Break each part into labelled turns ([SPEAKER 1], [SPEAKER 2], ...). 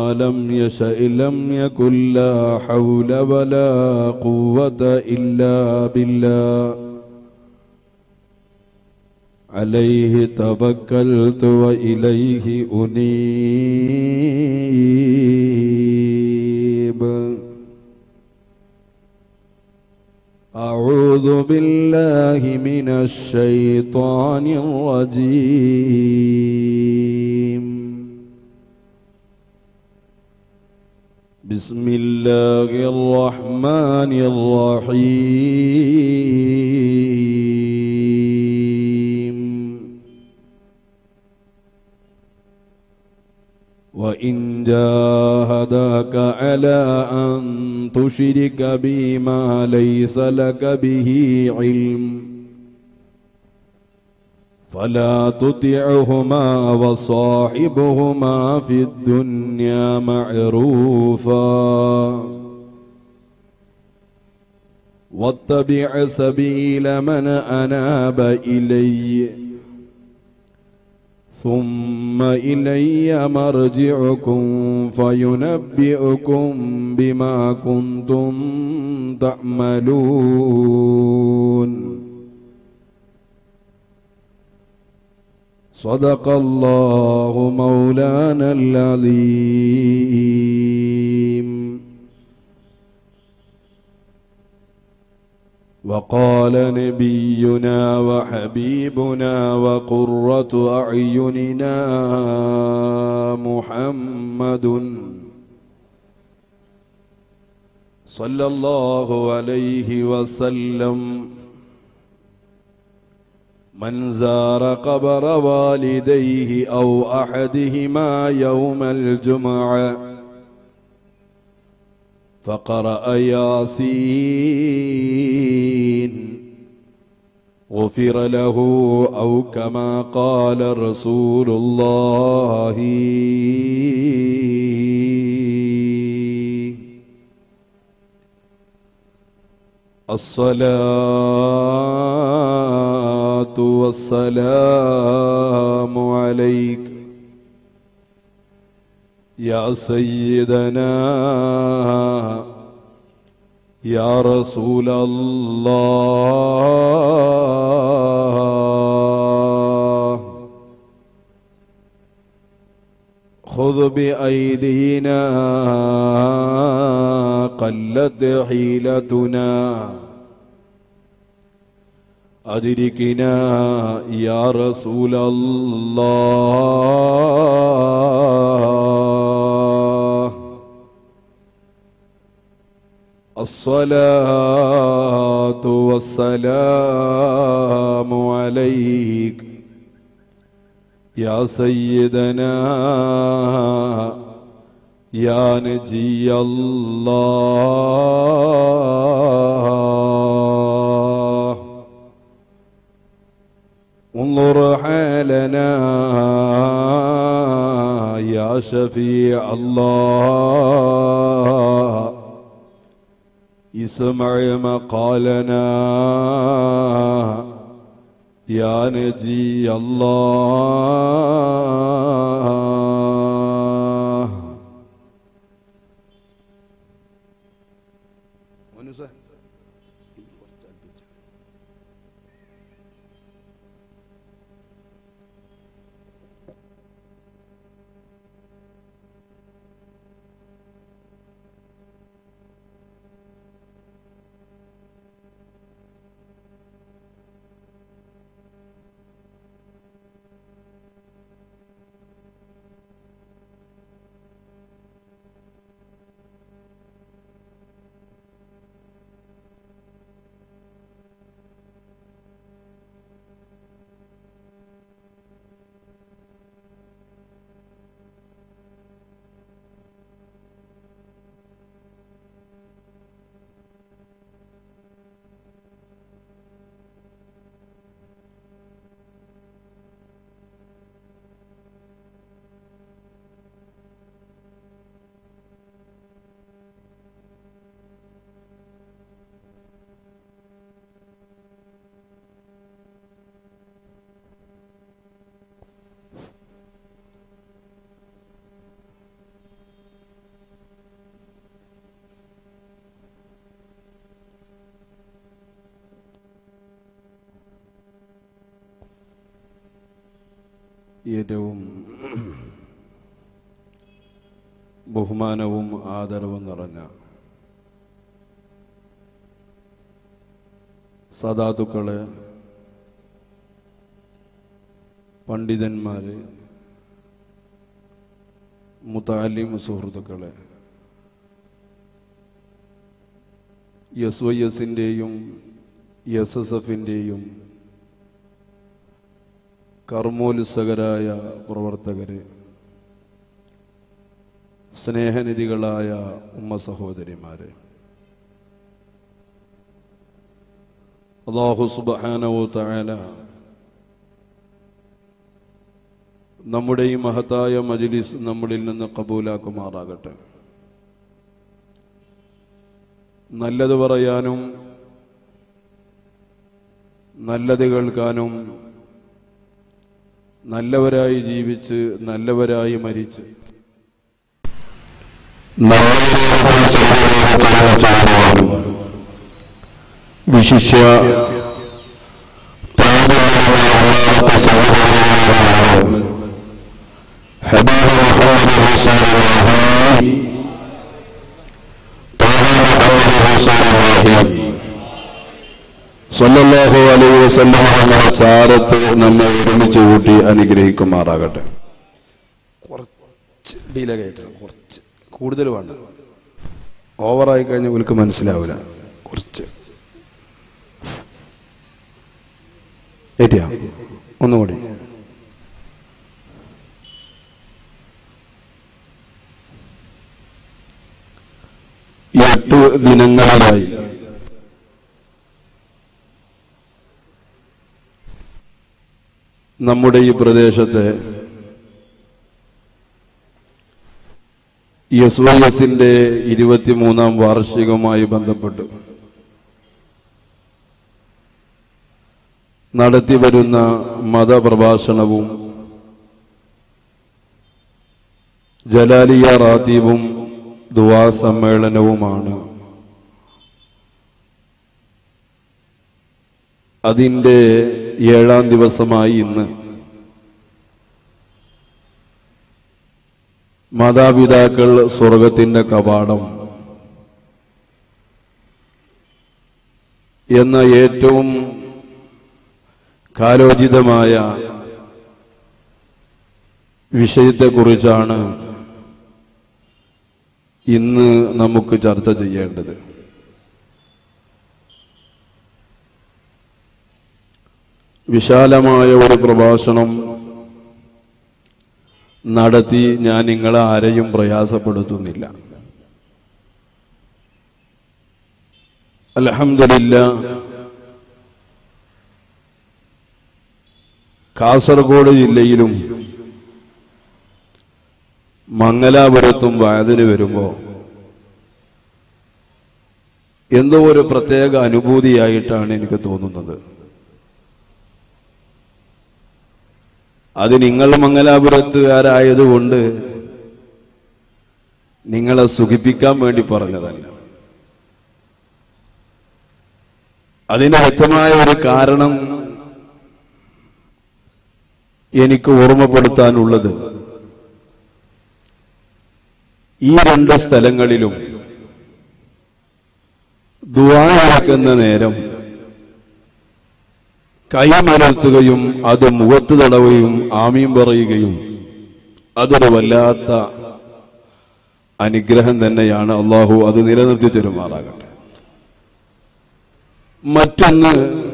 [SPEAKER 1] ما لم يشأ لم يكن لا حول ولا قوة إلا بالله عليه توكلت وإليه أنيب أعوذ بالله من الشيطان الرجيم بسم الله الرحمن الرحيم وإن جاهداك على أن تشرك بي ما ليس لك به علم فلا تطعهما وصاحبهما في الدنيا معروفا واتبع سبيل من أناب إليّ ثم إلي مرجعكم فينبئكم بما كنتم تعملون صدق الله مولانا العظيم وقال نبينا وحبيبنا وقرة أعيننا محمد صلى الله عليه وسلم من زار قبر والديه أو أحدهما يوم الجمعة فقرأ ياسين غفر له أو كما قال رسول الله الصلاة والسلام عليك يا سيدنا يا رسول الله خذ بأيدينا قلت حيلتنا أدركنا يا رسول الله الصلاة والسلام عليك يا سيدنا يا نجي الله انظر حالنا يا شفيع الله اسمع مقالنا يا نجي الله ഏറ്റവും ബഹുമാനവും ആദരവും നിറഞ്ഞ സദാതുക്കള് പണ്ഡിതന്മാര് മുത്താലിം സുഹൃത്തുക്കളെ എസ് വൈ എസിൻ്റെയും എസ് എസ് എഫിൻ്റെയും കർമ്മോത്സകരായ പ്രവർത്തകര് സ്നേഹനിധികളായ ഉമ്മ സഹോദരിമാര് അള്ളാഹു സുബാനവോ തആല നമ്മുടെ ഈ മഹത്തായ മജ്ലിസ് നമ്മളിൽ നിന്ന് കബൂലാക്കുമാറാകട്ടെ നല്ലത് പറയാനും നല്ലത് കേൾക്കാനും നല്ലവരായി ജീവിച്ച് നല്ലവരായി മരിച്ച് വിശിഷ്യ ഹബീബ് മുഹമ്മദ് റസൂലുള്ളാഹി സല്ലല്ലാഹു അലൈഹി വസല്ലം എന്ന ചാരത്ത് നമ്മെ ഒരുമിച്ച് കൂട്ടി അനുഗ്രഹിക്കുമാറാകട്ടെ കുറച്ച് ഡീല കയറ്റണം കുറച്ച് കൂടുതൽ വേണ്ട ഓവറായി കഴിഞ്ഞാൽ ഇവർക്ക് മനസ്സിലാവില്ല കുറച്ച് ഏറ്റിയാ ഒന്നുകൂടി ഈ എട്ട് ദിനങ്ങളായി നമ്മുടെ ഈ പ്രദേശത്തെ എസ് വൈ എസിന്റെ ഇരുപത്തിമൂന്നാം വാർഷികവുമായി ബന്ധപ്പെട്ട് നടത്തി വരുന്ന മതപ്രഭാഷണവും ജലാലിയ റാത്തീവും ദുവാ സമ്മേളനവുമാണ് അതിൻ്റെ ഏഴാം ദിവസമായി ഇന്ന് മാതാപിതാക്കൾ സ്വർഗത്തിൻ്റെ കവാടം എന്ന ഏറ്റവും കാലോചിതമായ വിഷയത്തെക്കുറിച്ചാണ് ഇന്ന് നമുക്ക് ചർച്ച ചെയ്യേണ്ടത് വിശാലമായ ഒരു പ്രഭാഷണം നടത്തി ഞാൻ നിങ്ങളെ ആരെയും പ്രയാസപ്പെടുത്തുന്നില്ല അലഹമില്ല കാസർഗോഡ് ജില്ലയിലും മംഗലാപുരത്തും വയതിന് വരുമ്പോൾ എന്തോ ഒരു പ്രത്യേക അനുഭൂതിയായിട്ടാണ് എനിക്ക് തോന്നുന്നത് അത് നിങ്ങൾ മംഗലാപുരത്തുകാരായതുകൊണ്ട് നിങ്ങളെ സുഖിപ്പിക്കാൻ വേണ്ടി പറഞ്ഞതല്ല അതിന് വ്യക്തമായ ഒരു കാരണം എനിക്ക് ഓർമ്മപ്പെടുത്താനുള്ളത് ഈ രണ്ട് സ്ഥലങ്ങളിലും ദുവാക്കുന്ന നേരം കൈമലർത്തുകയും അത് മുഖത്ത് തടവുകയും ആമീം പറയുകയും അതൊരു വല്ലാത്ത അനുഗ്രഹം തന്നെയാണ് അള്ളാഹു അത് നിലനിർത്തി തരുമാറാകട്ടെ മറ്റൊന്ന്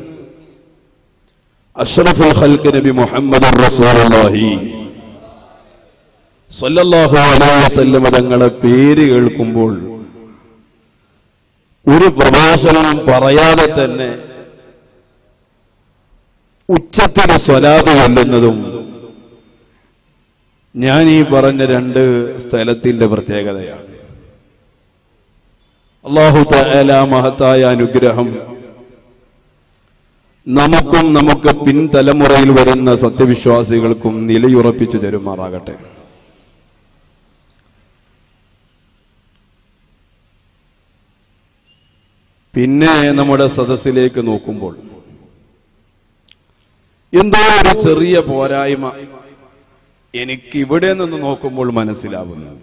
[SPEAKER 1] അഷ്റഫുൽ ഖൽക്ക് നബി മുഹമ്മദ് റസൂലുള്ളാഹി സല്ലല്ലാഹു അലൈഹി വസല്ലം തങ്ങളെ പേര് കേൾക്കുമ്പോൾ ഒരു പ്രഭാഷണം പറയാതെ തന്നെ ഉച്ചത്തിന് സ്വലാത് കൊല്ലുന്നതും ഞാൻ ഈ പറഞ്ഞ രണ്ട് സ്ഥലത്തിന്റെ പ്രത്യേകതയാണ് അള്ളാഹു തആല മഹത്തായ അനുഗ്രഹം നമുക്കും നമുക്ക് പിൻതലമുറയിൽ വരുന്ന സത്യവിശ്വാസികൾക്കും നിലയുറപ്പിച്ചു തരുമാറാകട്ടെ പിന്നെ നമ്മുടെ സദസ്സിലേക്ക് നോക്കുമ്പോൾ എന്തോ ഒരു ചെറിയ പോരായ്മ എനിക്ക് ഇവിടെ നിന്ന് നോക്കുമ്പോൾ മനസ്സിലാവുന്നത്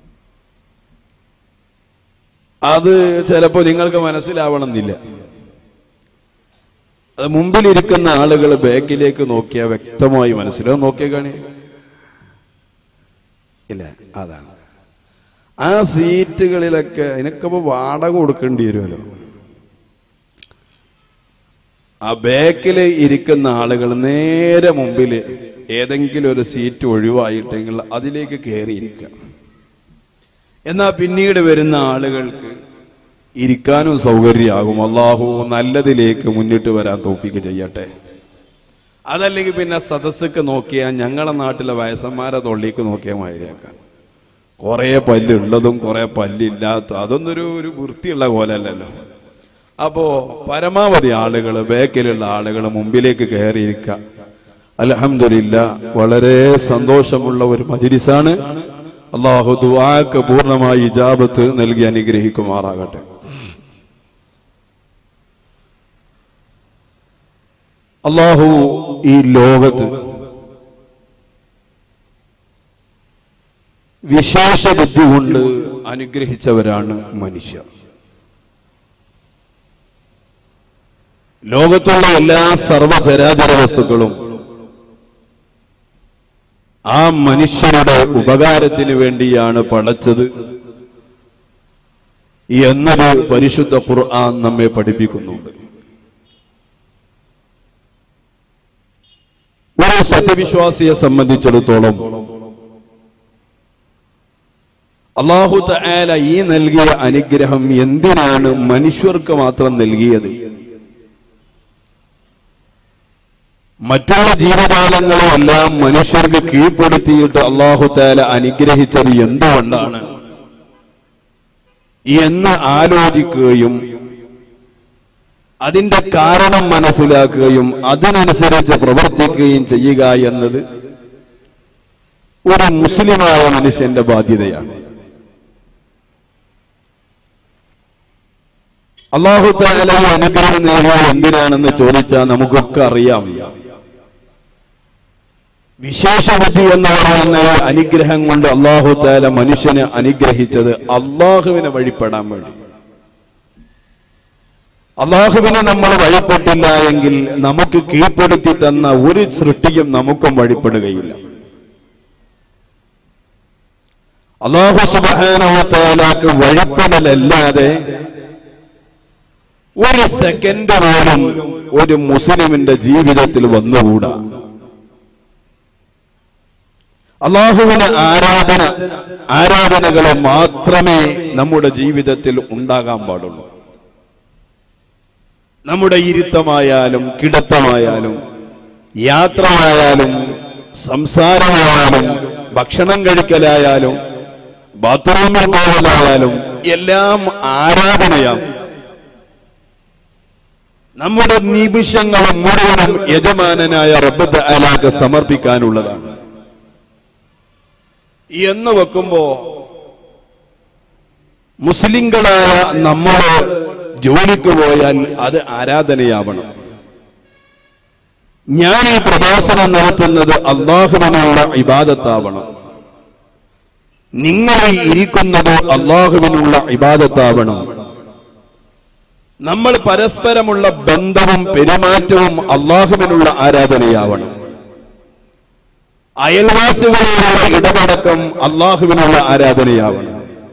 [SPEAKER 1] അത് ചിലപ്പോൾ നിങ്ങൾക്ക് മനസ്സിലാവണമെന്നില്ല അത് മുമ്പിലിരിക്കുന്ന ആളുകൾ ബാക്കിലേക്ക് നോക്കിയാൽ വ്യക്തമായി മനസ്സിലാവും നോക്കിയാൽ കാണി ഇല്ല അതാണ് ആ സീറ്റുകളിലൊക്കെ അതിനൊക്കെ വാടക കൊടുക്കേണ്ടി വരുമല്ലോ ആ ബാക്കിൽ ഇരിക്കുന്ന ആളുകൾ നേരെ മുമ്പിൽ ഏതെങ്കിലും ഒരു സീറ്റ് ഒഴിവായിട്ടെങ്കിൽ അതിലേക്ക് കയറിയിരിക്കുക എന്നാൽ പിന്നീട് വരുന്ന ആളുകൾക്ക് ഇരിക്കാനും സൗകര്യമാകും അള്ളാഹു നല്ലതിലേക്ക് മുന്നിട്ട് വരാൻ തോഫിക്ക് ചെയ്യട്ടെ അതല്ലെങ്കിൽ പിന്നെ സദസ്സൊക്കെ നോക്കിയാൽ ഞങ്ങളെ നാട്ടിലെ വയസ്സന്മാരെ തൊള്ളിക്ക് നോക്കിയാൽ മാതിരിയാക്കാൻ കുറേ പല്ലുള്ളതും കുറേ പല്ലില്ലാത്ത അതൊന്നും ഒരു ഒരു വൃത്തിയുള്ള കോലല്ലല്ലോ അപ്പോ പരമാവധി ആളുകൾ ബാക്കിലുള്ള ആളുകൾ മുമ്പിലേക്ക് കയറിയിരിക്കുക അലഹമില്ല വളരെ സന്തോഷമുള്ള ഒരു മജിരിസാണ് അള്ളാഹു ദുആക്ക് പൂർണ്ണമായി ഇജാബത്ത് നൽകി അനുഗ്രഹിക്കുമാറാകട്ടെ അള്ളാഹു ഈ ലോകത്ത് വിശേഷ ബുദ്ധി കൊണ്ട് അനുഗ്രഹിച്ചവരാണ് മനുഷ്യർ ലോകത്തുള്ള എല്ലാ സർവചരാചര വസ്തുക്കളും ആ മനുഷ്യരുടെ ഉപകാരത്തിന് വേണ്ടിയാണ് പടച്ചത് എന്നത് പരിശുദ്ധ ഖുർആൻ നമ്മെ പഠിപ്പിക്കുന്നുണ്ട് ഒരു സത്യവിശ്വാസിയെ സംബന്ധിച്ചിടത്തോളം അള്ളാഹു തആല ഈ നൽകിയ അനുഗ്രഹം എന്തിനാണ് മനുഷ്യർക്ക് മാത്രം നൽകിയത് മറ്റുള്ള ജീവജാലങ്ങളെല്ലാം മനുഷ്യർക്ക് കീഴ്പ്പെടുത്തിയിട്ട് അള്ളാഹു താല അനുഗ്രഹിച്ചത് എന്തുകൊണ്ടാണ് എന്ന് ആലോചിക്കുകയും അതിന്റെ കാരണം മനസ്സിലാക്കുകയും അതിനനുസരിച്ച് പ്രവർത്തിക്കുകയും ചെയ്യുക എന്നത് ഒരു മുസ്ലിമായ മനുഷ്യന്റെ ബാധ്യതയാണ് അള്ളാഹു താല ഈ അനുഗ്രഹം നേടിയ എന്തിനാണെന്ന് ചോദിച്ചാൽ നമുക്കൊക്കെ അറിയാം വിശേഷബുദ്ധി എന്ന് പറയുന്ന ഈ അനുഗ്രഹം കൊണ്ട് അള്ളാഹു താല മനുഷ്യനെ അനുഗ്രഹിച്ചത് അള്ളാഹുവിനെ വഴിപ്പെടാൻ വേണ്ടി അള്ളാഹുവിനെ നമ്മൾ വഴിപ്പെട്ടില്ല എങ്കിൽ നമുക്ക് കീഴ്പ്പെടുത്തി തന്ന ഒരു സൃഷ്ടിയും നമുക്കും വഴിപ്പെടുകയില്ല അള്ളാഹു സുബാനോത്താലാക്ക് വഴിപ്പെടലല്ലാതെ ഒരു സെക്കൻഡ് പോലും ഒരു മുസ്ലിമിന്റെ ജീവിതത്തിൽ വന്നുകൂടാ അള്ളാഹുവിന് ആരാധന ആരാധനകളെ മാത്രമേ നമ്മുടെ ജീവിതത്തിൽ ഉണ്ടാകാൻ പാടുള്ളൂ നമ്മുടെ ഇരുത്തമായാലും കിടത്തമായാലും യാത്രയായാലും സംസാരമായാലും ഭക്ഷണം കഴിക്കലായാലും ബാത്റൂമിൽ പോകലായാലും എല്ലാം ആരാധനയാണ് നമ്മുടെ നിമിഷങ്ങൾ മുഴുവനും യജമാനനായ റബ്ബത്ത് അലാക്ക് സമർപ്പിക്കാനുള്ളതാണ് എന്ന് വെക്കുമ്പോ മുസ്ലിങ്ങളായ നമ്മൾ ജോലിക്ക് പോയാൽ അത് ആരാധനയാവണം ഞാൻ ഈ പ്രഭാഷണം നടത്തുന്നത് അള്ളാഹുവിനുള്ള ഇബാദത്താവണം നിങ്ങൾ ഈ ഇരിക്കുന്നത് അള്ളാഹുവിനുള്ള ഇബാദത്താവണം നമ്മൾ പരസ്പരമുള്ള ബന്ധവും പെരുമാറ്റവും അള്ളാഹുവിനുള്ള ആരാധനയാവണം അയൽവാസികളോടുള്ള ഇടപഴക്കം അള്ളാഹുവിനുള്ള ആരാധനയാവണം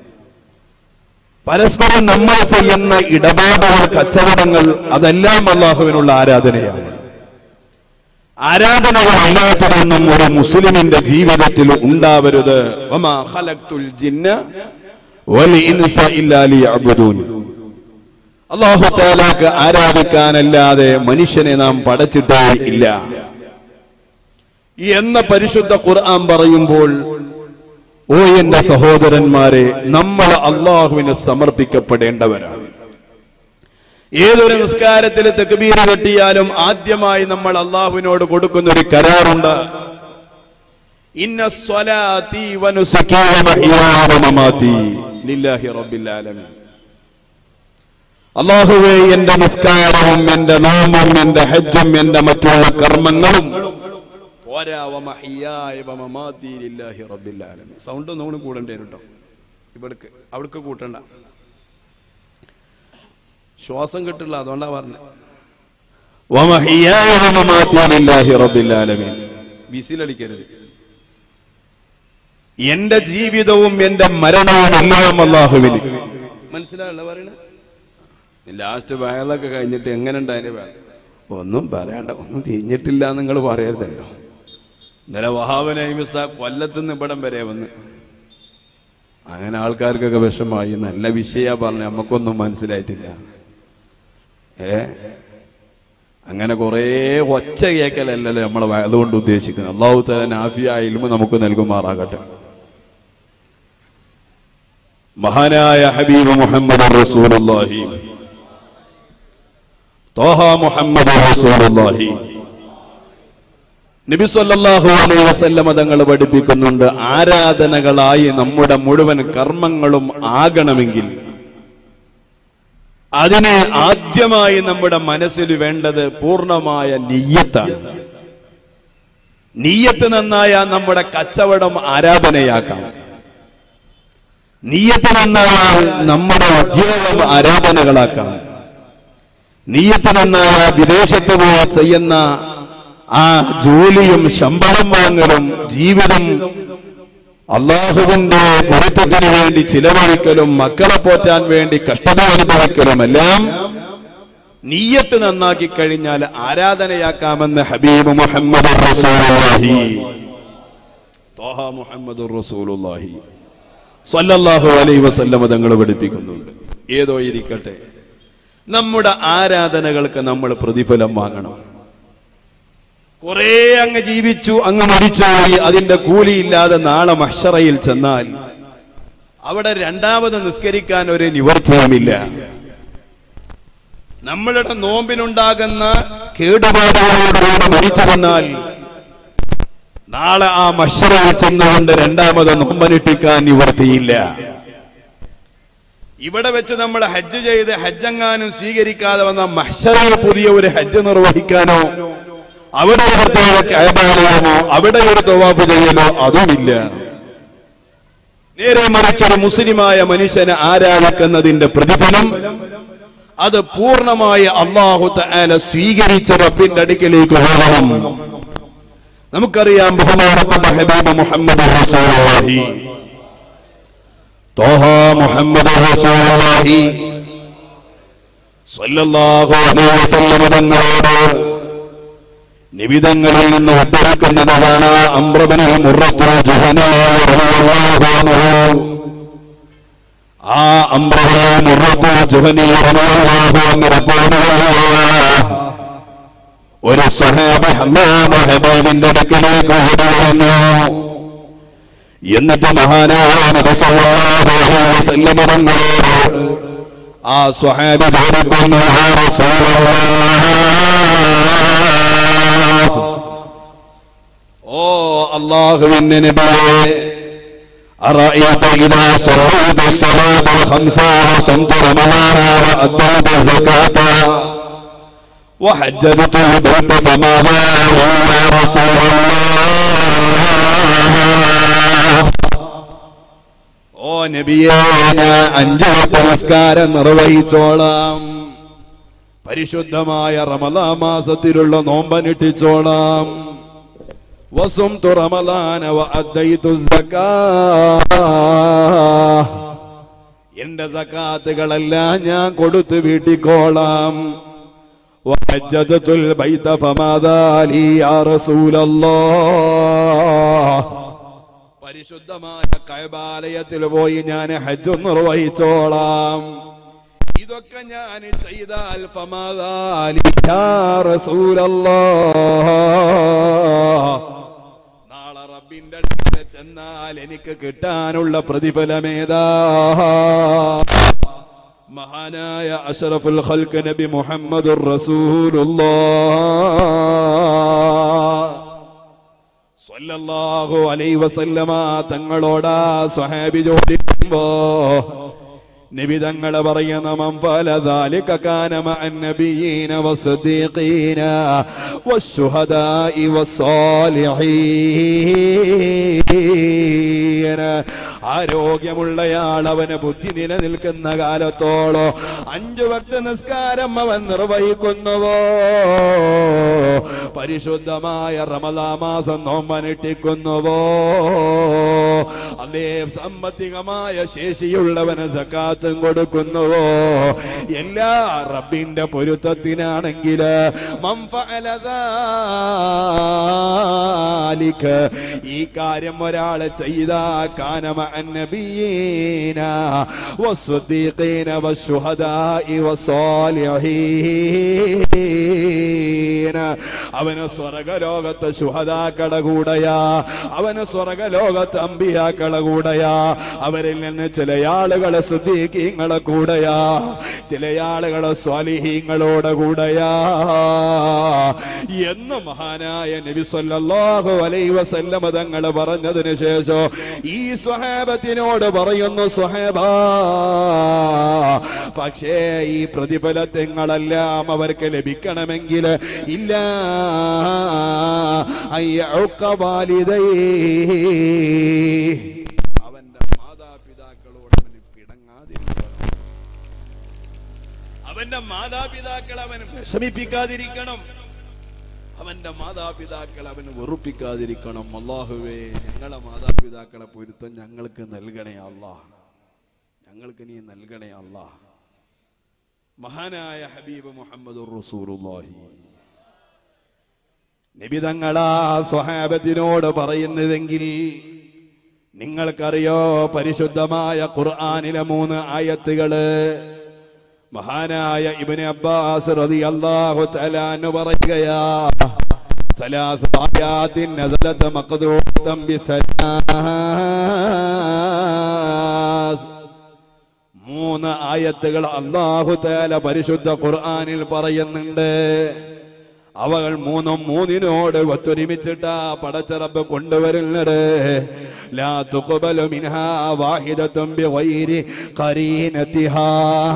[SPEAKER 1] പരസ്പരം നമ്മൾ ചെയ്യുന്ന ഇടപാടുകൾ കച്ചവടങ്ങൾ അതെല്ലാം അള്ളാഹുവിനുള്ള ആരാധനയാണ് ആരാധനകളല്ലാത്തതൊന്നും ഒരു മുസ്ലിമിന്റെ ജീവിതത്തിൽ ഉണ്ടാവരുത് വമാ ഖലഖ്തുൽ ജിന്ന വൽ ഇൻസ ഇല്ലാ ലിയഅ്ബുദൂൻ അള്ളാഹു താലാക്ക് ആരാധിക്കാനല്ലാതെ മനുഷ്യനെ നാം പടച്ചിട്ടേ ഇല്ല എന്ന പരിശുദ്ധ ഖുർആൻ പറയുമ്പോൾ ഓ എന്റെ സഹോദരന്മാരെ നമ്മൾ അള്ളാഹുവിന് സമർപ്പിക്കപ്പെടേണ്ടവരാണ് ഏതൊരു നിസ്കാരത്തിൽ തെക്കുബീർ കെട്ടിയാലും ആദ്യമായി നമ്മൾ അള്ളാഹുവിനോട് കൊടുക്കുന്ന ഒരു കരാറുണ്ട് ഇന്ന സ്വലാത്തി വനുസുകി വമഹ്യായ വമമാതി ലില്ലാഹി റബ്ബിൽ ആലമീൻ അള്ളാഹുവേ എന്റെ നിസ്കാരവും എന്റെ നോമും എന്റെ ഹജ്ജും എന്റെ മറ്റുള്ള കർമ്മങ്ങളും പോരാ വമഹിയായ വമമാതി ലില്ലാഹി റബ്ബിൽ ആലമീൻ സൗണ്ട് ഒന്നും കൂടേണ്ടി വരും കേട്ടോ ഇവിടക്ക് അവിടക്ക് കൂട്ടണ്ട ശ്വാസം കിട്ടില്ല അതുകൊണ്ടാ പറഞ്ഞത് വമഹിയായ വമമാതി ലില്ലാഹി റബ്ബിൽ ആലമീൻ വിസിലടിക്കരുത് എന്റെ ജീവിതവും എന്റെ മരണവും എല്ലാം അള്ളാഹുവിന് മനസ്സിലായല്ല പറയണേ ലാസ്റ്റ് വയലൊക്കെ കഴിഞ്ഞിട്ട് എങ്ങനെ ഉണ്ടായ ഒന്നും പറയണ്ട ഒന്നും തിരിഞ്ഞിട്ടില്ല നിങ്ങൾ പറയരുതല്ലോ ഇന്നലെ വഹാബനൈമിസ്ത കൊല്ലത്തുനിന്ന് ഇവിടം വരെ വന്ന് അങ്ങനെ ആൾക്കാർക്കൊക്കെ വിഷമായി നല്ല വിഷയ പറഞ്ഞ് നമുക്കൊന്നും മനസ്സിലായിട്ടില്ല ഏ അങ്ങനെ കുറേ ഒച്ച കേക്കലല്ലല്ലോ നമ്മളെ അതുകൊണ്ട് ഉദ്ദേശിക്കുന്നത് അള്ളാഹു തല നാഫിയായാലും നമുക്ക് നൽകുമാറാകട്ടെ മഹാനായ ഹബീബ് മുഹമ്മദ് റസൂലുള്ളാഹി തോഹ മുഹമ്മദ് റസൂലുള്ളാഹി നബി സല്ലല്ലാഹു അലൈഹി വസല്ലമ തങ്ങൾ പഠിപ്പിക്കുന്നുണ്ട് ആരാധനകളായി നമ്മുടെ മുഴുവൻ കർമ്മങ്ങളും ആകണമെങ്കിൽ അതിന് ആദ്യമായി നമ്മുടെ മനസ്സിൽ വേണ്ടത് പൂർണ്ണമായ നീയത്താണ് നീയത്ത് നന്നായ നമ്മുടെ കച്ചവടം ആരാധനയാക്കാം നീയത്ത് നന്നായാൽ നമ്മുടെ ഉദ്യോഗം ആരാധനകളാക്കാം നീയത്ത് നന്നായ വിദേശത്ത് പോയി ചെയ്യുന്ന ആ ജോലിയും ശമ്പളം വാങ്ങലും ജീവിതം അള്ളാഹുവിന്റെ പൊരുത്തത്തിന് വേണ്ടി ചിലവഴിക്കലും മക്കളെ പോറ്റാൻ വേണ്ടി കഷ്ടത അനുഭവിക്കലും എല്ലാം നീയത്ത് നന്നാക്കി കഴിഞ്ഞാൽ ആരാധനയാക്കാമെന്ന് ഹബീബ് മുഹമ്മദ് റസൂലുള്ളാഹി തോഹ മുഹമ്മദ് റസൂലുള്ളാഹി സ്വല്ലല്ലാഹു അലൈഹി വസല്ലമ തങ്ങൾ പഠിപ്പിക്കുന്നുണ്ട് ഏതോ ഇരിക്കട്ടെ നമ്മുടെ ആരാധനകൾക്ക് നമ്മൾ പ്രതിഫലം വാങ്ങണം കുറെ അങ്ങ് ജീവിച്ചു അങ്ങ് മരിച്ചുപോയി അതിന്റെ കൂലിയില്ലാതെ നാളെ മഷറയിൽ ചെന്നാൽ അവിടെ രണ്ടാമത് നിസ്കരിക്കാൻ ഒരു നിവർത്തിയുമില്ല നമ്മളുടെ നോമ്പിനുണ്ടാകുന്ന കേടുപാടുകളോടുകൂടെ മരിച്ചു വന്നാൽ നാളെ ആ മഷറയിൽ ചെന്നുകൊണ്ട് രണ്ടാമത് നോമ്പനുഷ്ഠിക്കാൻ നിവർത്തിയില്ല ഇവിടെ വെച്ച് നമ്മൾ ഹജ്ജ് ചെയ്ത് ഹജ്ജെങ്ങാനും സ്വീകരിക്കാതെ വന്ന മഹ്ഷറിൽ പുതിയ ഒരു ഹജ്ജ് നിർവഹിക്കാനോ അവിടെ ഒരു പ്രത്യേക കയബാലയമോ അവിടെ ഒരു തവാഫ് ചെയ്യലോ അതുമില്ല നേരെ മറിച്ചൊരു മുസ്ലിമായ മനുഷ്യനെ ആരാധിക്കുന്നതിന്റെ പ്രതിഫലം അത് പൂർണ്ണമായി അള്ളാഹു തആല സ്വീകരിച്ച റബ്ബിന്റെ അടുക്കിലേക്ക് പോകണം നമുക്കറിയാം ബഹുമാനപ്പെട്ട ഹബീബ് മുഹമ്മദ് റസൂലുള്ളാഹി തോഹ മുഹമ്മദ് റസൂലുള്ളാഹി സ്വല്ലല്ലാഹു അലൈഹി വസല്ലം തങ്ങളോട് നിബിതങ്ങളിൽ നിന്ന് ഉദ്ധരിക്കുന്നതാണ് അമ്രബനൽ മുറത്തു ജുഹനാ റളിയല്ലാഹു അൻഹു ആ അമ്രബനൽ മുറത്തു ജുഹനി റളിയല്ലാഹു അൻഹു റബ്ബാന ഒരു സഹാബി ഹമ്മാമ ഹബീബിന്റെ അടുക്കലേക്ക് ഓടി വന്നു എന്നിട്ട് മഹാനായ നബി സല്ലല്ലാഹു അലൈഹി വസല്ലം തങ്ങളോട് ആ സ്വഹാബി ചോദിക്കുന്നു യാ റസൂലല്ലാഹ് ഓ അള്ളാഹുവിന്റെ നബിയെ أرأيت إذا صليت الصلاة الخمسة وصمت رمضان وأديت الزكاة وحججت البيت فماذا يا رسول الله ഓ നബിയെ ഞാൻ അഞ്ചു വക്ത നമസ്കാരം നിർവഹിച്ചോളാം പരിശുദ്ധമായ റമലാ മാസത്തിലുള്ള നോമ്പനുഷ്ഠിച്ചോളാം വസുംതു റമലാന വഅദ്ദൈതു സക്കാ എന്റെ സക്കാത്തുകളെല്ലാം ഞാൻ കൊടുത്തു വീട്ടിക്കോളാം وحججت البيت فماذا لي يا رسول الله പരിശുദ്ധമായ കൈബാലയത്തിൽ പോയി ഞാൻ ഹജ്ജ് നിർവഹിച്ചോളാം ഇതൊക്കെ ഞാൻ ചെയ്താൽ ഫമാദാ ലി യാ റസൂലല്ലാഹ് നാളെ റബ്ബിന്റെ അടുത്ത് ചെന്നാൽ എനിക്ക് കിട്ടാനുള്ള പ്രതിഫലമേതാ മഹാനായ അഷറഫുൽ ഖൽക്ക് നബി മുഹമ്മദുർ റസൂലുള്ളാഹ് സ്വല്ലല്ലാഹു അലൈഹി വസല്ലമ തങ്ങളോടാ സ്വഹാബി ചോദിക്കുമ്പോ നിബിതങ്ങൾ പറയുന്ന മംഫലദാലിക കാന മഅൻ നബിയീന വസ്ദീഖീന വശുഹദാഇ വസ്സാലിഹീന ആരോഗ്യമുള്ളയാൾ അവന് ബുദ്ധി നിലനിൽക്കുന്ന കാലത്തോളം അഞ്ചു ഭക്ത നിസ്കാരം അവൻ നിർവഹിക്കുന്നുവോ പരിശുദ്ധമായ റമദാ മാസം നോമ്പനുഷ്ഠിക്കുന്നുവോ അതേ സാമ്പത്തികമായ ശേഷിയുള്ളവന് സക്കാത്തും കൊടുക്കുന്നുവോ എല്ലാ റബ്ബിന്റെ പൊരുത്തത്തിനാണെങ്കിൽ ഈ കാര്യം ഒരാൾ ചെയ്ത കാനമ النبيين والصديقين والشهداء والصالحين അവന് സ്വർഗലോകത്ത് ശുഹദാക്കളെ കൂടെയാ അവന് സ്വർഗലോകത്ത് അമ്പിയാക്കളെ കൂടെയാ അവരിൽ നിന്ന് ചില ആളുകളെ സുദ്ദീഖീങ്ങളെ കൂടെയാ ചില ആളുകളെ സ്വാലിഹീങ്ങളോടെ കൂടെയാ എന്ന് മഹാനായ നബി സല്ലല്ലാഹു അലൈഹി വസല്ലമ തങ്ങൾ പറഞ്ഞതിന് ശേഷം ഈ സ്വഹാബത്തിനോട് പറയുന്നു സ്വഹാബ പക്ഷേ ഈ പ്രതിഫലത്വങ്ങളെല്ലാം അവർക്ക് ലഭിക്കണമെങ്കിൽ ഇല്ല അവന്റെ മാതാപിതാക്കളോട് അവന് പിടങ്ങാതിരിക്കണം അവന്റെ മാതാപിതാക്കൾ അവന് വിഷമിപ്പിക്കാതിരിക്കണം അവന്റെ മാതാപിതാക്കൾ അവന് വെറുപ്പിക്കാതിരിക്കണം അള്ളാഹുവേ ഞങ്ങളെ മാതാപിതാക്കളെ പൊരുത്തം ഞങ്ങൾക്ക് നൽകണേ അല്ലാ ഞങ്ങൾക്ക് നീ നൽകണേ അല്ലാ മഹാനായ ഹബീബ് മുഹമ്മദ് റസൂലുള്ളാഹി നിബിതങ്ങളാ സ്വഹാബത്തിനോട് പറയുന്നുവെങ്കിൽ നിങ്ങൾക്കറിയോ പരിശുദ്ധമായ ഖുർആനിലെ മൂന്ന് ആയത്തുകള് മഹാനായ ഇബ്നു അബ്ബാസ് റളിയല്ലാഹു തആല അൻഹു പറയുകയാ ثلاث آيات نزلت مقدورة بثلاث മൂന്ന് ആയത്തുകൾ അള്ളാഹു തആല പരിശുദ്ധ ഖുർആനിൽ പറയുന്നുണ്ട് അവകൾ മൂന്നും മൂന്നിനോട് ഒത്തൊരുമിച്ചിട്ടാ പടച്ചറബ് കൊണ്ടുവരുന്നത് ലാ തുഖബലു മിൻഹാ വാഹിദത്തും ബിഗൈരി ഖരീനതിഹാ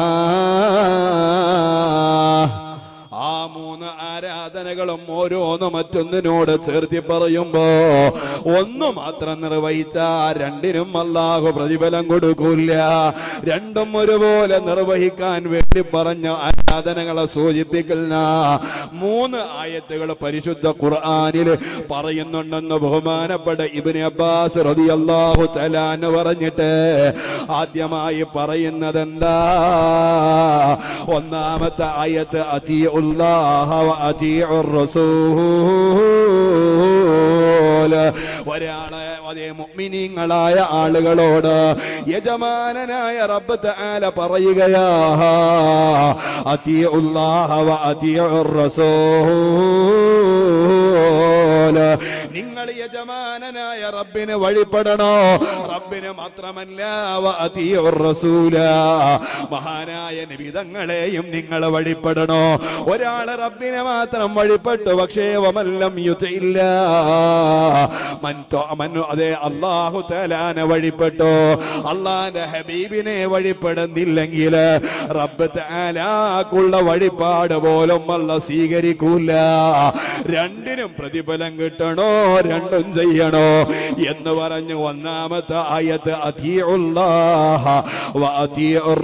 [SPEAKER 1] ആ മൂന്ന് ആരാധനകളും ഓരോന്ന് മറ്റൊന്നിനോട് ചേർത്തി പറയുമ്പോ ഒന്ന് മാത്രം നിർവഹിച്ച രണ്ടിനും അല്ലാഹു പ്രതിഫലം കൊടുക്കൂല രണ്ടും ഒരുപോലെ നിർവഹിക്കാൻ വേണ്ടി പറഞ്ഞ ആരാധനകളെ സൂചിപ്പിക്കുന്ന മൂന്ന് ആയത്തുകൾ പരിശുദ്ധ ഖുർആനിൽ പറയുന്നുണ്ടെന്ന് ബഹുമാനപ്പെട്ട ഇബ്നു അബ്ബാസ് റളിയല്ലാഹു തആല എന്ന് പറഞ്ഞിട്ട് ആദ്യമായി പറയുന്നത് എന്താ ഒന്നാമത്തെ ആയത്ത് അത്തിയുല്ലാഹ വ അത്തിയുർ റസൂൽ ഒരാളെ അതേ മുഅ്മിനീങ്ങളായ ആളുകളോട് യജമാനനായ റബ്ബ് തആല പറയുകയാ അത്തിയുല്ലാഹ വ അത്തിയുർ റസൂൽ നിങ്ങൾ യജമാനനായ റബ്ബിന് വഴിപ്പെടണോ റബ്ബിന് മാത്രമല്ല വ അത്തിയുർ റസൂല മഹാനായ നിബിതങ്ങളെയും നിങ്ങൾ വഴിപ്പെടണോ ഒരാള് റബ്ബിനെ മാത്രം വഴിപ്പെട്ടു പക്ഷേ വമല്ലം യുതയില്ല അതെ അള്ളാഹു തലാനെ വഴിപ്പെട്ടു അള്ളാന്റെ ഹബീബിനെ വഴിപ്പെടുന്നില്ലെങ്കിൽ റബ്ബ് താലാക്കുള്ള വഴിപാട് പോലും അല്ല സ്വീകരിക്കൂല രണ്ടിനും പ്രതിഫലം കിട്ടണോ രണ്ടും ചെയ്യണോ എന്ന് പറഞ്ഞു ഒന്നാമത്തെ ആയത്ത് അധിയുള്ളാഹ വ അധിയുർ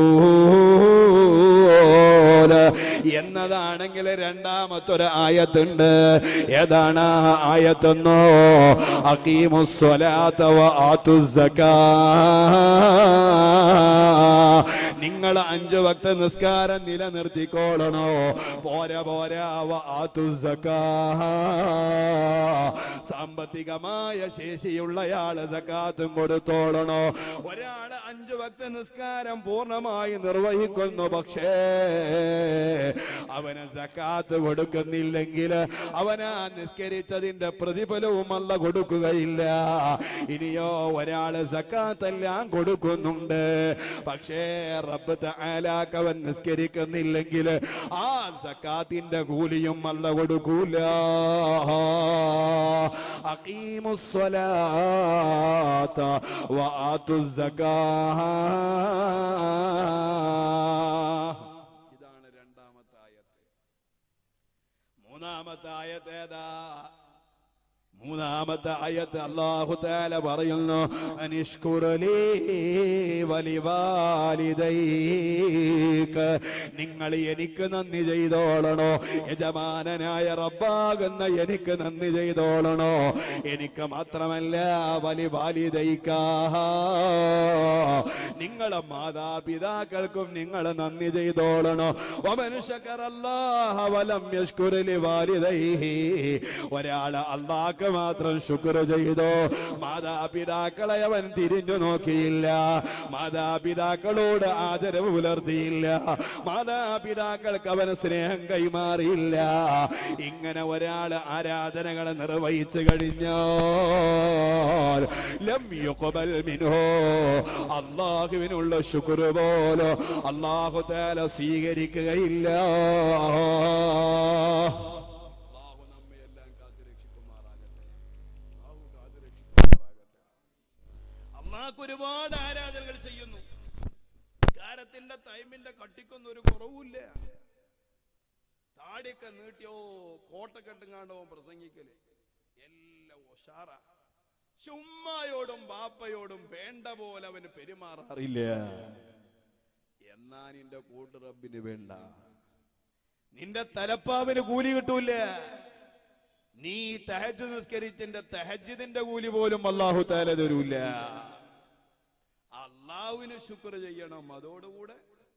[SPEAKER 1] റസൂൽ എന്നതാണെങ്കിൽ രണ്ടാമത്തൊരു ആയത്തുണ്ട് ഏതാണ് ആ ആയത്തെന്നോ അക്കീമുസ്വലാത്ത വ ആത്തുസ്സക്കാ നിങ്ങൾ അഞ്ചു ഭക്ത നിസ്കാരം നിലനിർത്തിക്കോളണോ പോരാ പോരാ വ ആത്തുസ്സക്കാ സാമ്പത്തികമായ ശേഷിയുള്ളയാള് സക്കാത്തും കൊടുത്തോളണോ ഒരാള് അഞ്ചു ഭക്ത നിസ്കാരം പൂർണ്ണമായി നിർവഹിക്കുന്നു പക്ഷേ അവന് സക്കാത്ത് കൊടുക്കുന്നില്ലെങ്കിൽ അവനാ നിസ്കരിച്ചതിന്റെ പ്രതിഫലവും അല്ല കൊടുക്കുകയില്ല ഇനിയോ ഒരാള് സക്കാത്തെല്ലാം കൊടുക്കുന്നുണ്ട് പക്ഷേ റബ്ബ് തആലാക്ക് അവൻ നിസ്കരിക്കുന്നില്ലെങ്കിൽ ആ സക്കാത്തിന്റെ കൂലിയും അല്ല കൊടുക്കൂല അഖീമുസ്സലാത്ത വആത്തുസ്സകാ ഇതാണ് രണ്ടാമത്തെ ആയത്ത് മൂന്നാമത്തെ ആയത്ത് ഏതാ മൂന്നാമത്തെ ആയത്ത് അല്ലാഹു തആല പറയുന്നു അനിഷ്കുറലി വലിവാലിദൈക നിങ്ങൾ എനിക്ക് നന്ദി ചെയ്തോളണോ യജമാനനായ റബ്ബാകുന്ന എനിക്ക് നന്ദി ചെയ്തോളണോ എനിക്ക് മാത്രമല്ല വലിവാലിദൈക നിങ്ങളെ മാതാപിതാക്കൾക്കും നിങ്ങൾ നന്ദി ചെയ്തോളണോ വമനുഷ്യക്കറല്ലാഹ വലം യഷ്കുറലി വാലിദൈഹി ഒരാള് അള്ളാഹ്ക്ക് മാത്രം ശുക്ർ ചെയ്തോ മാതാപിതാക്കളെ അവൻ തിരിഞ്ഞു നോക്കിയില്ല മാതാപിതാക്കളോട് ആദരവ് പുലർത്തിയില്ല മാതാപിതാക്കൾക്ക് അവൻ സ്നേഹം കൈമാറിയില്ല ഇങ്ങനെ ഒരാൾ ആരാധനകളെ നിർവഹിച്ചു കഴിഞ്ഞാൽ ലം യുഖബൽ മിൻഹു അള്ളാഹുവിനുള്ള ശുക്ർ പോലോ അള്ളാഹു താല സ്വീകരിക്കുകയില്ല അള്ളാഹു നമ്മെ എല്ലാം കാത്തുരക്ഷിക്കുമാറാകട്ടെ അള്ളാഹു കാത്തുരക്ഷിക്കുമാറാകട്ടെ അള്ളാഹ് ഒരുപാട് ആരാധനകൾ ചെയ്യുന്നു കാരത്തിന്റെ തൈമിന്റെ കട്ടിക്കൊന്നും ഒരു കുറവുമില്ല താടിയൊക്കെ നീട്ടിയോ കോട്ടക്കെട്ടുങ്ങാണ്ടോ പ്രസംഗിക്കല് എല്ലാം ഉഷാറ ചുമ്മായോടും ബാപ്പയോടും വേണ്ട പോലെ അവന് പെരുമാറാറില്ല എന്നാ നിന്റെ കൂട്ട് റബ്ബിന് വേണ്ട നിന്റെ തലപ്പാവിന് കൂലി കിട്ടൂല നീ തഹജ് നിസ്കരിച്ചിന്റെ തഹജിദിന്റെ കൂലി പോലും അള്ളാഹു താല തരൂല അള്ളാഹുവിന് ശുക്ർ ചെയ്യണം അതോടുകൂടെ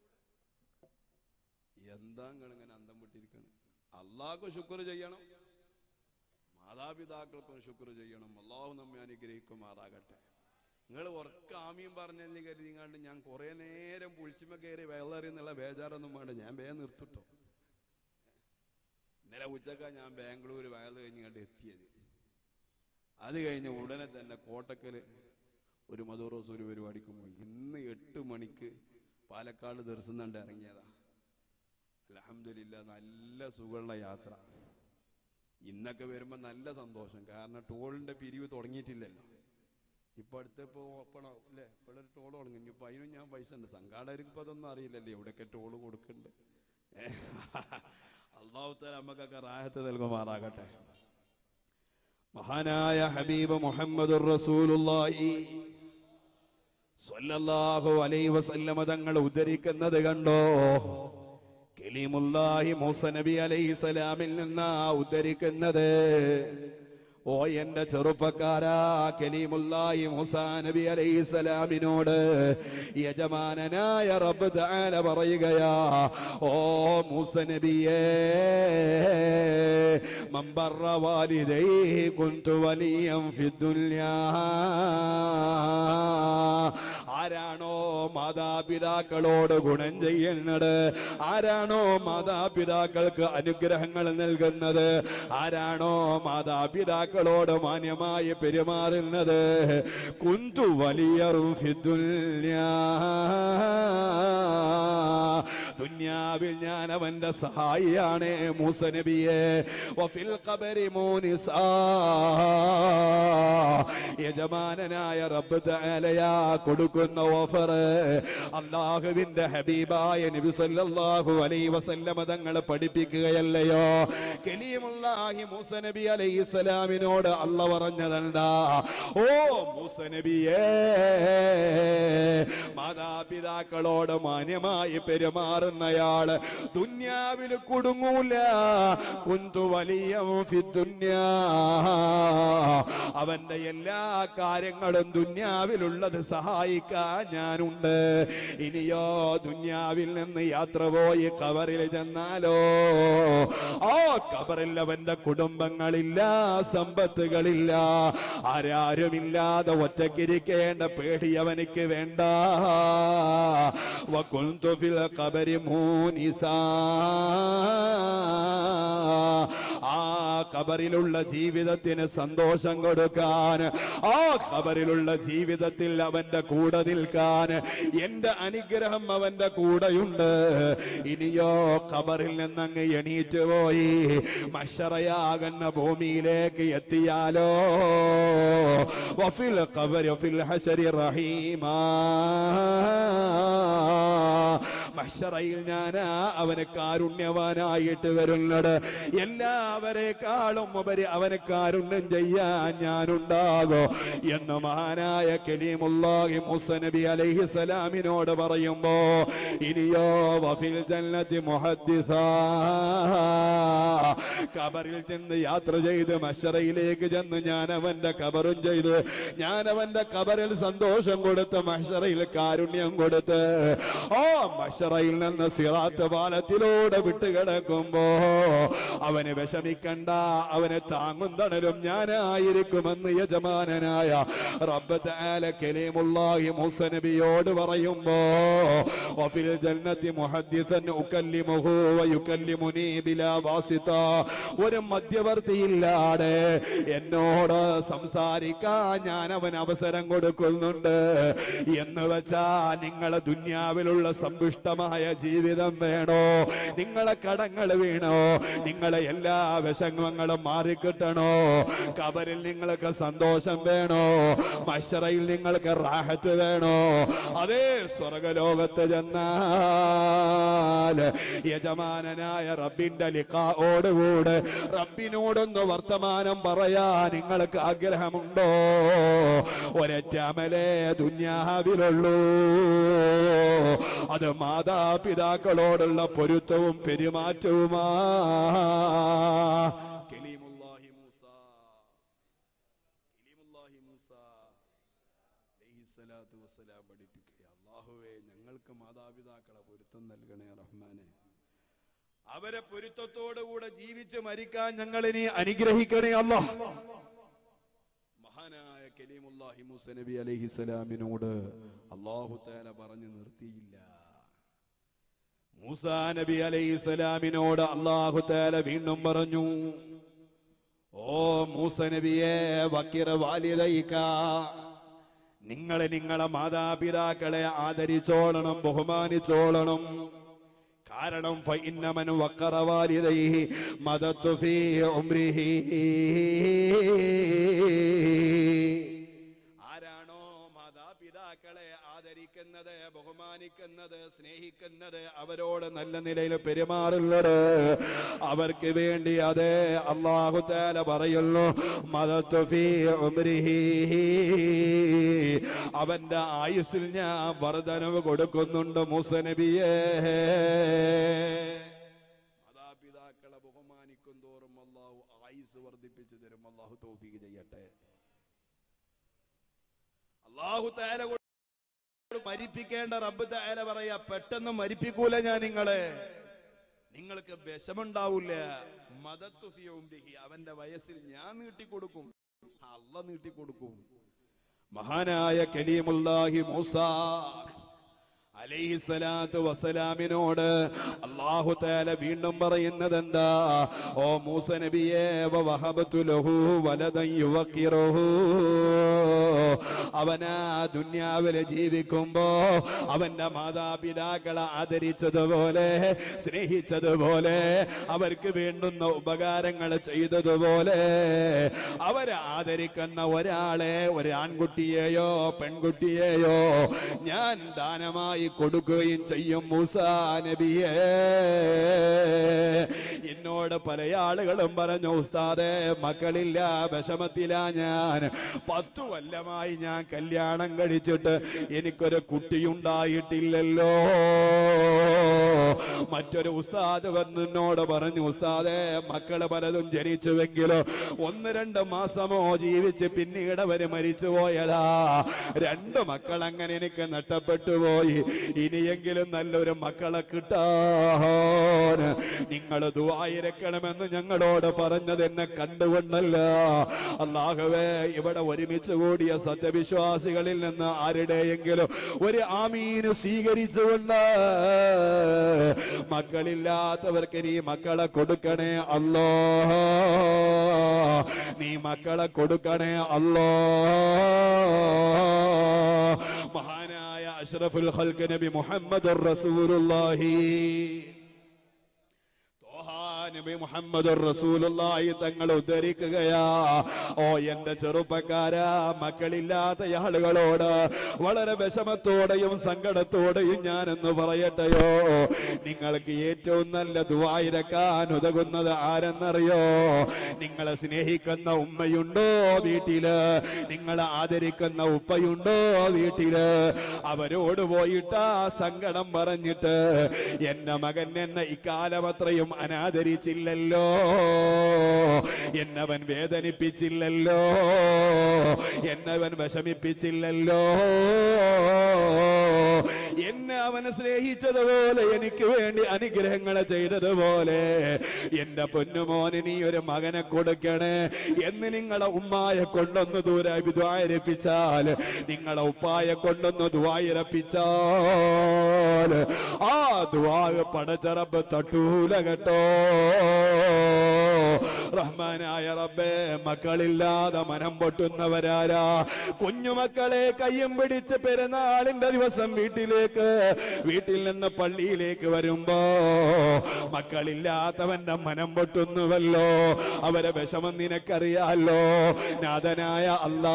[SPEAKER 1] എന്താ ഇങ്ങനെ അന്തം വിട്ടിരിക്കണം അള്ളാഹ്ക്ക് ശുക്ർ ചെയ്യണം മാതാപിതാക്കൾക്കും ശുക്ർ ചെയ്യണം അള്ളാഹു നമ്മെ അനുഗ്രഹിക്കുമാറാകട്ടെ നിങ്ങൾ ഉറക്ക ആമിയും പറഞ്ഞെന്ന് കരുതിങ്ങാണ്ട് ഞാൻ കുറെ നേരം പുളിച്ചുമ കയറി വെള്ളറി എന്നുള്ള ബേജാറൊന്നും വേണ്ട ഞാൻ വേഗം നിർത്തിട്ടോ ഇന്നലെ ഉച്ചക്ക ഞാൻ ബാംഗ്ലൂർ വയൽ കഴിഞ്ഞ് എത്തിയത് അത് കഴിഞ്ഞ് ഉടനെ തന്നെ കോട്ടക്കല് ഒരു മധുറോസ് ഒരു പരിപാടിക്ക് പോയി ഇന്ന് എട്ട് മണിക്ക് പാലക്കാട് ദർശനം ഇറങ്ങിയതാ അലഹമില്ല നല്ല സുഖമുള്ള യാത്ര ഇന്നൊക്കെ വരുമ്പോൾ നല്ല സന്തോഷം കാരണം ടോളിന്റെ പിരിവ് തുടങ്ങിയിട്ടില്ലല്ലോ ഇപ്പൊ അടുത്തപ്പോ ഓപ്പൺ ആവും അല്ലേ ഇവിടെ ഒരു ടോൾ തുടങ്ങി ഇനിയിപ്പോ അതിനും ഞാൻ പൈസ ഉണ്ട് സംഘാടകർക്ക് ഇപ്പൊ അതൊന്നും അറിയില്ലല്ലേ എവിടെയൊക്കെ ടോള് കൊടുക്കുന്നുണ്ട് അള്ളാഹുത്താല നമുക്കൊക്കെ റാഹത്ത് നൽകുമാറാകട്ടെ മഹാനായ ഹബീബ് മുഹമ്മദ് റസൂലുള്ളാഹി സ്വല്ലല്ലാഹു അലൈഹി വസല്ലമ തങ്ങൾ ഉദ്ധരിക്കുന്നത് കണ്ടോ കലീമുല്ലാഹി മൂസ നബി അലൈഹി സലാമിൽ നിന്നാ ഉദ്ധരിക്കുന്നത് ഓ എന്റെ ചെറുപ്പക്കാരാ കലീമുല്ലാഹി മൂസ നബി അലൈഹി സലാമിനോട് യജമാനനായ റബ്ബ് തആല പറയുകയാ ഓ മൂസ നബിയേ من بر والديه كنت وليا في الدنيا ആരാണോ മാതാപിതാക്കളോട് ഗുണം ചെയ്യുന്നത് ആരാണോ മാതാപിതാക്കൾക്ക് അനുഗ്രഹങ്ങൾ നൽകുന്നത് ആരാണോ മാതാപിതാക്കളോട് മാന്യമായി പെരുമാറുന്നത് കുന്തു വലിയറും ദുന്യാവിൽ ഞാൻ അവന്റെ സഹായിയാണ് മൂസ നബിയെ വഫിൽ ഖബരി മൂനിസാ യജമാനനായ റബ്ബ് തആലയാ കൊടുക്കുന്ന ഓഫർ അള്ളാഹുവിന്റെ ഹബീബായ നബി സല്ലല്ലാഹു അലൈഹി വസല്ലമ തങ്ങൾ പഠിപ്പിക്കുകയല്ലയോ കലീമുല്ലാഹി മൂസ നബി അലൈഹി സലാമിനോട് അല്ല പറഞ്ഞതെന്താ ഓ മൂസ നബിയേ മാതാപിതാക്കളോട് മാന്യമായി പെരുമാറുന്നയാള് ദുന്യാവിൽ കുടുങ്ങൂല കുന്തു വലിയ ദുന്യാ അവന്റെ എല്ലാ കാര്യങ്ങളും ദുന്യാവിലുള്ളത് സഹായിക്കാൻ ഞാനുണ്ട് ഇനിയോ ദുന്യാവിൽ നിന്ന് യാത്ര പോയി കബറിൽ ചെന്നാലോ ആ കബറിൽ അവന്റെ കുടുംബങ്ങളില്ല സമ്പത്തുകളില്ല ആരാരുമില്ലാതെ ഒറ്റക്കിരിക്കേണ്ട പേടി അവനിക്ക് വേണ്ട വകുന്തു ഫിൽ ഖബരി മൂനിസാ ഖബറിലുള്ള ജീവിതത്തിന് സന്തോഷം കൊടുക്കാൻ ആ ഖബറിലുള്ള ജീവിതത്തിൽ അവന്റെ കൂടെ നിൽക്കാൻ എന്റെ അനുഗ്രഹം അവന്റെ കൂടെയുണ്ട് ഇനിയോ ഖബറിൽ നിന്നങ്ങ് എണീറ്റ് പോയി മഷറയാകുന്ന ഭൂമിയിലേക്ക് എത്തിയാലോ വഫിൽ ഖബരി ഫിൽ ഹശരി റഹീമാ മഷറയിൽ ഞാൻ അവന് കാരുണ്യവാനായിട്ട് വരുന്നത് എല്ലാവരെക്കാളും ഉപരി അവന് കാരുണ്യം ചെയ്യാൻ ഞാനുണ്ടാകോ എന്ന് മഹാനായ കലീമുല്ലാഹി മുസനബി അലൈഹി സലാമിനോട് പറയുമ്പോ ഇനിയോ വഫിൽ ജന്നത്തി മുഹദ്ദിസ കബറിൽ ചെന്ന് യാത്ര ചെയ്ത് മഷറയിലേക്ക് ചെന്ന് ഞാൻ അവന്റെ കബറും ചെയ്ത് ഞാൻ അവന്റെ കബറിൽ സന്തോഷം കൊടുത്ത് മഷറയിൽ കാരുണ്യം കൊടുത്ത് ഓ മഷറയിൽ നിന്ന് സിറാത്ത് പാലത്തിലൂടെ വിട്ടുകിടക്കുമ്പോ അവന് വിഷമിക്കണ്ട അവന് താങ്ങും തണലും ഞാനായിരിക്കുമെന്ന് യജമാനനായ റബ്ബ് തആല കലീമുല്ലാഹി മൂസ നബിയോട് പറയുമ്പോ വഫിൽ ജന്നത്തി മുഹദ്ദിസൻ ഉകല്ലിമുഹു വയുകല്ലിമുനി ബിലാ വാസിത ഒരു മധ്യവർത്തിയില്ലാതെ എന്നോട് സംസാരിക്കാൻ ഞാൻ അവൻ അവസരം കൊടുക്കുന്നുണ്ട് എന്ന് വെച്ചാ നിങ്ങളെ ദുന്യാവിലുള്ള സമ്പുഷ്ടമായ ജീവിതം വേണോ നിങ്ങളെ കടങ്ങൾ വീണോ നിങ്ങളെ എല്ലാ വിഷമങ്ങളും മാറിക്കിട്ടണോ കബറിൽ നിങ്ങൾക്ക് സന്തോഷം വേണോ മഷറയിൽ നിങ്ങൾക്ക് റാഹത്ത് വേണോ അതേ സ്വർഗലോകത്ത് ചെന്നാൽ യജമാനനായ റബ്ബിന്റെ ലിഖാഓടുകൂടെ റബ്ബിനോടൊന്ന് വർത്തമാനം പറയാ നിങ്ങൾക്ക് ആഗ്രഹമുണ്ടോ ഒരൊറ്റ അമലേ ദുന്യാവിലുള്ളൂ അത് മാതാപിതാക്കളോടുള്ള പൊരുത്തവും പെരുമാറ്റവുമാ കലീമുല്ലാഹി മൂസ കലീമുല്ലാഹി മൂസ അലൈഹിസ്സലാത്തു വസ്സലാം പഠിപ്പിക്കുക അള്ളാഹുവേ ഞങ്ങൾക്ക് മാതാപിതാക്കളെ പൊരുത്തം നൽകണേ റഹ്മാനെ അവരെ പൊരുത്തത്തോടുകൂടെ ജീവിച്ച് മരിക്കാൻ ഞങ്ങൾ ഇനി അനുഗ്രഹിക്കണേ അല്ലാഹ് മഹാനായ കലീമുല്ലാഹി മൂസ നബി അലൈഹിസ്സലാമിനോട് അള്ളാഹു താല പറഞ്ഞു നിർത്തിയില്ല മൂസാ നബി അലൈഹിസ്സലാമിനോട് അള്ളാഹു താല വീണ്ടും പറഞ്ഞു ഓ മൂസ നബിയെ വക്കിറ വാലിദൈക നിങ്ങളെ നിങ്ങളെ മാതാപിതാക്കളെ ആദരിച്ചോളണം ബഹുമാനിച്ചോളണം കാരണം ഫഇന്നമൻ വഖറ വാലിദൈഹി മദത്തു ഫീ ഉംരിഹി ആരാണോ മാതാപിതാക്കളെ ആദരിക്കുന്നത് ബഹുമാനിക്കുന്നത് സ്നേഹിക്കുന്നത് അവരോട് നല്ല നിലയിൽ പെരുമാറുന്നത് അവർക്ക് വേണ്ടി അതെ അള്ളാഹു താല പറയുന്നു മദത്തു ഫീ ഉംരിഹി അവന്റെ ആയുസ്സിൽ ഞാൻ വർധനവ് കൊടുക്കുന്നുണ്ട് മുസനബിയേ മാതാപിതാക്കളെ ബഹുമാനിക്കും തോറും അള്ളാഹു ആയുസ് വർദ്ധിപ്പിച്ചു തരും അള്ളാഹു തോഫീക്ക് ചെയ്യട്ടെ അള്ളാഹു താര മരിപ്പിക്കേണ്ട റബ്ബ് താര പറയാ പെട്ടെന്ന് മരിപ്പിക്കൂല ഞാൻ നിങ്ങളെ നിങ്ങൾക്ക് വിഷമുണ്ടാവൂല മദത്തു ഫി ഉംരിഹി. അവന്റെ വയസ്സിൽ ഞാൻ നീട്ടിക്കൊടുക്കും അല്ല നീട്ടിക്കൊടുക്കും മഹാനായ കലീമുല്ലാഹി മൂസ അലൈഹിസ്സലാത്തു വസ്സലാമിനോട് അല്ലാഹു തആല വീണ്ടും പറയുന്നത് എന്താ ഓ മൂസ നബിയേ വ വഹബതു ലഹു വലദൻ യുവക്കിറുഹു അവനാ ദുന്യാവില് ജീവിക്കുമ്പോ അവന്റെ മാതാപിതാക്കളെ ആദരിച്ചതുപോലെ സ്നേഹിച്ചതുപോലെ അവർക്ക് വേണ്ടുന്ന ഉപകാരങ്ങൾ ചെയ്തതുപോലെ അവരെ ആദരിക്കുന്ന ഒരാളെ ഒരു ആൺകുട്ടിയെയോ പെൺകുട്ടിയെയോ ഞാൻ ദാനമായി കൊടുക്കുകയും ചെയ്യും മൂസാ നബിയേ എന്നോട് പല ആളുകളും പറഞ്ഞു ഉസ്താദെ മക്കളില്ല വിഷമത്തില ഞാൻ പത്തു കൊല്ലമായി ഞാൻ കല്യാണം കഴിച്ചിട്ട് എനിക്കൊരു കുട്ടിയുണ്ടായിട്ടില്ലല്ലോ മറ്റൊരു ഉസ്താദ് വന്നോട് പറഞ്ഞു ഉസ്താദെ മക്കള് പലതും ജനിച്ചുവെങ്കിലോ ഒന്ന് രണ്ട് മാസമോ ജീവിച്ച് പിന്നീട് അവര് മരിച്ചു പോയതാ രണ്ട് മക്കൾ അങ്ങനെ എനിക്ക് നഷ്ടപ്പെട്ടു പോയി ഇനിയെങ്കിലും നല്ലൊരു മക്കളെ കിട്ടാൻ നിങ്ങൾ ദുവായിരക്കണമെന്ന് ഞങ്ങളോട് പറഞ്ഞത് എന്നെ കണ്ടുകൊണ്ടല്ല അള്ളാഹുവേ ഇവിടെ ഒരുമിച്ച് കൂടിയ സത്യവിശ്വാസികളിൽ നിന്ന് ആരുടെയെങ്കിലും ഒരു ആമീന് സ്വീകരിച്ചുകൊണ്ട് മക്കളില്ലാത്തവർക്ക് നീ മക്കളെ കൊടുക്കണേ അല്ലോ നീ മക്കളെ കൊടുക്കണേ അല്ലോ മഹാനായ അഷ്റഫുൽ ഖൽക്ക് നബി മുഹമ്മദ് റസൂലുള്ളാഹി ത്വാഹാ നബി മുഹമ്മദ് റസൂലുള്ളാഹി തങ്ങൾ ഉദ്ധരിക്കുകയാ ഓ എന്റെ ചെറുപ്പക്കാരാ മക്കളില്ലാത്ത ആളുകളോട് വളരെ വിഷമത്തോടെയും സങ്കടത്തോടെയും ഞാനെന്ന് പറയട്ടെയോ നിങ്ങൾക്ക് ഏറ്റവും നല്ല ദുവായിരക്കാൻ ഉതകുന്നത് ആരെന്നറിയോ നിങ്ങളെ സ്നേഹിക്കുന്ന ഉമ്മയുണ്ടോ വീട്ടില് നിങ്ങളെ ആദരിക്കുന്ന ഉപ്പയുണ്ടോ വീട്ടില് അവരോട് പോയിട്ട് ആ സങ്കടം പറഞ്ഞിട്ട് എന്റെ മകൻ എന്നെ ഇക്കാലം അത്രയും അനാദരിച്ചില്ലല്ലോ എന്നവൻ വേദനിപ്പിച്ചില്ലല്ലോ എന്നവൻ വിഷമിപ്പിച്ചില്ലല്ലോ എന്നെ അവനെ സ്നേഹിച്ചതുപോലെ എനിക്ക് വേണ്ടി അനുഗ്രഹങ്ങളെ ചെയ്തതുപോലെ എന്റെ പൊന്നുമോന് നീ ഒരു മകനെ കൊടുക്കണേ എന്ന് നിങ്ങളെ ഉമ്മായെ കൊണ്ടൊന്ന് ദൂരെ ദ്വായരപ്പിച്ചാൽ നിങ്ങളെ ഉപ്പായെ കൊണ്ടൊന്ന് ദ്വായരപ്പിച്ചാൽ ആ ദ്വാ പടച്ചറപ്പ് തട്ടൂല കേട്ടോ റഹ്മാനായ റബ്ബേ മക്കളില്ലാതെ മനം പൊട്ടുന്നവരാരാ കുഞ്ഞുമക്കളെ കയ്യും പിടിച്ച് പെരുന്നാളിന്റെ ദിവസം വീട്ടിലേക്ക് വീട്ടിൽ നിന്ന് പള്ളിയിലേക്ക് വരുമ്പോ മക്കളില്ലാത്തവന്റെ മനം പൊട്ടുന്നുവല്ലോ അവരെ വിഷമം നിനക്കറിയാലോ നാഥനായ അല്ലാ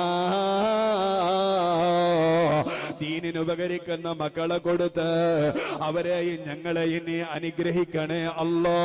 [SPEAKER 1] ദീനിന് ഉപകരിക്കുന്ന മക്കളെ കൊടുത്ത് അവരെയും ഞങ്ങളെയും നീ അനുഗ്രഹിക്കണേ അല്ലോ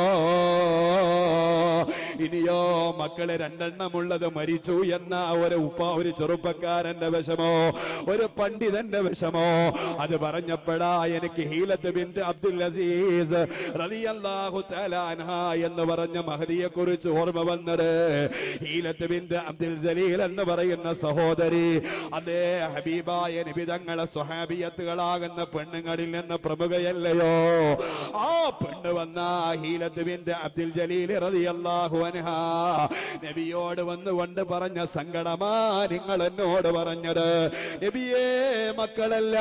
[SPEAKER 1] ഇനിയോ മക്കള് രണ്ടെണ്ണമുള്ളത് മരിച്ചു എന്ന ഒരു ഉപ്പ ഒരു ചെറുപ്പക്കാരന്റെ വിഷമോ ഒരു പണ്ഡിതന്റെ വിഷമോ അത് പറഞ്ഞപ്പോഴാ എനിക്ക് ഹീലത്ത് ബിന്ത് അബ്ദുൽ അസീസ് റളിയല്ലാഹു തആല അൻഹ എന്ന് പറഞ്ഞ മഹദിയെ കുറിച്ച് ഓർമ്മ വന്നത് ഹീലത്ത് ബിന്ത് അബ്ദുൽ ജലീൽ എന്ന് പറയുന്ന സഹോദരി അതേ ഹബീബായ നിബിതങ്ങളെ സ്വഹാബിയത്തുകളാകുന്ന പെണ്ണുങ്ങളിൽ നിന്ന് പ്രമുഖയല്ലയോ ആ പെണ്ണ് വന്ന ഹീലത്ത് ബിന്ത് അബ്ദുൽ ജലീൽ റളിയല്ലാഹു അൻഹ നബിയോട് വന്നുകൊണ്ട് പറഞ്ഞ സങ്കടമാ നിങ്ങൾ എന്നോട് പറഞ്ഞത് നബിയേ മക്കളല്ല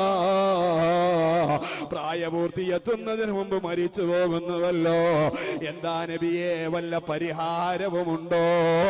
[SPEAKER 1] പ്രായപൂർത്തി എത്തുന്നതിന് മുമ്പ് മരിച്ചു പോകുന്നുവല്ലോ എന്താ നബിയെ വല്ല പരിഹാരവുമുണ്ടോ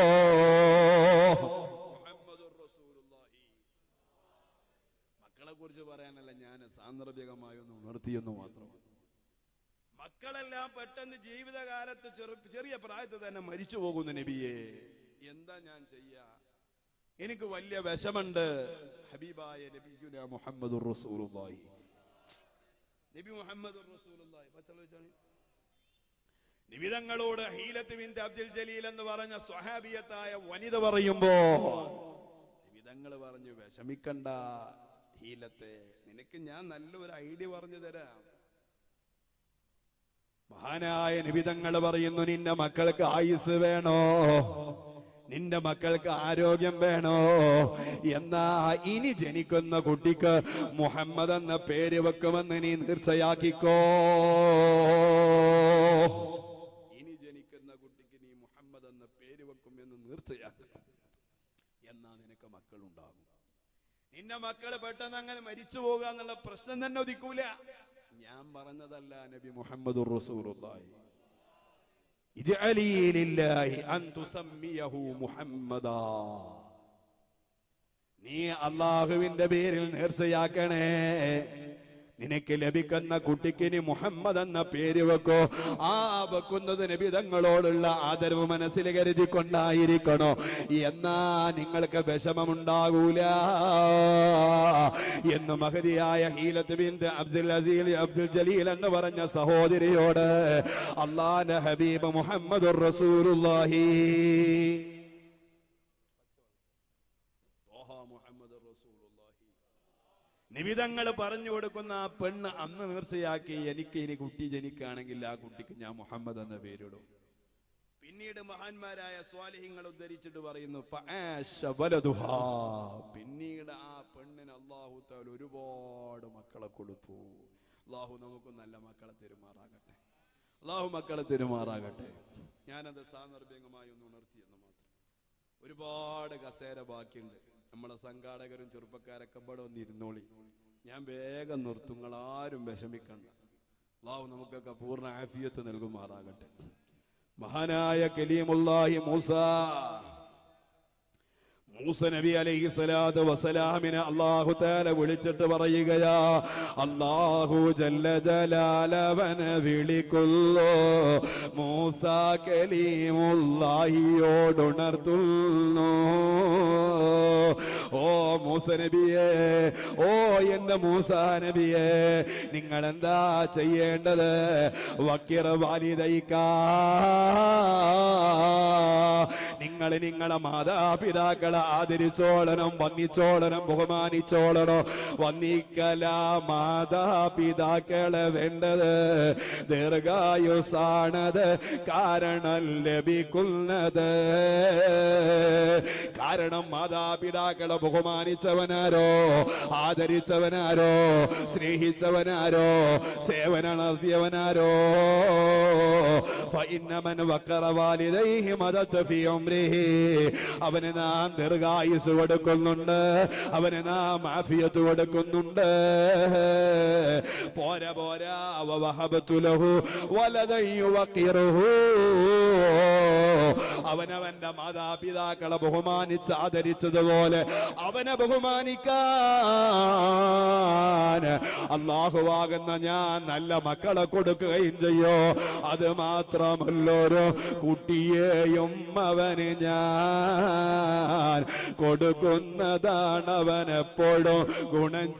[SPEAKER 1] മക്കളെ കുറിച്ച് പറയാനല്ല ഞാൻ സാന്ദർഭികമായി ഒന്ന് ഉണർത്തിയെന്ന് മാത്രം മക്കളെല്ലാം പെട്ടെന്ന് ജീവിതകാലത്ത് ചെറു ചെറിയ പ്രായത്തിൽ തന്നെ മരിച്ചു പോകുന്നു നബിയെ എന്താ ഞാൻ ചെയ്യാ എനിക്ക് വലിയ വിഷമുണ്ട് ഹബീബായ നബിയുന മുഹമ്മദ് റസൂലുള്ളാഹി നബി മുഹമ്മദ് റസൂലുള്ളാഹി പച്ചള വെച്ചാണ് നിബിതങ്ങളോട് ഹീലത്ത് ബിൻത് അബ്ദുൽ ജലീൽ എന്ന് പറഞ്ഞ സ്വഹാബിയത്തായ വനിത പറയുമ്പോ നിബിതങ്ങൾ പറഞ്ഞു വിഷമിക്കണ്ട ഹീലത്തെ നിനക്ക് ഞാൻ നല്ലൊരു ഐഡിയ പറഞ്ഞു തരാം മഹാനായ നിബിതങ്ങൾ പറയുന്നു നിന്റെ മക്കൾക്ക് ആയുസ് വേണോ നിന്റെ മക്കൾക്ക് ആരോഗ്യം വേണോ എന്നാ ഇനി ജനിക്കുന്ന കുട്ടിക്ക് മുഹമ്മദ് എന്ന പേര് വെക്കുമെന്ന് നീ തീർച്ചയാക്കിക്കോ ഇനി ജനിക്കുന്ന കുട്ടിക്ക് നീ മുഹമ്മദ് എന്ന പേര് വെക്കുമെന്ന് തീർച്ചയാക്കുക എന്നാ നിനക്ക് മക്കളുണ്ടാകും നിന്റെ മക്കള് പെട്ടെന്ന് അങ്ങനെ മരിച്ചു പോകുക എന്നുള്ള പ്രശ്നം തന്നെ ഒതുക്കൂല ഞാൻ പറഞ്ഞതല്ല നബി മുഹമ്മദ് റസൂലുള്ളാഹി ഇജ്അലീ ലില്ലാഹി അൻ തുസമ്മിയഹു മുഹമ്മദാ നീ അള്ളാഹുവിന്റെ പേരിൽ നേർച്ചയാക്കണേ നിനക്ക് ലഭിക്കുന്ന കുട്ടിക്ക് ഇനി മുഹമ്മദ് എന്ന പേര് വെക്കോ ആ വെക്കുന്നത് നബിതങ്ങളോടുള്ള ആദരവ് മനസ്സിൽ കരുതിക്കൊണ്ടായിരിക്കണോ എന്നാ നിങ്ങൾക്ക് വിഷമമുണ്ടാകൂല എന്ന് മഹതിയായ ഹീലത്ത് ബിന്ത് അബ്ദുൽ അസീൽ അബ്ദുൽ ജലീൽ എന്ന് പറഞ്ഞ സഹോദരിയോട് അള്ളാന്റെ ഹബീബ് മുഹമ്മദ് റസൂലുള്ളാഹി മുഹമ്മദ് റസൂലുള്ളാഹി നിബിതങ്ങൾ പറഞ്ഞു കൊടുക്കുന്ന ആ പെണ്ണ് അന്ന് നേർച്ചയാക്കി എനിക്ക് ഇനി കുട്ടി ജനിക്കുകയാണെങ്കിൽ ആ കുട്ടിക്ക് ഞാൻ മുഹമ്മദ് എന്ന പേരിടും പിന്നീട് മഹാന്മാരായ സ്വാലിഹ്യങ്ങൾ ഉദ്ധരിച്ചിട്ട് പറയുന്നു ഫആശ വലതുഹാ. പിന്നീട് ആ പെണ്ണിന് അള്ളാഹു താല ഒരുപാട് മക്കളെ കൊടുത്തു അള്ളാഹു നമുക്ക് നല്ല മക്കളെ തെരുമാറാകട്ടെ അള്ളാഹു മക്കളെ തെരുമാറാകട്ടെ ഞാനത് സാന്ദർഭികമായി ഒന്ന് ഉണർത്തിയെന്ന് മാത്രം ഒരുപാട് കസേര ബാക്കിയുണ്ട് നമ്മളെ സംഘാടകരും ചെറുപ്പക്കാരൊക്കെ ഇവിടെ ഒന്ന് ഇരുന്നോളി ഞാൻ വേഗം നിർത്തും നിങ്ങൾ ആരും വിഷമിക്കണ്ട അള്ളാഹു നമുക്കൊക്കെ പൂർണ്ണ ആഫിയത്ത് നൽകുമാറാകട്ടെ മഹാനായ കലീമുല്ലാഹി മൂസ മൂസ നബി അലൈഹി സ്വലാത്തു വസലാമിനെ അള്ളാഹു താല വിളിച്ചിട്ട് പറയുകയാ അള്ളാഹു ജല്ല ജലാലവനെ വിളിക്കുന്നു മൂസ കലീമുല്ലാഹിയോടുണർത്തുന്നു ഓ മൂസ നബിയെ ഓ എന്റെ മൂസ നബിയെ നിങ്ങൾ എന്താ ചെയ്യേണ്ടത് വക്കിറ വാലിദൈക്കാ നിങ്ങൾ നിങ്ങളെ മാതാപിതാക്കളെ ആദരിച്ചോളണം വന്നിച്ചോളണം ബഹുമാനിച്ചോളണം വന്നിക്കല മാതാപിതാക്കളെ വേണ്ടത് ദീർഘായുസാണത് കാരണം ലഭിക്കുന്നത് കാരണം മാതാപിതാക്കളെ ബഹുമാനിച്ചവനാരോ ആദരിച്ചവനാരോ സ്നേഹിച്ചവനാരോ സേവനം നടത്തിയവനാരോ فإن من وقر والديه مدد في عمره അവന് നാം ദീർഘായുസ് കൊടുക്കുന്നുണ്ട് അവന് നാം ആഫിയത്ത് കൊടുക്കുന്നുണ്ട് പോരാ പോരാ അവ വഹബത്തുലഹു വലതയ്യുവക്കിറുഹു അവനവന്റെ മാതാപിതാക്കളെ ബഹുമാനിച്ച് ആദരിച്ചതുപോലെ അവനെ ബഹുമാനിക്കാൻ അള്ളാഹുവാകുന്ന ഞാൻ നല്ല മക്കളെ കൊടുക്കുകയും ചെയ്യോ അത് മാത്രമല്ലൊരു കുട്ടിയെയും അവന് ഞാൻ കൊടുക്കുന്നതാണ് അവനെപ്പോഴും ഗുണം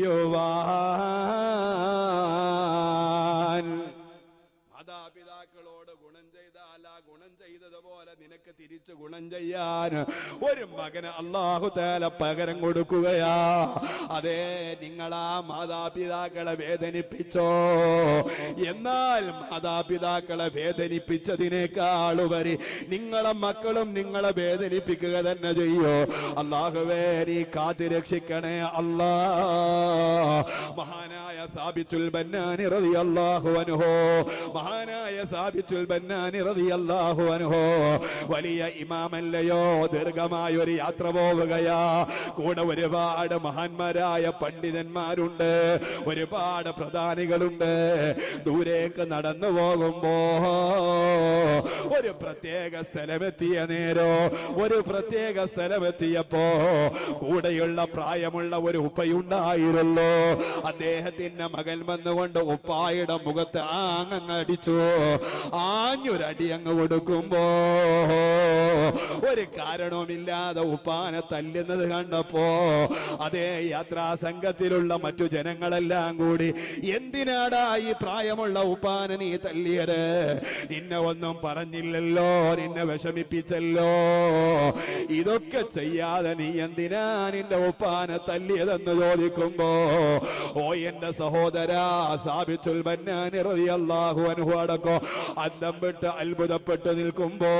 [SPEAKER 1] ചെയ്യുവാൻ മാതാപിതാക്കളോട് ഗുണം ചെയ്താൽ ആ ഗുണം ചെയ്തതുപോലെ നിനക്ക് തിരിച്ചു ഗുണം ചെയ്യാൻ ഒരു മകന് അള്ളാഹു തേല പകരം കൊടുക്കുകയാ അതെ നിങ്ങൾ ആ മാതാപിതാക്കളെ വേദനിപ്പിച്ചോ എന്നാൽ മാതാപിതാക്കളെ വേദനിപ്പിച്ചതിനേക്കാളുപരി നിങ്ങളെ മക്കളും നിങ്ങളെ വേദനിപ്പിക്കുക തന്നെ ചെയ്യോ അള്ളാഹുവേ നീ കാത്തി രക്ഷിക്കണേ അല്ലാ മഹാനായ സാബിത്തുൽ ബന്നാനി റളിയല്ലാഹു അൻഹു മഹാനായ സാബിത്തുൽ ബന്നാനി റളിയല്ലാഹു അൻഹു വലിയ ഇമാമല്ലയോ ദീർഘമായ ഒരു യാത്ര പോവുകയാ കൂടെ ഒരുപാട് മഹാന്മാരായ പണ്ഡിതന്മാരുണ്ട് ഒരുപാട് പ്രധാനികളുണ്ട് ദൂരേക്ക് നടന്നു പോകുമ്പോ ഒരു പ്രത്യേക സ്ഥലമെത്തിയ നേരോ ഒരു പ്രത്യേക സ്ഥലമെത്തിയപ്പോ കൂടെയുള്ള പ്രായമുള്ള ഒരു ഉപ്പയുണ്ടായിരുന്നു അദ്ദേഹത്തിന്റെ മകൻ വന്നുകൊണ്ട് ഉപ്പായുടെ മുഖത്ത് ആങ്ങങ്ങ് അടിച്ചു ആഞ്ഞൊരടി അങ്ങ് കൊടുക്കുമ്പോ ഒരു കാരണവുമില്ലാതെ ഉപ്പാനെ തല്ലുന്നത് കണ്ടപ്പോ അതേ യാത്രാ സംഘത്തിലുള്ള മറ്റു ജനങ്ങളെല്ലാം കൂടി എന്തിനാടാ ഈ പ്രായമുള്ള ഉപ്പാനെ നീ തല്ലിയത് നിന്നെ ഒന്നും പറഞ്ഞില്ലല്ലോ നിന്നെ വിഷമിപ്പിച്ചല്ലോ ഇതൊക്കെ ചെയ്യാതെ നീ എന്തിനാ നിന്റെ ഉപ്പാനെ തല്ലിയതെന്ന് ചോദിക്കുമ്പോ ഓ എന്റെ സഹോദരാ സ്ഥാപിച്ചുൽ അള്ളാഹു അനുഭവ അടക്കോ അന്തം വിട്ട് അത്ഭുതപ്പെട്ട് നിൽക്കുമ്പോ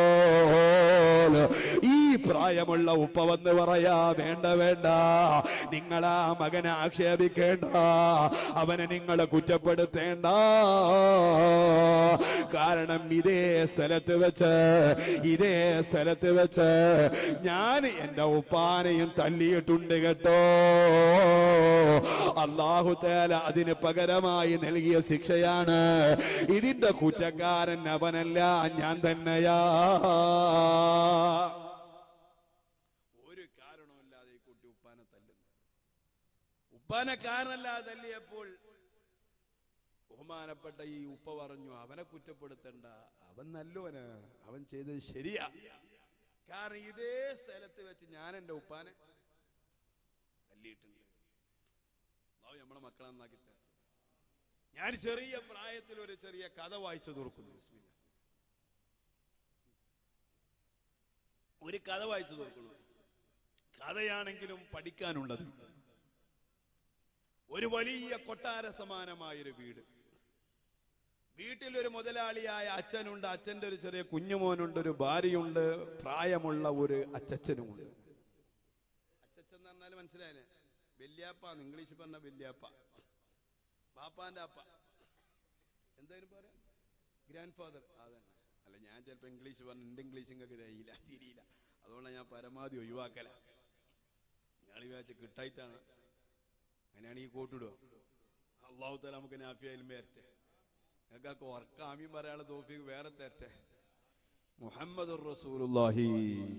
[SPEAKER 1] ഈ പ്രായമുള്ള ഉപ്പ വന്ന് പറയാ വേണ്ട വേണ്ട നിങ്ങളാ മകനെ ആക്ഷേപിക്കേണ്ട അവനെ നിങ്ങൾ കുറ്റപ്പെടുത്തേണ്ട കാരണം ഇതേ സ്ഥലത്ത് വെച്ച് ഇതേ സ്ഥലത്ത് വെച്ച് ഞാൻ എന്റെ ഉപ്പാനെയും തല്ലിയിട്ടുണ്ട് കേട്ടോ അള്ളാഹു തേല അതിന് പകരമായി നൽകിയ ശിക്ഷയാണ് ഇതിന്റെ കുറ്റക്കാരൻ അവനല്ല ഞാൻ തന്നെയാ ഒരു കാരണവുമില്ലാതെ ഈ കുട്ടി ഉപ്പാനെ തല്ലുന്നു ഉപ്പാനെ കാരണല്ലാതെ തല്ലിയപ്പോൾ ബഹുമാനപ്പെട്ട ഈ ഉപ്പ പറഞ്ഞു അവനെ കുറ്റപ്പെടുത്തണ്ട അവൻ നല്ലവന് അവൻ ചെയ്തത് ശരിയാ കാരണം ഇതേ സ്ഥലത്ത് വെച്ച് ഞാൻ എൻ്റെ ഉപ്പാനെ തല്ലിയിട്ടുണ്ട് അള്ളാഹു നമ്മളെ മക്കളെ നന്നാക്കി തരട്ടെ. ഞാൻ ചെറിയ പ്രായത്തിൽ ഒരു ചെറിയ കഥ വായിച്ചു തീർക്കുന്നു ബിസ്മില്ലാ. ഒരു കഥ വായിച്ചു തീർക്കുന്നു കഥയാണെങ്കിലും പഠിക്കാനുള്ളത് ഒരു വലിയ കൊട്ടാര സമാനമായൊരു വീട് വീട്ടിലൊരു മുതലാളിയായ അച്ഛനുണ്ട് അച്ഛന്റെ ഒരു ചെറിയ കുഞ്ഞുമോനുണ്ട് ഒരു ഭാര്യയുണ്ട് പ്രായമുള്ള ഒരു അച്ചച്ചനുമുണ്ട് അച്ചച്ചൻ എന്ന് പറഞ്ഞാൽ മനസ്സിലായേ വല്യാപ്പ ഇംഗ്ലീഷ് പറഞ്ഞ വല്യാപ്പ പാപ്പാന്റെ അപ്പ എന്തായാലും പറയാ ഗ്രാൻഡ് ഫാദർ അതന്നെ അല്ല ഞാൻ ചിലപ്പോ ഇംഗ്ലീഷ് പറഞ്ഞ എന്റെ ഇംഗ്ലീഷ് നിങ്ങൾക്ക് തിരിയില്ല തിരിയില്ല അതുകൊണ്ട് ഞാൻ പരമാവധി ഒഴിവാക്കല ഞാൻ വിചാരിച്ച കിട്ടായിട്ടാണ് അങ്ങനെയാണ് ഈ കോട്ടിടുക അള്ളാഹു തല നമുക്ക് നാഫിയായാലും വരട്ടെ ഞങ്ങൾക്ക് ആ ഉറക്കാമ്യം പറയാനുള്ള തോഫിക്ക് വേറെ തരട്ടെ മുഹമ്മദ് റസൂലുള്ളാഹി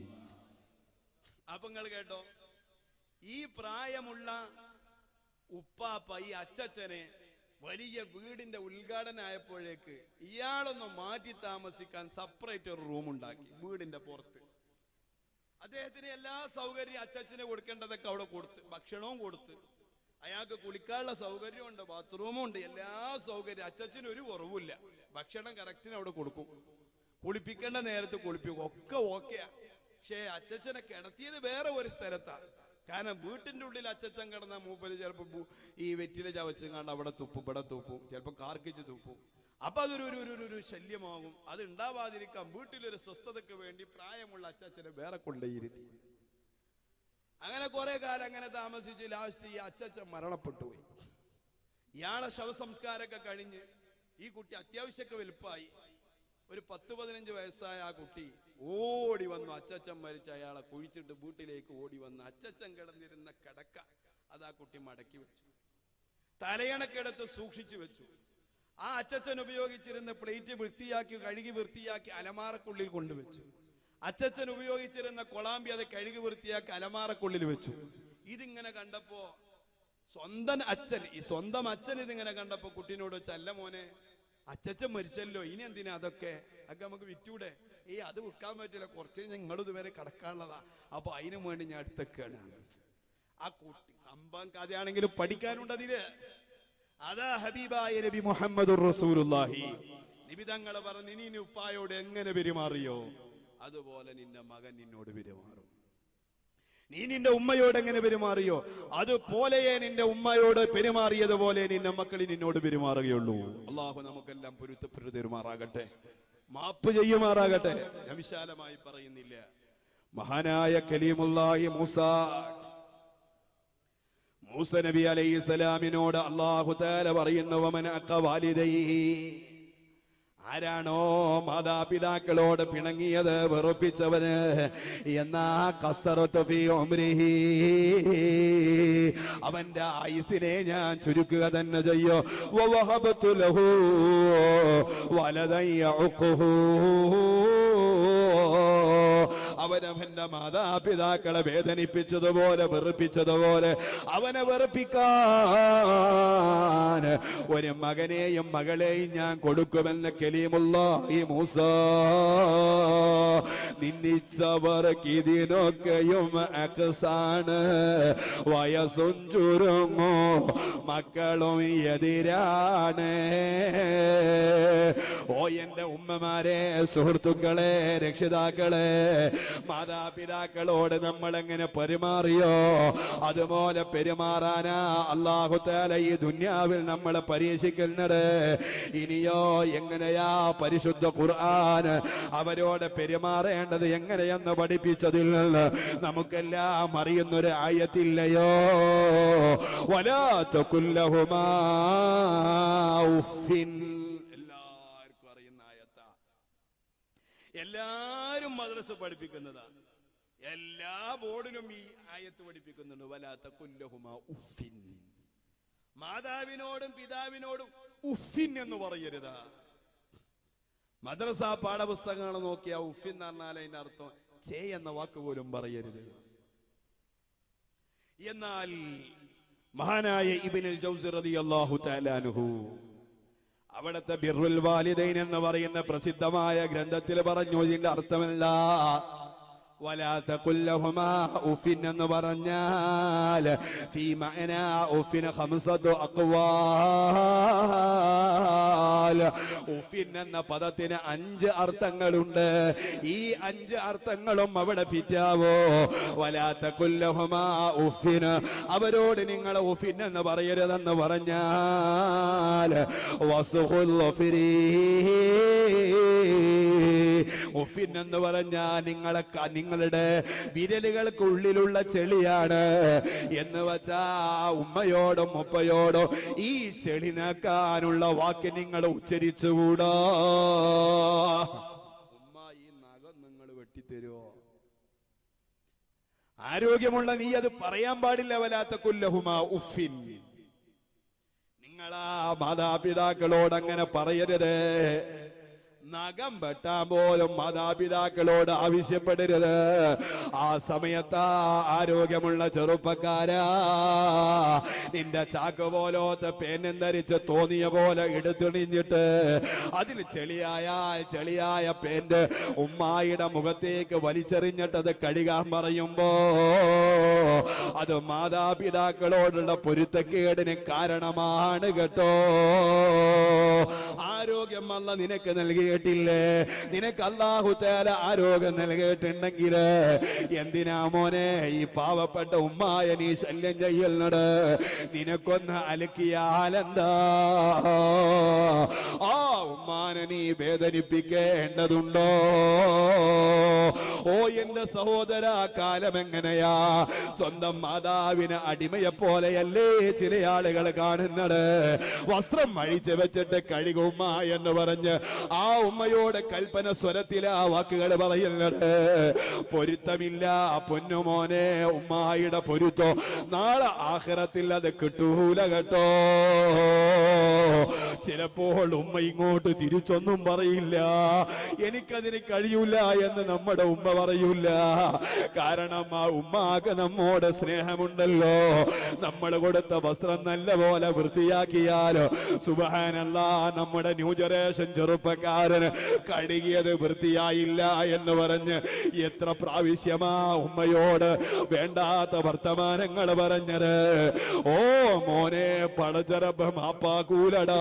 [SPEAKER 1] അപ്പൊ നിങ്ങൾ കേട്ടോ ഈ പ്രായമുള്ള ഉപ്പാപ്പ ഈ അച്ചച്ചനെ വലിയ വീടിന്റെ ഉദ്ഘാടനമായപ്പോഴേക്ക് ഇയാളൊന്ന് മാറ്റി താമസിക്കാൻ സെപ്പറേറ്റ് ഒരു റൂം ഉണ്ടാക്കി വീടിന്റെ പുറത്ത് അദ്ദേഹത്തിന് എല്ലാ സൗകര്യം അച്ചച്ചന് കൊടുക്കേണ്ടതൊക്കെ അവിടെ കൊടുത്ത് ഭക്ഷണവും കൊടുത്ത് അയാൾക്ക് കുളിക്കാനുള്ള സൗകര്യമുണ്ട് ബാത്റൂമും ഉണ്ട് എല്ലാ സൗകര്യം അച്ചച്ചന് ഒരു കുറവുമില്ല ഭക്ഷണം കറക്റ്റിന് അവിടെ കൊടുക്കും കുളിപ്പിക്കേണ്ട നേരത്ത് കുളിപ്പിക്കും ഒക്കെ ഓക്കെയാ പക്ഷേ അച്ചച്ചനെ കിടത്തിയത് വേറെ ഒരു സ്ഥലത്താ കാരണം വീട്ടിന്റെ ഉള്ളിൽ അച്ചച്ചൻ കിടന്ന മൂപ്പര് ചിലപ്പോ ഈ വെറ്റില ചവച്ചും കണ്ട് അവിടെ തുപ്പും ഇവിടെ തുപ്പും ചിലപ്പോ കാർക്കിച്ച് തുപ്പും അപ്പൊ അതൊരു ഒരു ഒരു- ഒരു ഒരു ശല്യമാകും അത് ഉണ്ടാവാതിരിക്കാൻ വീട്ടിലൊരു സ്വസ്ഥതയ്ക്ക് വേണ്ടി പ്രായമുള്ള അച്ചച്ചനെ വേറെ കൊണ്ടേയിരുത്തി അങ്ങനെ കുറെ കാലം അങ്ങനെ താമസിച്ച് ലാസ്റ്റ് ഈ അച്ചച്ചൻ മരണപ്പെട്ടു പോയി ഇയാളെ ശവസംസ്കാരമൊക്കെ കഴിഞ്ഞ് ഈ കുട്ടി അത്യാവശ്യമൊക്കെ വലുപ്പമായി ഒരു പത്ത് പതിനഞ്ച് വയസ്സായ ആ കുട്ടി ഓടി വന്നു അച്ചച്ചൻ മരിച്ച അയാളെ കുഴിച്ചിട്ട് വീട്ടിലേക്ക് ഓടി വന്ന് അച്ചച്ചൻ കിടന്നിരുന്ന കിടക്ക അത് ആ കുട്ടി മടക്കി വെച്ചു തലയണക്കെടുത്ത് സൂക്ഷിച്ചു വെച്ചു ആ അച്ചച്ചൻ ഉപയോഗിച്ചിരുന്ന പ്ലേറ്റ് വൃത്തിയാക്കി കഴുകി വൃത്തിയാക്കി അലമാറക്കുള്ളിൽ കൊണ്ടുവച്ചു അച്ചച്ചൻ ഉപയോഗിച്ചിരുന്ന കൊളാമ്പി അത് കഴുകി വൃത്തിയാക്കി അലമാറക്കുള്ളിൽ വെച്ചു ഇതിങ്ങനെ കണ്ടപ്പോ സ്വന്തം അച്ഛൻ ഈ സ്വന്തം അച്ഛൻ ഇതിങ്ങനെ കണ്ടപ്പോ കുട്ടീനോട് വെച്ച് അല്ല മോനെ അച്ചച്ചൻ മരിച്ചല്ലോ ഇനി എന്തിനാ അതൊക്കെ ഒക്കെ നമുക്ക് വിറ്റൂടെ ഈ അത് വിൽക്കാൻ പറ്റില്ല കുറച്ച് നിങ്ങൾ ഇതുവരെ കടക്കാനുള്ളതാ അപ്പൊ അതിനു വേണ്ടി ഞാൻ അടുത്തൊക്കെയാണ് ആ കുട്ടി സംഭവം കഥയാണെങ്കിലും പഠിക്കാനുണ്ട് അതില് അതാ ഹബീബായ നബി മുഹമ്മദ് റസൂലുള്ളാഹി നബി തങ്ങളെ പറഞ്ഞു ഇനി നിന്റെ ഉപ്പായോട് എങ്ങനെ പെരുമാറിയോ അതുപോലെ നിന്റെ മകൻ നിന്നോട് പെരുമാറും നീ നിന്റെ ഉമ്മയോട് എങ്ങനെ പെരുമാറിയോ അതുപോലെയേ നിന്റെ ഉമ്മയോട് പെരുമാറിയതുപോലെ നിന്റെ മക്കൾ നിന്നോട് പെരുമാറുകയുള്ളൂ അള്ളാഹു നമുക്കെല്ലാം പൊരുത്തപ്പെട്ടു പെരുമാറാകട്ടെ മാപ്പ് ചെയ്യുമാറാകട്ടെ ഞാൻ വിശാലമായി പറയുന്നില്ല മഹാനായ കലീമുല്ലാഹി മൂസ മൂസ നബി അലൈഹി സ്വലാമിനോട് അള്ളാഹു താല പറയുന്നു വമൻ അക്ക വാലിദൈഹി ആരാണോ മാതാപിതാക്കളോട് പിണങ്ങിയത് വെറുപ്പിച്ചവന് എന്നാ കസറത്ത് ഫീ ഉംരിഹി അവന്റെ ആയുസിനെ ഞാൻ ചുരുക്കുക തന്നെ ചെയ്യോ വവഹബത്തു ലഹു വലദൻ യഉഖുഹു അവനവന്റെ മാതാപിതാക്കളെ വേദനിപ്പിച്ചതുപോലെ വെറുപ്പിച്ചതുപോലെ അവനെ വെറുപ്പിക്കാൻ ഒരു മകനെയും മകളെയും ഞാൻ കൊടുക്കുമെന്ന് കലീമുള്ള ഈ മൂസ നിന്ദിച്ചവർക്ക് ഇതിനൊക്കെയും അക്സാണ് വയസ്സും ചുരുങ്ങോ മക്കളും എതിരാണ് ഓ എന്റെ ഉമ്മമാരെ സുഹൃത്തുക്കളെ രക്ഷിതാക്കളെ മാതാപിതാക്കളോട് നമ്മൾ എങ്ങനെ പെരുമാറിയോ അതുപോലെ പെരുമാറാനാ അള്ളാഹു താല ഈ ദുന്യാവിൽ നമ്മളെ പരീക്ഷിക്കുന്നത് ഇനിയോ എങ്ങനെയാ പരിശുദ്ധ ഖുർആൻ അവരോട് പെരുമാറേണ്ടത് എങ്ങനെയെന്ന് പഠിപ്പിച്ചതിൽ നിന്ന് നമുക്കെല്ലാം അറിയുന്നൊരു ആയത്തില്ലയോ വലാത്ത കുല്ലഹുമാ ഉഫിൻ എല്ലാവർക്കും അറിയുന്ന ആയത്താ എല്ലാരും മദ്രസ പഠിപ്പിക്കുന്നതാ എല്ലാ ബോർഡിലും ഈ ആയത്ത് പഠിപ്പിക്കുന്നുണ്ട് വലാത്ത കുല്ലഹുമ ഉഫിൻ മാതാവിനോടും പിതാവിനോടും ഉഫിൻ എന്ന് പറയരുതാ മദ്രസ പാഠപുസ്തകങ്ങൾ നോക്കിയ ഉഫിൻ എന്ന് പറഞ്ഞാൽ അതിന്റെ അർത്ഥം ചേ എന്ന വാക്ക് പോലും പറയരുത് എന്നാൽ മഹാനായ ഇബിനുൽ ജൗസി റളിയല്ലാഹു തആല അൻഹു അവിടുത്തെ ബിർറുൽ വാലിദൈൻ എന്ന് പറയുന്ന പ്രസിദ്ധമായ ഗ്രന്ഥത്തിൽ പറഞ്ഞു ഇതിന്റെ അർത്ഥമല്ല വലാത്ത കുല്ലഹുമാ ഉഫിൻ എന്ന് പറഞ്ഞാൽ ഫീ മഅന ഉഫിൻ ഖംസത്തു അഖ്വാൽ ഉഫിൻ എന്ന പദത്തിന് അഞ്ച് അർത്ഥങ്ങളുണ്ട് ഈ അഞ്ച് അർത്ഥങ്ങളും അവിടെ ഫിറ്റാവോ വലാത്ത കുല്ലഹുമാ ഉഫിൻ അവരോട് നിങ്ങൾ ഉഫിൻ എന്ന് പറയരുതെന്ന് പറഞ്ഞാൽ വസുഹുൽ ഉഫിരീ. ഉഫിൻ എന്ന് പറഞ്ഞാൽ നിങ്ങളെ ക- നിങ്ങളുടെ വിരലുകൾക്കുള്ളിലുള്ള ചെളിയാണ് എന്ന് വച്ചാ ഉമ്മയോടും ഉപ്പയോടും ഈ ചെളി നീക്കാനുള്ള വാക്ക് നിങ്ങൾ ഉച്ചരിച്ചുകൂടാ ഉമ്മ ഈ നഖം നിങ്ങൾ വെട്ടിത്തരുമോ ആരോഗ്യമുള്ള നീ അത് പറയാൻ പാടില്ല വലാത്ത കുല്ലഹുമ ഉഫിൻ നിങ്ങളാ മാതാപിതാക്കളോട് അങ്ങനെ പറയരുത് നഖം വെട്ടാൻ പോലും മാതാപിതാക്കളോട് ആവശ്യപ്പെടരുത് ആ സമയത്ത് ആ ആരോഗ്യമുള്ള ചെറുപ്പക്കാരാ നിന്റെ ചാക്ക് പോലോത്തെ പേനും ധരിച്ച് തോന്നിയ പോലെ എടുത്തുണിഞ്ഞിട്ട് അതിൽ ചെളിയായാൽ ചെളിയായ പേന്റ് ഉമ്മായിയുടെ മുഖത്തേക്ക് വലിച്ചെറിഞ്ഞിട്ട് അത് കഴുകാൻ പറയുമ്പോ അത് മാതാപിതാക്കളോടുള്ള പൊരുത്തക്കേടിന് കാരണമാണ് കേട്ടോ ആരോഗ്യം അല്ല നിനക്ക് നൽകിയിട്ടില്ലേ നിനക്ക് അള്ളാഹു തേല ആരോഗ്യം നൽകിയിട്ടുണ്ടെങ്കിൽ എന്തിനാ മോനെ ഈ പാവപ്പെട്ട ഉമ്മായ നീ ശല്യം ചെയ്യലിനോട് നിനക്കൊന്ന് അലക്കിയാലെന്താ ആ ഉമ്മാനെ നീ വേദനിപ്പിക്കേണ്ടതുണ്ടോ ഓ എന്റെ സഹോദര കാലം എങ്ങനെയാ സ്വന്തം മാതാവിന് അടിമയെ പോലെയല്ലേ ചില ആളുകൾ കാണുന്നത് വസ്ത്രം അഴിച്ചു വെച്ചിട്ട് കഴുകുമ്മ എന്ന് പറഞ്ഞ് ആ ഉമ്മയോട് കൽപ്പന സ്വരത്തിൽ ആ വാക്കുകൾ പറയുന്നത് പൊരുത്തമില്ല പൊന്നുമോനെ ഉമ്മായിയുടെ പൊരുത്തോ നാളെ ആഖിറത്തിൽ അത് കിട്ടൂല കേട്ടോ ചിലപ്പോൾ ഉമ്മ ഇങ്ങോട്ട് തിരിച്ചൊന്നും പറയില്ല എനിക്കതിന് കഴിയൂല എന്ന് നമ്മുടെ ഉമ്മ പറയൂല കാരണം ആ ഉമ്മാക്ക് നമ്മോട് സ്നേഹമുണ്ടല്ലോ നമ്മൾ കൊടുത്ത വസ്ത്രം നല്ല പോലെ വൃത്തിയാക്കിയാലോ സുബഹാനല്ല നമ്മുടെ ന്യൂ ജനറേഷൻ ചെറുപ്പക്കാരന് കഴുകിയത് വൃത്തിയായില്ല എന്ന് പറഞ്ഞ് എത്ര പ്രാവശ്യമാ ഉമ്മയോട് വേണ്ടാത്ത വർത്തമാനങ്ങൾ പറഞ്ഞത് ഓ മോനെ പടച്ചറപ്പ് മാപ്പാക്കൂലടാ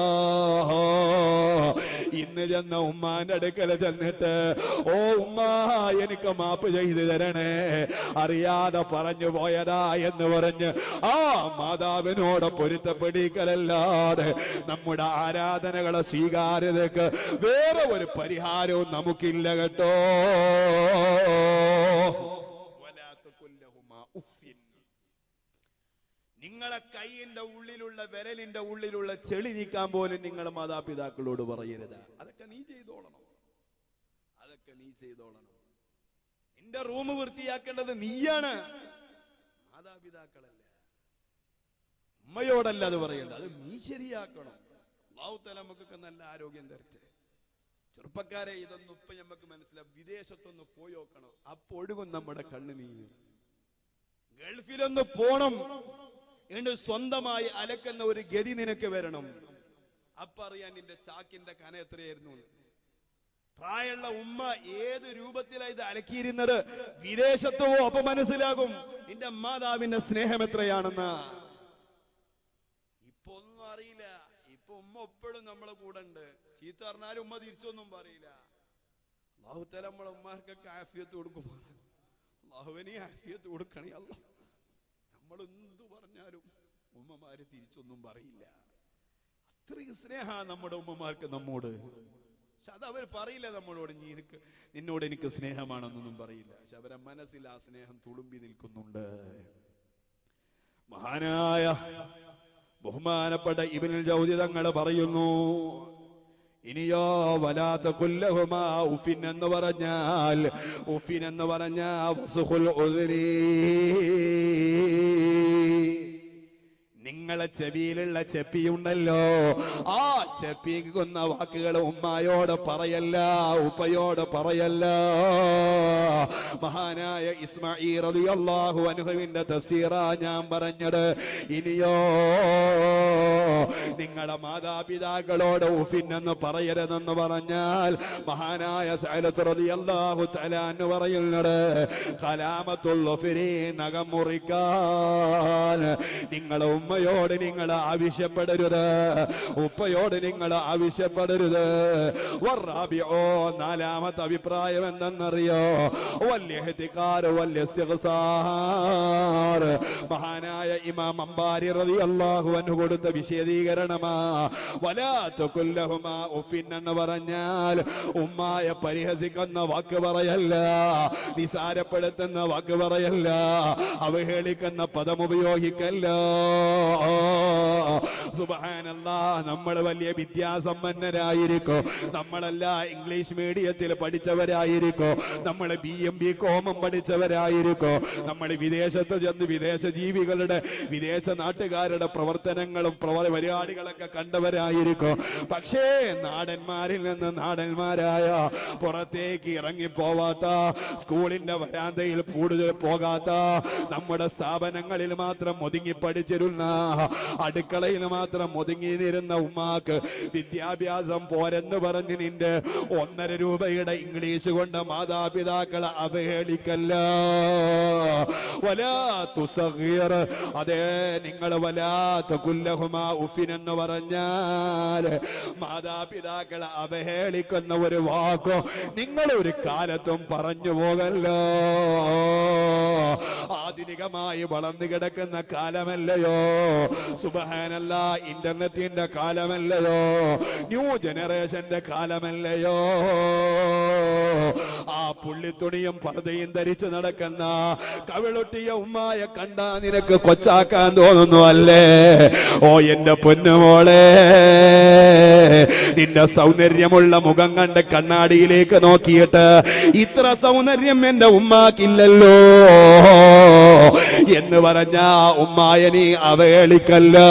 [SPEAKER 1] ഇന്ന് ചെന്ന ഉമ്മാന്റെ അടുക്കൽ ചെന്നിട്ട് ഓ ഉമ്മ എനിക്ക് മാപ്പ് ചെയ്തു തരണേ അറിയാതെ പറഞ്ഞു പോയതാ എന്ന് പറഞ്ഞ് ആ മാതാവിനോട് പൊരുത്തപ്പെടിക്കലല്ലാതെ നമ്മുടെ ആരാധനകളെ സ്വീകാര്യതക്ക് വേറെ ഒരു പരിഹാരവും നമുക്കില്ല കേട്ടോ വലാത്തക്കുല്ലഹുമാ ഉഫ്ഫിൻ. നിങ്ങളെ കൈയിന്റെ ഉള്ളിലുള്ള വിരലിന്റെ ഉള്ളിലുള്ള ചെളി നീക്കാൻ പോലും നിങ്ങൾ മാതാപിതാക്കളോട് പറയരുത് അതൊക്കെ നീ ചെയ്തോളണം അതൊക്കെ നീ ചെയ്തോളണം നിന്റെ റൂം വൃത്തിയാക്കേണ്ടത് നീയാണ് മാതാപിതാക്കളല്ല ഉമ്മയോടല്ല അത് പറയേണ്ടത് അത് നീ ശരിയാക്കണം അള്ളാഹുത്തല നമുക്കൊക്കെ നല്ല ആരോഗ്യം തരട്ടെ ചെറുപ്പക്കാരെ ഇതൊന്നും ഇപ്പൊ നമുക്ക് മനസ്സിലാവും വിദേശത്തൊന്ന് പോയി നോക്കണം അപ്പൊഴുകും നമ്മുടെ കണ്ണ് നീർ ഗൾഫിലൊന്ന് പോണം എന്നിട്ട് സ്വന്തമായി അലക്കുന്ന ഒരു ഗതി നിനക്ക് വരണം അപ്പറിയാൻ നിന്റെ ചാക്കിന്റെ കന എത്രയായിരുന്നു എന്ന്. പ്രായമുള്ള ഉമ്മ ഏത് രൂപത്തിലാണ് ഇത് അലക്കിയിരുന്നത് വിദേശത്തോ അപ്പൊ മനസ്സിലാകും നിന്റെ മാതാവിന്റെ സ്നേഹം എത്രയാണെന്ന് ഇപ്പൊ ഒന്നും അറിയില്ല ഇപ്പൊ ഉമ്മ എപ്പോഴും നമ്മളെ കൂടെ ഉണ്ട് ചീത്ത പറഞ്ഞാലും ഉമ്മ തിരിച്ചൊന്നും പറയില്ല അള്ളാഹുത്തല നമ്മളെ ഉമ്മാർക്കൊക്കെ ആഫിയത്ത് കൊടുക്കുമാറാണ് അള്ളാഹുവിനെ ആഫിയത്ത് കൊടുക്കണേ അല്ല നമ്മൾ എന്തു പറഞ്ഞാലും ഉമ്മമാര് തിരിച്ചൊന്നും പറയില്ല അത്രയും സ്നേഹ നമ്മുടെ ഉമ്മമാർക്ക് നമ്മോട് പക്ഷെ അത് അവർ പറയില്ല നമ്മളോട് നീ എനിക്ക് നിന്നോട് എനിക്ക് സ്നേഹമാണെന്നൊന്നും പറയില്ല പക്ഷെ അവരെ മനസ്സിൽ ആ സ്നേഹം തുളുമ്പി നിൽക്കുന്നുണ്ട് മഹാനായ ബഹുമാനപ്പെട്ട ഇബിനിൽ ജൗദി തങ്ങൾ പറയുന്നു ഇനിയോ വലാത്ത കുല്ലഹുമാ ഉഫിൻ എന്ന് പറഞ്ഞാൽ ഉഫിൻ എന്ന് പറഞ്ഞ വസുഹുൽ ഉദ്രി നിങ്ങളെ ചെവിയിലുള്ള ചെപ്പിയുണ്ടല്ലോ ആ ചെപ്പിക്കുന്ന വാക്കുകൾ ഉമ്മായോട് പറയല്ല ഉപ്പയോട് പറയല്ല മഹാനായ ഇസ്മാഈ റളിയല്ലാഹു അൻഹുവിന്റെ തഫ്സീറാ ഞാൻ പറഞ്ഞത് ഇനിയോ നിങ്ങളുടെ മാതാപിതാക്കളോട് ഉഫിൻ എന്ന് പറയരുതെന്ന് പറഞ്ഞാൽ മഹാനായ സഅലത്ത് റളിയല്ലാഹു തആല എന്ന് പറയുന്നത് കലാമത്തുൽ ഉഫ്രി നഖം മുറിക്കാൻ നിങ്ങളെ ഉമ്മയോട് നിങ്ങൾ ആവശ്യപ്പെടരുത് ഉപ്പയോട് നിങ്ങൾ ആവശ്യപ്പെടരുത് വറാബിഓ നാലാമത്തെ അഭിപ്രായം എന്തെന്നറിയോ വല്യഹ്തികാർ വല്യസ്തിഗ്സാർ മഹാനായ ഇമാം അംബാരി റളിയല്ലാഹു അൻഹു കൊടുത്ത വിശദീകരണമാ വലാ തകുല്ലഹുമാ ഉഫിൻ എന്ന് പറഞ്ഞാൽ ഉമ്മായ പരിഹസിക്കുന്ന വാക്ക് പറയല്ല നിസാരപ്പെടുത്തുന്ന വാക്ക് പറയല്ല അവഹേളിക്കുന്ന പദം ഉപയോഗിക്കല്ല സുബഹാനല്ല നമ്മൾ വലിയ വിദ്യാസമ്പന്നരായിരിക്കോ നമ്മളല്ല ഇംഗ്ലീഷ് മീഡിയത്തിൽ പഠിച്ചവരായിരിക്കോ നമ്മൾ ബി എം ബി കോമം പഠിച്ചവരായിരിക്കോ നമ്മൾ വിദേശത്ത് ചെന്ന് വിദേശ ജീവികളുടെ വിദേശ നാട്ടുകാരുടെ പ്രവർത്തനങ്ങളും പ്രവ- പരിപാടികളൊക്കെ കണ്ടവരായിരിക്കോ പക്ഷേ നാടന്മാരിൽ നിന്ന് നാടന്മാരായ പുറത്തേക്ക് ഇറങ്ങി പോവാത്ത സ്കൂളിന്റെ വരാന്തയിൽ കൂടുതൽ പോകാത്ത നമ്മുടെ സ്ഥാപനങ്ങളിൽ മാത്രം ഒതുങ്ങി പഠിച്ചിരുന്ന അടുക്കളയിൽ മാത്രം ഒതുങ്ങിയിരുന്ന ഉമ്മാക്ക് വിദ്യാഭ്യാസം പോരെന്ന് പറഞ്ഞ് നിന്റെ ഒന്നര രൂപയുടെ ഇംഗ്ലീഷ് കൊണ്ട് മാതാപിതാക്കളെ അവഹേളിക്കല്ല വലാ തുസഗീർ അതേ നിങ്ങൾ വലാത്ത കുല്ലഹുമാ ഉഫിൻ എന്ന് പറഞ്ഞാൽ മാതാപിതാക്കളെ അവഹേളിക്കുന്ന ഒരു വാക്കോ നിങ്ങൾ ഒരു കാലത്തും പറഞ്ഞു പോകല്ലോ ആധുനികമായി വളർന്നു കിടക്കുന്ന കാലമല്ലയോ സുബഹാനല്ല ഇന്റർനെറ്റിന്റെ കാലമല്ലയോ ന്യൂ ജനറേഷന്റെ കാലമല്ലയോ ആ പുള്ളിത്തുണിയും പർദ്ദയും ധരിച്ചു നടക്കുന്ന കവിളൊട്ടിയ ഉമ്മായ കണ്ടാ നിനക്ക് കൊച്ചാക്കാൻ തോന്നുന്നു അല്ലേ ഓ എന്റെ പൊന്നുമോളെ നിന്റെ സൗന്ദര്യമുള്ള മുഖം കണ്ട് കണ്ണാടിയിലേക്ക് നോക്കിയിട്ട് ഇത്ര സൗന്ദര്യം എന്റെ ഉമ്മാക്കില്ലല്ലോ എന്ന് പറഞ്ഞ ഉമ്മായ നീ അവഹേളിക്കല്ലോ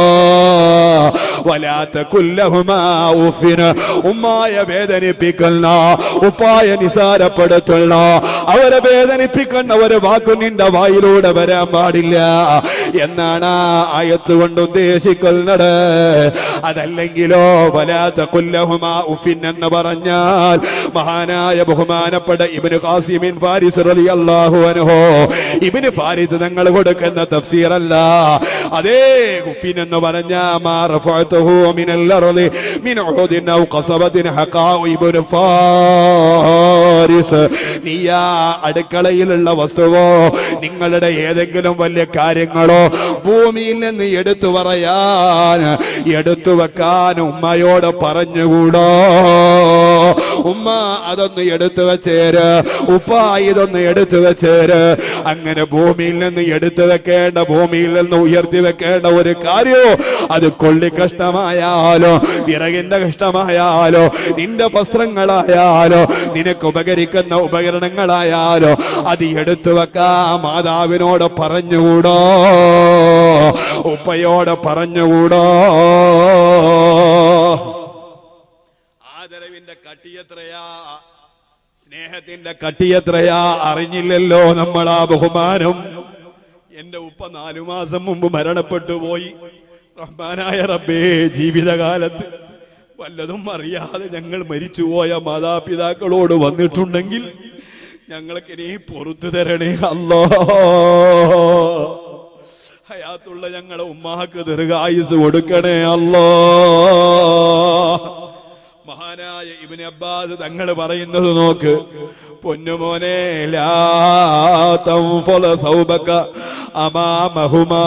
[SPEAKER 1] വലാത്ത കുല്ലഹുമാ ഉഫിന് ഉമ്മായ വേദനിപ്പിക്കുന്ന ഉപ്പായ നിസാരപ്പെടുത്തുന്ന അവരെ വേദനിപ്പിക്കുന്ന ഒരു വാക്കു നിന്റെ വായിലൂടെ വരാൻ പാടില്ല എന്നാണ് ആ ആയത്ത് കൊണ്ട് ഉദ്ദേശിക്കുന്നത് അതല്ലെങ്കിലോ വലാത്ത കുല്ലഹുമാ ഉഫിൻ എന്ന് പറഞ്ഞാൽ മഹാനായ ബഹുമാനപ്പെട്ട ഇബിന് ഖാസിമിൻ ഫാരിസ് റളിയല്ലാഹു അൻഹു ഇബിന് ഫാരിസ് തങ്ങൾ കൊടുക്കുന്ന തഫ്സീറല്ല അതേ ഉഫിൻ എന്ന് പറഞ്ഞ മാ റഫഅതുഹു മിനൽ അർളി മിൻ ഉഹുദിൻ ഔ ഖസബത്തിൻ ഹഖാ ഇബ്നു ഫാരിസ് നീയാ അടുക്കളയിലുള്ള വസ്തുവോ നിങ്ങളുടെ ഏതെങ്കിലും വലിയ കാര്യങ്ങളോ ഭൂമിയിൽ നിന്ന് എടുത്തു പറയാൻ എടുത്തു വെക്കാൻ ഉമ്മയോട് പറഞ്ഞുകൂടോ ഉമ്മ അതൊന്ന് എടുത്തു വെച്ചേര് ഉപ്പ ഇതൊന്ന് എടുത്തു വെച്ചേര് അങ്ങനെ ഭൂമിയിൽ നിന്ന് എടുത്തു വെക്കേണ്ട ഭൂമിയിൽ നിന്ന് ഉയർത്തി വെക്കേണ്ട ഒരു കാര്യോ അത് കൊള്ളി കഷ്ടമായാലോ വിറകിന്റെ കഷ്ടമായാലോ നിന്റെ വസ്ത്രങ്ങളായാലോ നിനക്ക് ഉപകരിക്കുന്ന ഉപകരണങ്ങളായാലോ അത് എടുത്തു വെക്കാ മാതാവിനോട് പറഞ്ഞുകൂടോ ഉപ്പയോട് പറഞ്ഞുകൂടോ ആദരവിന്റെ കട്ടിയെത്രയാ സ്നേഹത്തിന്റെ കട്ടിയെത്രയാ അറിഞ്ഞില്ലല്ലോ നമ്മൾ ആ ബഹുമാനം എന്റെ ഉപ്പ നാലു മാസം മുമ്പ് മരണപ്പെട്ടു പോയി റഹ്മാനായ റബ്ബേ ജീവിതകാലത്ത് വല്ലതും അറിയാതെ ഞങ്ങൾ മരിച്ചുപോയ മാതാപിതാക്കളോട് വന്നിട്ടുണ്ടെങ്കിൽ ഞങ്ങൾക്ക് ഇനി പൊറത്തു തരണേ അല്ലോ ഹയാത്തുള്ള ഞങ്ങളെ ഉമ്മാക്ക് ദീർഘായുസ് കൊടുക്കണേ അല്ലോ മഹാനായ ഇബിന് അബ്ബാസ് തങ്ങൾ പറയുന്നത് നോക്ക് പൊന്നുമോനെ ലാ തൻഫല സൗബക അമാമഹുമാ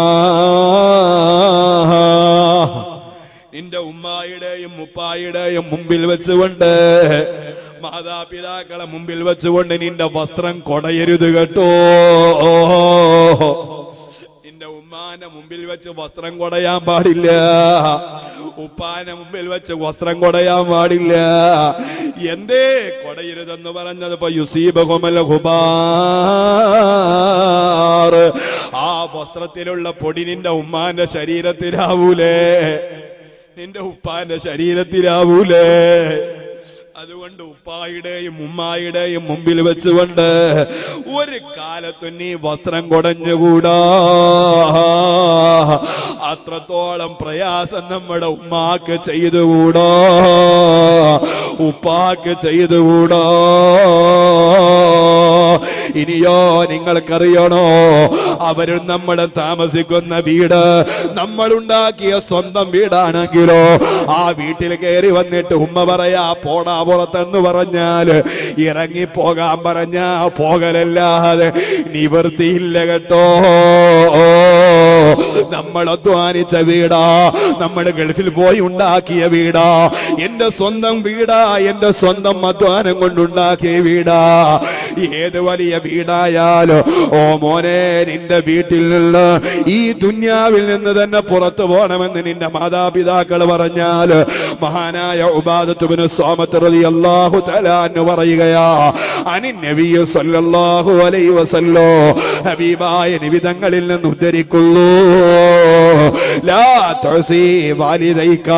[SPEAKER 1] നിന്റെ ഉമ്മായുടെയും മുപ്പായുടെയും മുമ്പിൽ വെച്ചുകൊണ്ട് മാതാപിതാക്കളെ മുമ്പിൽ വെച്ചുകൊണ്ട് നിന്റെ വസ്ത്രം കൊടയരുത് കേട്ടോ നിന്റെ ഉമ്മാന്റെ മുമ്പിൽ വെച്ച് വസ്ത്രം കൊടയാൻ പാടില്ല ഉപ്പാന്റെ മുമ്പിൽ വെച്ച് വസ്ത്രം കൊടയാൻ പാടില്ല എന്തേ കൊടയരുതെന്ന് പറഞ്ഞത് ഇപ്പൊ യുസീബഹുമൽ ഹുബാർ ആ വസ്ത്രത്തിലുള്ള പൊടി നിന്റെ ഉമ്മാന്റെ ശരീരത്തിലാവൂലേ നിന്റെ ഉപ്പാന്റെ ശരീരത്തിലാവൂലേ അതുകൊണ്ട് ഉപ്പായുടെയും ഉമ്മായുടെയും മുമ്പിൽ വെച്ചുകൊണ്ട് ഒരു കാലത്തും നീ വസ്ത്രം കൊടഞ്ഞുകൂടാ അത്രത്തോളം പ്രയാസം നമ്മുടെ ഉമ്മാക്ക് ചെയ്തുകൂടാ ഉപ്പാക്ക് ചെയ്തുകൂടാ ഇനിയോ നിങ്ങൾക്കറിയണോ അവരും നമ്മൾ താമസിക്കുന്ന വീട് നമ്മൾ ഉണ്ടാക്കിയ സ്വന്തം വീടാണെങ്കിലോ ആ വീട്ടിൽ കയറി വന്നിട്ട് ഉമ്മ പറയാ പോടാ പുറത്തെന്ന് പറഞ്ഞാൽ ഇറങ്ങി പോകാൻ പറഞ്ഞ പോകലല്ലാതെ നിവൃത്തിയില്ല കേട്ടോ നമ്മൾ അധ്വാനിച്ച വീടാ നമ്മൾ ഗൾഫിൽ പോയി ഉണ്ടാക്കിയ വീടാ എന്റെ സ്വന്തം വീടാ എന്റെ സ്വന്തം അധ്വാനം കൊണ്ടുണ്ടാക്കിയ വീടാ ഏത് വലിയ വീടായാലോ ഓ മോനെ നിന്റെ വീട്ടിൽ നിന്ന് ഈ ദുന്യാവിൽ നിന്ന് തന്നെ പുറത്തു പോകണമെന്ന് നിന്റെ മാതാപിതാക്കൾ പറഞ്ഞാൽ മഹാനായ ഉബാദത്തുബിന് സോമത്ത് റളിയല്ലാഹു തആല എന്ന് പറയുകയാ അനി നബിയ സല്ലല്ലാഹു അലൈഹി വസല്ലോ ഹബീബായ നിബിതങ്ങളിൽ നിന്ന് ഉദ്ധരിക്കുന്നു ലാ തുസി വാലിദൈക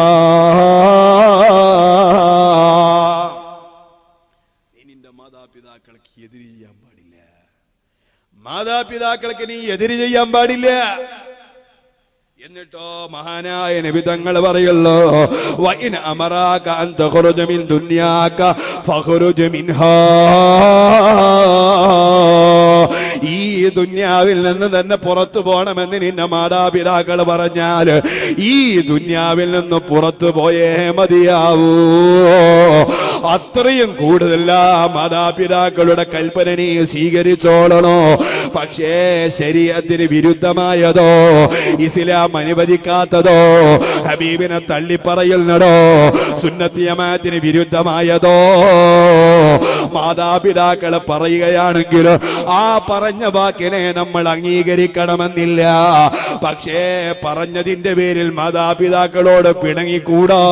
[SPEAKER 1] നീ നിന്റെ മാതാപിതാക്കൾക്ക് എതിര് ചെയ്യാൻ പാടില്ല മാതാപിതാക്കൾക്ക് നീ എതിര് ചെയ്യാൻ പാടില്ല എന്നിട്ടോ മഹാനായ നബിതങ്ങൾ പറയുള്ളൂ വൈൻ അമറാക അൻ തഖറുജ മിൻ ദുനിയാക ഫഖറുജ മിൻഹാ ഈ ദുന്യാവിൽ നിന്ന് തന്നെ പുറത്തു പോകണമെന്ന് നിന്റെ മാതാപിതാക്കൾ പറഞ്ഞാൽ ഈ ദുന്യാവിൽ നിന്ന് പുറത്തു പോയേ മതിയാവൂ അത്രയും കൂടുതൽ ആ മാതാപിതാക്കളുടെ കൽപ്പന നീ സ്വീകരിച്ചോളണോ പക്ഷേ ശരീരത്തിന് വിരുദ്ധമായതോ ഇസ്ലാം അനുവദിക്കാത്തതോ ഹബീബിനെ തള്ളിപ്പറയുന്നതോ സുന്നത്തിയമാത്തിന് വിരുദ്ധമായതോ മാതാപിതാക്കൾ പറയുകയാണെങ്കിൽ ആ പറഞ്ഞ വാക്കിനെ നമ്മൾ അംഗീകരിക്കണമെന്നില്ല പക്ഷേ പറഞ്ഞതിന്റെ പേരിൽ മാതാപിതാക്കളോട് പിണങ്ങിക്കൂടാ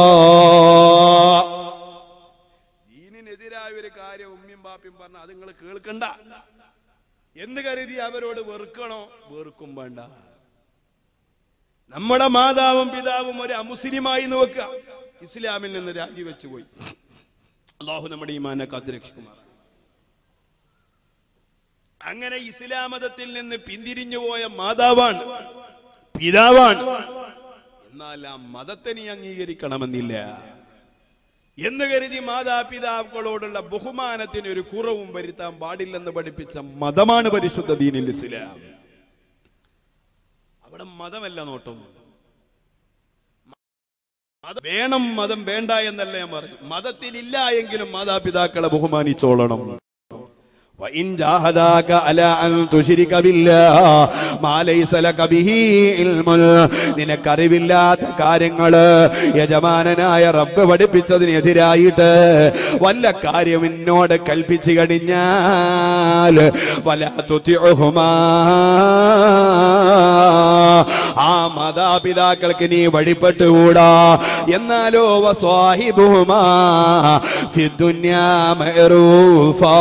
[SPEAKER 1] ദീനിനെതിരായ ഒരു കാര്യം ഉമ്മിയും ബാപ്പിയും പറഞ്ഞ അത് നിങ്ങൾ കേൾക്കണ്ട എന്ന് കരുതി അവരോട് വെറുക്കണോ വെറുക്കും വേണ്ട നമ്മുടെ മാതാവും പിതാവും ഒരു അമുസ്ലിമായി നോക്കുക ഇസ്ലാമിൽ നിന്ന് രാജിവെച്ചു പോയി അള്ളാഹു നമ്മുടെ ഈമാനെ കാത്തുരക്ഷിക്കുമാർ അങ്ങനെ ഇസ്ലാം മതത്തിൽ നിന്ന് പിന്തിരിഞ്ഞു പോയ മാതാവാണ് പിതാവാണ് എന്നാൽ ആ മതത്തെ നീ അംഗീകരിക്കണമെന്നില്ല എന്ന് കരുതി മാതാപിതാക്കളോടുള്ള ബഹുമാനത്തിന് ഒരു കുറവും വരുത്താൻ പാടില്ലെന്ന് പഠിപ്പിച്ച മതമാണ് പരിശുദ്ധ ദീനിൽ ഇസ്ലാം അവിടെ മതമല്ല നോട്ടം മതം വേണം മതം വേണ്ട എന്നല്ല ഞാൻ പറഞ്ഞു മതത്തിൽ ഇല്ല എങ്കിലും മാതാപിതാക്കളെ ബഹുമാനിച്ചോളണം وإن جاهداك على أن تشرك بالله ما ليس لك به علم നിനക്കറിവില്ലാത്ത കാര്യങ്ങള് യജമാനനായ റബ്ബ് പഠിപ്പിച്ചതിനെതിരായിട്ട് വല്ല കാര്യം എന്നോട് കൽപ്പിച്ചു കഴിഞ്ഞാൽ വല തുതിഉഹുമാ ആ മാതാപിതാക്കൾക്ക് നീ വഴിപ്പെട്ടുകൂടാ എന്നാലോ വസ്വാഹിബുഹുമാ ഫിദ്ദുന്യാ മഅറൂഫാ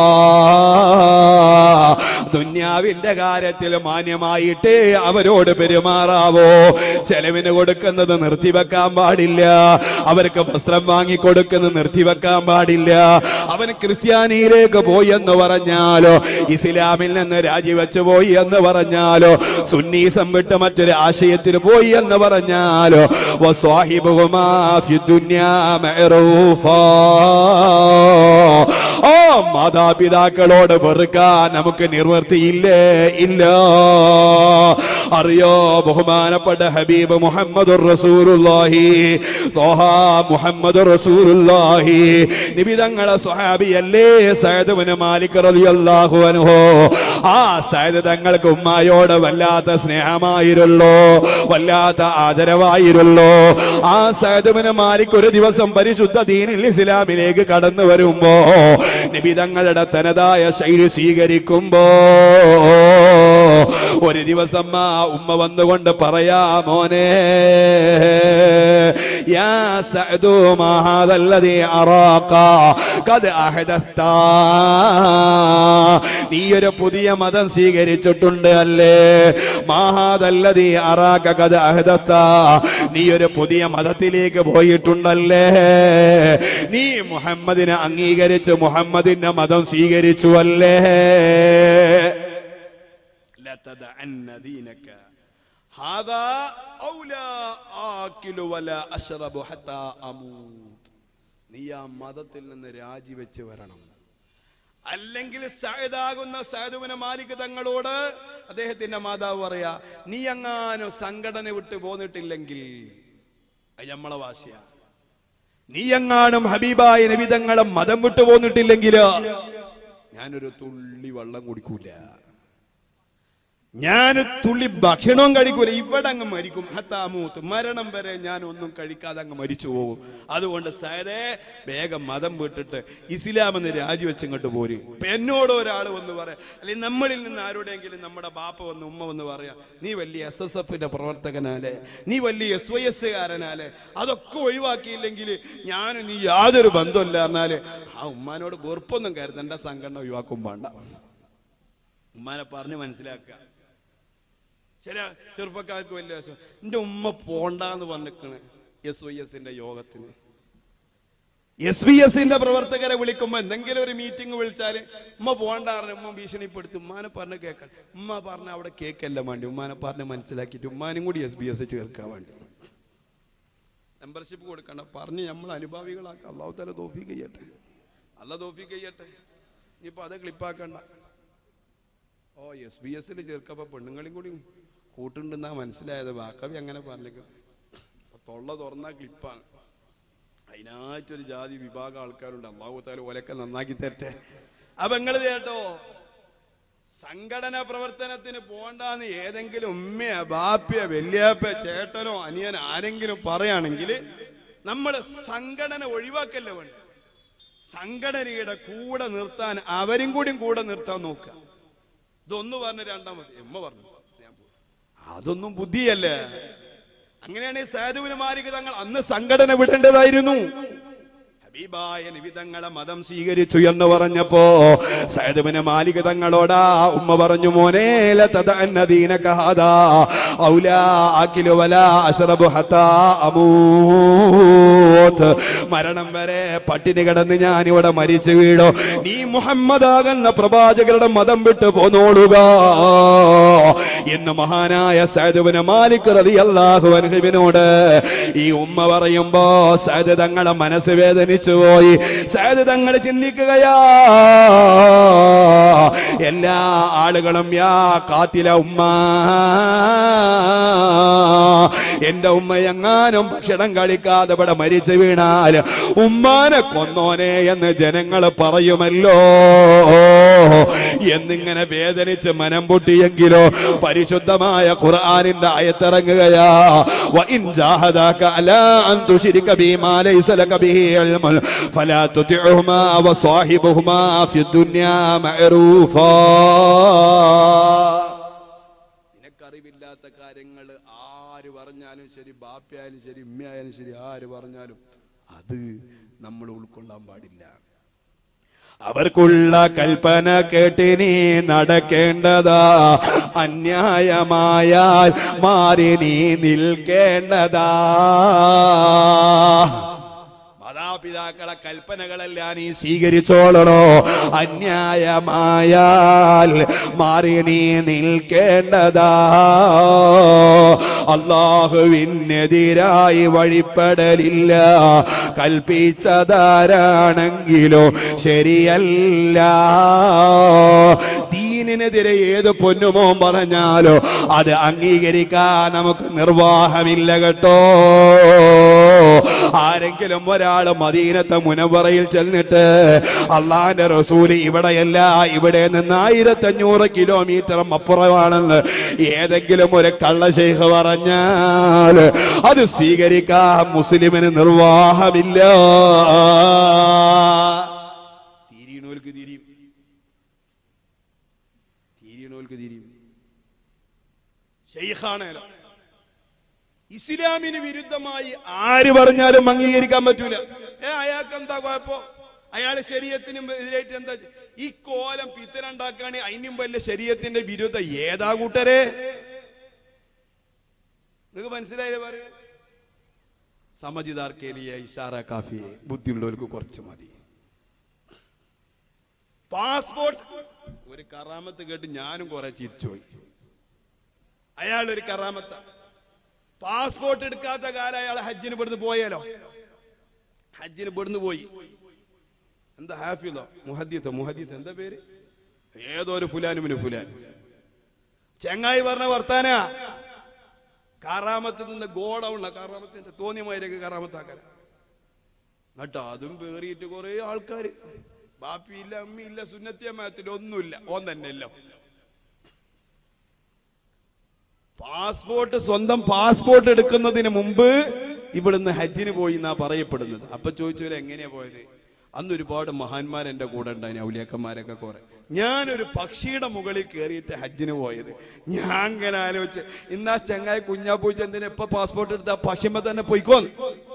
[SPEAKER 1] ദുന്യാവിന്റെ കാര്യത്തിൽ മാന്യമായിട്ട് അവരോട് പെരുമാറാവോ ചെലവിന് കൊടുക്കുന്നത് നിർത്തിവെക്കാൻ പാടില്ല അവർക്ക് വസ്ത്രം വാങ്ങിക്കൊടുക്കുന്നത് നിർത്തിവെക്കാൻ പാടില്ല അവൻ ക്രിസ്ത്യാനിയിലേക്ക് പോയി എന്ന് പറഞ്ഞാലോ ഇസ്ലാമിൽ നിന്ന് രാജിവെച്ചു പോയി എന്ന് പറഞ്ഞാലോ സുന്നീസം വിട്ട് മറ്റൊരു ആശയത്തിന് പോയി എന്ന് പറഞ്ഞാലോ വസ്വാഹിബുഹുമാ ഫിദ്ദുന്യാ മഅറൂഫാ ഓ മാതാപിതാക്കളോട് വെറുക്കാൻ നമുക്ക് നിർവർത്തിയില്ലേ ഇല്ല അറിയോ ബഹുമാനപ്പെട്ട ഹബീബ് മുഹമ്മദ് റസൂലുള്ളാഹി തോഹ മുഹമ്മദ് റസൂലുള്ളാഹി നിബിതങ്ങളെ സ്വഹാബിയല്ലേ സയദ് മാലിക് റളിയല്ലാഹു അൻഹു ആ സയദ് തങ്ങൾക്ക് ഉമ്മായോട് വല്ലാത്ത സ്നേഹമായിരുന്നല്ലോ വല്ലാത്ത ആദരവായിരുന്നല്ലോ ആ സയദ് മാലിക് ഒരു ദിവസം പരിശുദ്ധ ദീനിൽ ഇസ്ലാമിലേക്ക് കടന്നു വരുമ്പോ നബി തങ്ങളുടെ തനതായ ശൈലി സ്വീകരിക്കുമ്പോ ഒരു ദിവസം ആ ഉമ്മ വന്നുകൊണ്ട് പറയാ മോനെ യാ സഅദു മാ ഹാദല്ലദീ അറാക ഖദ് അഹദത്ത നീ ഒരു പുതിയ മതം സ്വീകരിച്ചിട്ടുണ്ട് അല്ലേ മാഹാദല്ലദീ അറാക ഖദ് അഹദത്ത നീ ഒരു പുതിയ മതത്തിലേക്ക് പോയിട്ടുണ്ടല്ലേ നീ മുഹമ്മദിനെ അംഗീകരിച്ച് മുഹമ്മദിന്റെ മതം സ്വീകരിച്ചു അല്ലേ لتدعن دينك هذا أو لا آكل ولا أشرب حتى أموت നീ ആ മതത്തിൽ നിന്ന് രാജിവെച്ച് വരണം അല്ലെങ്കിൽ സയദാകുന്ന സയദുവിനെ മാലിക് തങ്ങളോട് അദ്ദേഹത്തിന്റെ മാതാവ് പറയാ നീ എങ്ങാനും സംഘടന വിട്ട് പോന്നിട്ടില്ലെങ്കിൽ അത് നമ്മളെ വാശിയാ നീ എങ്ങാനും ഹബീബായ നബിതങ്ങളെ മതം വിട്ടു പോന്നിട്ടില്ലെങ്കിൽ ഞാനൊരു തുള്ളി വെള്ളം കുടിക്കൂല ഞാൻ തുള്ളി ഭക്ഷണവും കഴിക്കൂല ഇവിടെ അങ്ങ് മരിക്കും ഹത്താമൂത്ത് മരണം വരെ ഞാൻ ഒന്നും കഴിക്കാതെ അങ്ങ് മരിച്ചു പോകും അതുകൊണ്ട് സയദേ വേഗം മതം വിട്ടിട്ട് ഇസ്ലാം എന്ന് രാജിവെച്ച് ഇങ്ങോട്ട് പോര് ഇപ്പൊ എന്നോട് ഒരാൾ വന്ന് പറയാം അല്ലെങ്കിൽ നമ്മളിൽ നിന്ന് ആരുടെയെങ്കിലും നമ്മുടെ ബാപ്പ വന്ന് ഉമ്മ വന്ന് പറയാം നീ വലിയ എസ് എസ് എഫിന്റെ പ്രവർത്തകനാലേ നീ വലിയ എസ് വൈ എസ് കാരനാലേ അതൊക്കെ ഒഴിവാക്കിയില്ലെങ്കിൽ ഞാനും നീ യാതൊരു ബന്ധമില്ല പറഞ്ഞാല് ആ ഉമ്മാനോട് വെറുപ്പൊന്നും കരുതണ്ട സംഘടന ഒഴിവാക്കും വേണ്ട ഉമ്മാനെ പറഞ്ഞ് മനസ്സിലാക്കുക ചില ചെറുപ്പക്കാർക്ക് വലിയ വശം എൻ്റെ ഉമ്മ പോണ്ടാന്ന് പറഞ്ഞിരിക്കണ് എസ് വൈ എസിന്റെ യോഗത്തിന് എസ് ബി എസിന്റെ പ്രവർത്തകരെ വിളിക്കുമ്പോ എന്തെങ്കിലും ഒരു മീറ്റിംഗ് വിളിച്ചാല് ഉമ്മ പോണ്ടാറിന് ഉമ്മ ഭീഷണിപ്പെടുത്തി ഉമ്മാനെ പറഞ്ഞ് കേൾക്കാൻ ഉമ്മ പറഞ്ഞ അവിടെ കേക്കല്ല വേണ്ടി ഉമ്മാനെ പറഞ്ഞ് മനസ്സിലാക്കിയിട്ട് ഉമ്മാനും കൂടി എസ് ബി എസ് ചേർക്കാൻ വേണ്ടി മെമ്പർഷിപ്പ് കൊടുക്കണ്ട പറഞ്ഞ് നമ്മൾ അനുഭാവികളാക്കാം അള്ളാഹു തല തോഫി ചെയ്യട്ടെ അല്ല തോഫി ചെയ്യട്ടെ ഇനിയിപ്പോ അത് ക്ലിപ്പാക്കണ്ട ഓ എസ് ബി എസിൽ ചേർക്കപ്പോ പെണ്ണുങ്ങളും കൂടി കൂട്ടുണ്ടെന്നാ മനസ്സിലായത് വാക്കവി അങ്ങനെ പറഞ്ഞേക്കും തൊള്ള തുറന്ന ക്ലിപ്പാണ് അതിനായിട്ടൊരു ജാതി വിഭാഗം ആൾക്കാരുണ്ട് അള്ളാഹു താല ഒലക്കെ നന്നാക്കി തരട്ടെ അപ്പൊ നിങ്ങള് കേട്ടോ സംഘടന പ്രവർത്തനത്തിന് പോണ്ടാന്ന് ഏതെങ്കിലും ഉമ്മയോ ബാപ്പയോ വല്യാപ്പ ചേട്ടനോ അനിയൻ ആരെങ്കിലും പറയുകയാണെങ്കിൽ നമ്മൾ സംഘടന ഒഴിവാക്കല്ലേ വേണ്ട സംഘടനയുടെ കൂടെ നിർത്താൻ അവരും കൂടി കൂടെ നിർത്താൻ നോക്കുക ഇതൊന്ന് പറഞ്ഞ രണ്ടാമത് എമ്മ പറഞ്ഞു ഞാൻ പോയി. അതൊന്നും ബുദ്ധിയല്ലേ അങ്ങനെയാണ് സാധുവിന് മാലിക തങ്ങൾ അന്ന് സംഘടന വിടേണ്ടതായിരുന്നു ഹബീബായ നിബിതങ്ങളെ മതം സ്വീകരിച്ചു എന്ന് പറഞ്ഞപ്പോ സൈദവിന് മാലിക തങ്ങളോടാ ഉമ്മ പറഞ്ഞു മോനെ ലതദഅന്നദീനക ഹാദാ ഔലാ അകിലു വലാ അശ്റബു ഹത്താ അമൂത്ത് മരണം വരെ പട്ടിണി കിടന്ന് ഞാൻ ഇവിടെ മരിച്ചു വീടോ നീ മുഹമ്മദാകുന്ന പ്രവാചകരുടെ മതം വിട്ട് പോന്നോളുക എന്ന് മഹാനായ സൈദുവിന് മാലിക് റളിയല്ലാഹു അൻഹുവിനോട് ഈ ഉമ്മ പറയുമ്പോ സൈദ് തങ്ങളെ മനസ്സ് വേദനിച്ചു പോയി സൈദ് തങ്ങൾ ചിന്തിക്കുകയാ എല്ലാ ആളുകളും യാ കാത്തില ഉമ്മ എന്റെ ഉമ്മ എങ്ങാനും ഭക്ഷണം കഴിക്കാതെ ഇവിടെ മരിച്ചു വീണാൽ ഉമ്മാനെ കൊന്നോനെ എന്ന് ജനങ്ങൾ പറയുമല്ലോ എന്നിങ്ങനെ വേദനിച്ച് മനം പൊട്ടിയെങ്കിലോ പരിശുദ്ധമായ ഖുർആനിന്റെ ആയത്തിറങ്ങുകയാ وإن جاهداك على أن تشرك بي ما ليس لك به علم فلا تطعهما وصاحبهما في الدنيا معروفا നിനക്കറിവില്ലാത്ത കാര്യങ്ങൾ ആര് പറഞ്ഞാലും ശരി ബാപ്പയായാലും ശരി ഉമ്മയായാലും ശരി ആര് പറഞ്ഞാലും അത് നമ്മൾ ഉൾക്കൊള്ളാൻ പാടില്ല അവർക്കുള്ള കൽപ്പന കേട്ട് നീ നടക്കേണ്ടതാ അന്യായമായാൽ മാറി നീ നിൽക്കേണ്ടതാ മാതാപിതാക്കളെ കൽപ്പനകളെല്ലാം നീ സ്വീകരിച്ചോളണോ അന്യായമായാൽ മാറി നീ നിൽക്കേണ്ടതാ അള്ളാഹുവിനെതിരായി വഴിപ്പെടലില്ല കൽപ്പിച്ചതാരാണെങ്കിലോ ശരിയല്ല ദീനിനെതിരെ ഏത് പൊന്നുമോ പറഞ്ഞാലോ അത് അംഗീകരിക്കാൻ നമുക്ക് നിർവാഹമില്ല കേട്ടോ ആരെങ്കിലും ഒരാൾ മദീനത്തെ മുനവറയിൽ ചെന്നിട്ട് അള്ളാന്റെ റസൂല് ഇവിടെയല്ല ഇവിടെ നിന്ന് ആയിരത്തഞ്ഞൂറ് കിലോമീറ്റർ അപ്പുറമാണെന്ന് ഏതെങ്കിലും ഒരു കള്ള ശൈഖ് പറഞ്ഞാൽ അത് സ്വീകരിക്കാൻ മുസ്ലിമിന് നിർവാഹമില്ല തിരിയണോൽക്ക് തിരിയും തിരിയണോൽക്ക് തിരിയും ഷെയ്ഖാണേലോ ഇസ്ലാമിന് വിരുദ്ധമായി ആര് പറഞ്ഞാലും അംഗീകരിക്കാൻ പറ്റൂല ഏ അയാൾക്ക് എന്താ കുഴപ്പോ അയാള് ശരീരത്തിനും എതിരായിട്ട് എന്താ ചെ- ഈ കോലം പിത്തനുണ്ടാക്കാണ് അതിനും വലിയ ശരീരത്തിന്റെ വിരുദ്ധ ഏതാ കൂട്ടരെ നിങ്ങൾക്ക് മനസ്സിലായില്ലേ പറയുന്നത് സമജിദാർക്കേലിയ ഇഷാറ കാഫിയെ ബുദ്ധിയുള്ളവർക്ക് കുറച്ച് മതി പാസ്പോർട്ട് ഒരു കറാമത്ത് കേട്ട് ഞാനും കുറെ ചിരിച്ചുപോയി അയാൾ ഒരു കറാമത്ത പാസ്പോർട്ട് എടുക്കാത്ത കാലം അയാൾ ഹജ്ജിന് ഇവിടുന്ന് പോയാലോ ഹജ്ജിന് ഇവിടുന്ന് പോയി എന്താ ഹാഫിലോ മുഹദ്ദീത്ത് മുഹദ്ദീത്ത് എന്താ പേര് ഏതോ ഒരു ഫുലാനുമിന് ഫുലാൻ ചെങ്ങായി പറഞ്ഞ വർത്താന കാറാമത്ത് നിന്ന് ഗോഡൗണ കാറാമത്തിന്റെ തോന്നിയമാരൊക്കെ കാറാമത്താക്കാൻ എന്നിട്ട് അതും പേറിയിട്ട് കുറെ ആൾക്കാര് ബാപ്പിയില്ല അമ്മിയില്ല സുന്നത്തിയമ്മത്തില്ല ഒന്നുമില്ല ഓൻ തന്നെ എല്ലാം പാസ്പോർട്ട് സ്വന്തം പാസ്പോർട്ട് എടുക്കുന്നതിന് മുമ്പ് ഇവിടുന്ന് ഹജ്ജിന് പോയി എന്നാ പറയപ്പെടുന്നത് അപ്പൊ ചോദിച്ചു എങ്ങനെയാ പോയത് അന്ന് ഒരുപാട് മഹാന്മാർ എൻ്റെ കൂടെ ഉണ്ടായിന് ഔലിയാക്കന്മാരൊക്കെ കുറെ ഞാനൊരു പക്ഷിയുടെ മുകളിൽ കയറിയിട്ട് ഹജ്ജിന് പോയത് ഞാൻ അങ്ങനെ ആലോചിച്ച് ഇന്നാ ചെങ്ങായി കുഞ്ഞാ പൂച്ച എന്തിനാ ഇപ്പൊ പാസ്പോർട്ട് എടുത്ത പക്ഷിമ്മ തന്നെ പോയിക്കോന്ന്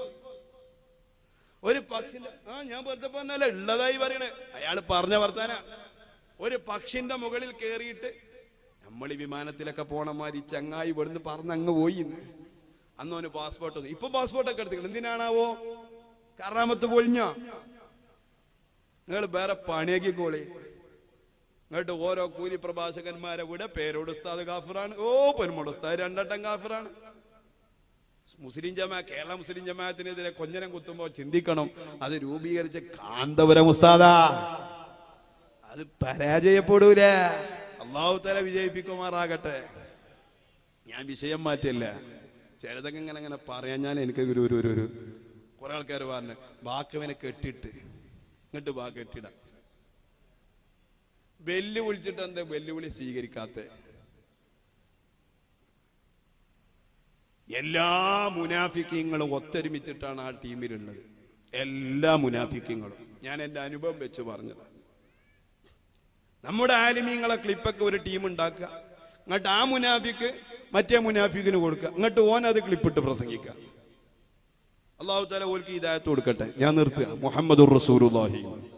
[SPEAKER 1] ഒരു പക്ഷിന്റെ ആ ഞാൻ വെറുതെ പറഞ്ഞല്ല ഉള്ളതായി പറയണേ അയാൾ പറഞ്ഞ വർത്താന ഒരു പക്ഷിന്റെ മുകളിൽ കയറിയിട്ട് നമ്മൾ ഈ വിമാനത്തിലൊക്കെ പോണമാതിരി ചങ്ങായി ഇവിടുന്ന് പറഞ്ഞ് അങ്ങ് പോയി ഇന്ന്. അന്ന് അവന് പാസ്പോർട്ട് ഒന്നും ഇപ്പൊ പാസ്പോർട്ടൊക്കെ എടുത്തിട്ടുണ്ട് എന്തിനാണാവോ കറാമത്ത് പൊളിഞ്ഞ നിങ്ങൾ വേറെ പണിയാക്കിക്കോളി എന്നിട്ട് ഓരോ കൂലി പ്രഭാഷകന്മാരെ കൂടെ പേരോട് ഉസ്താദ് കാഫിറാണ് ഓ പെരുമോട് ഉസ്താദ് രണ്ടട്ടം കാഫിറാണ് മുസ്ലിം ജമാ കേരള മുസ്ലിം ജമാഅത്തിനെതിരെ കൊഞ്ഞനം കുത്തുമ്പോൾ ചിന്തിക്കണം അത് രൂപീകരിച്ച കാന്തപുരം ഉസ്താദാ അത് പരാജയപ്പെടൂല അള്ളാഹു തല വിജയിപ്പിക്കുമാറാകട്ടെ ഞാൻ വിഷയം മാറ്റില്ല ചിലതൊക്കെ ഇങ്ങനെ ഇങ്ങനെ പറയാൻ ഞാൻ എനിക്ക് ഒരു ഒരു ഒരു ഒരു കുറെ ആൾക്കാർ പറഞ്ഞു ബാക്കവനെ കെട്ടിട്ട് ഇങ്ങോട്ട് ബാ കെട്ടിടാം വെല്ലുവിളിച്ചിട്ട് എന്താ വെല്ലുവിളി സ്വീകരിക്കാത്തേ എല്ലാ മുനാഫിക്കങ്ങളും ഒത്തൊരുമിച്ചിട്ടാണ് ആ ടീമിലുള്ളത് എല്ലാ മുനാഫിക്കങ്ങളും ഞാൻ എൻ്റെ അനുഭവം വെച്ച് പറഞ്ഞത് നമ്മുടെ ആലിമീങ്ങളെ ക്ലിപ്പൊക്കെ ഒരു ടീം ഉണ്ടാക്കുക എന്നിട്ട് ആ മുനാഫിക്ക് മറ്റേ മുനാഫിക്കിന് കൊടുക്കുക എന്നിട്ട് ഓൻ അത് ക്ലിപ്പിട്ട് പ്രസംഗിക്കുക അള്ളാഹു താല ഓൽക്ക് ഇതായത്ത് കൊടുക്കട്ടെ ഞാൻ നിർത്തുക മുഹമ്മദുർ റസൂലുള്ളാഹി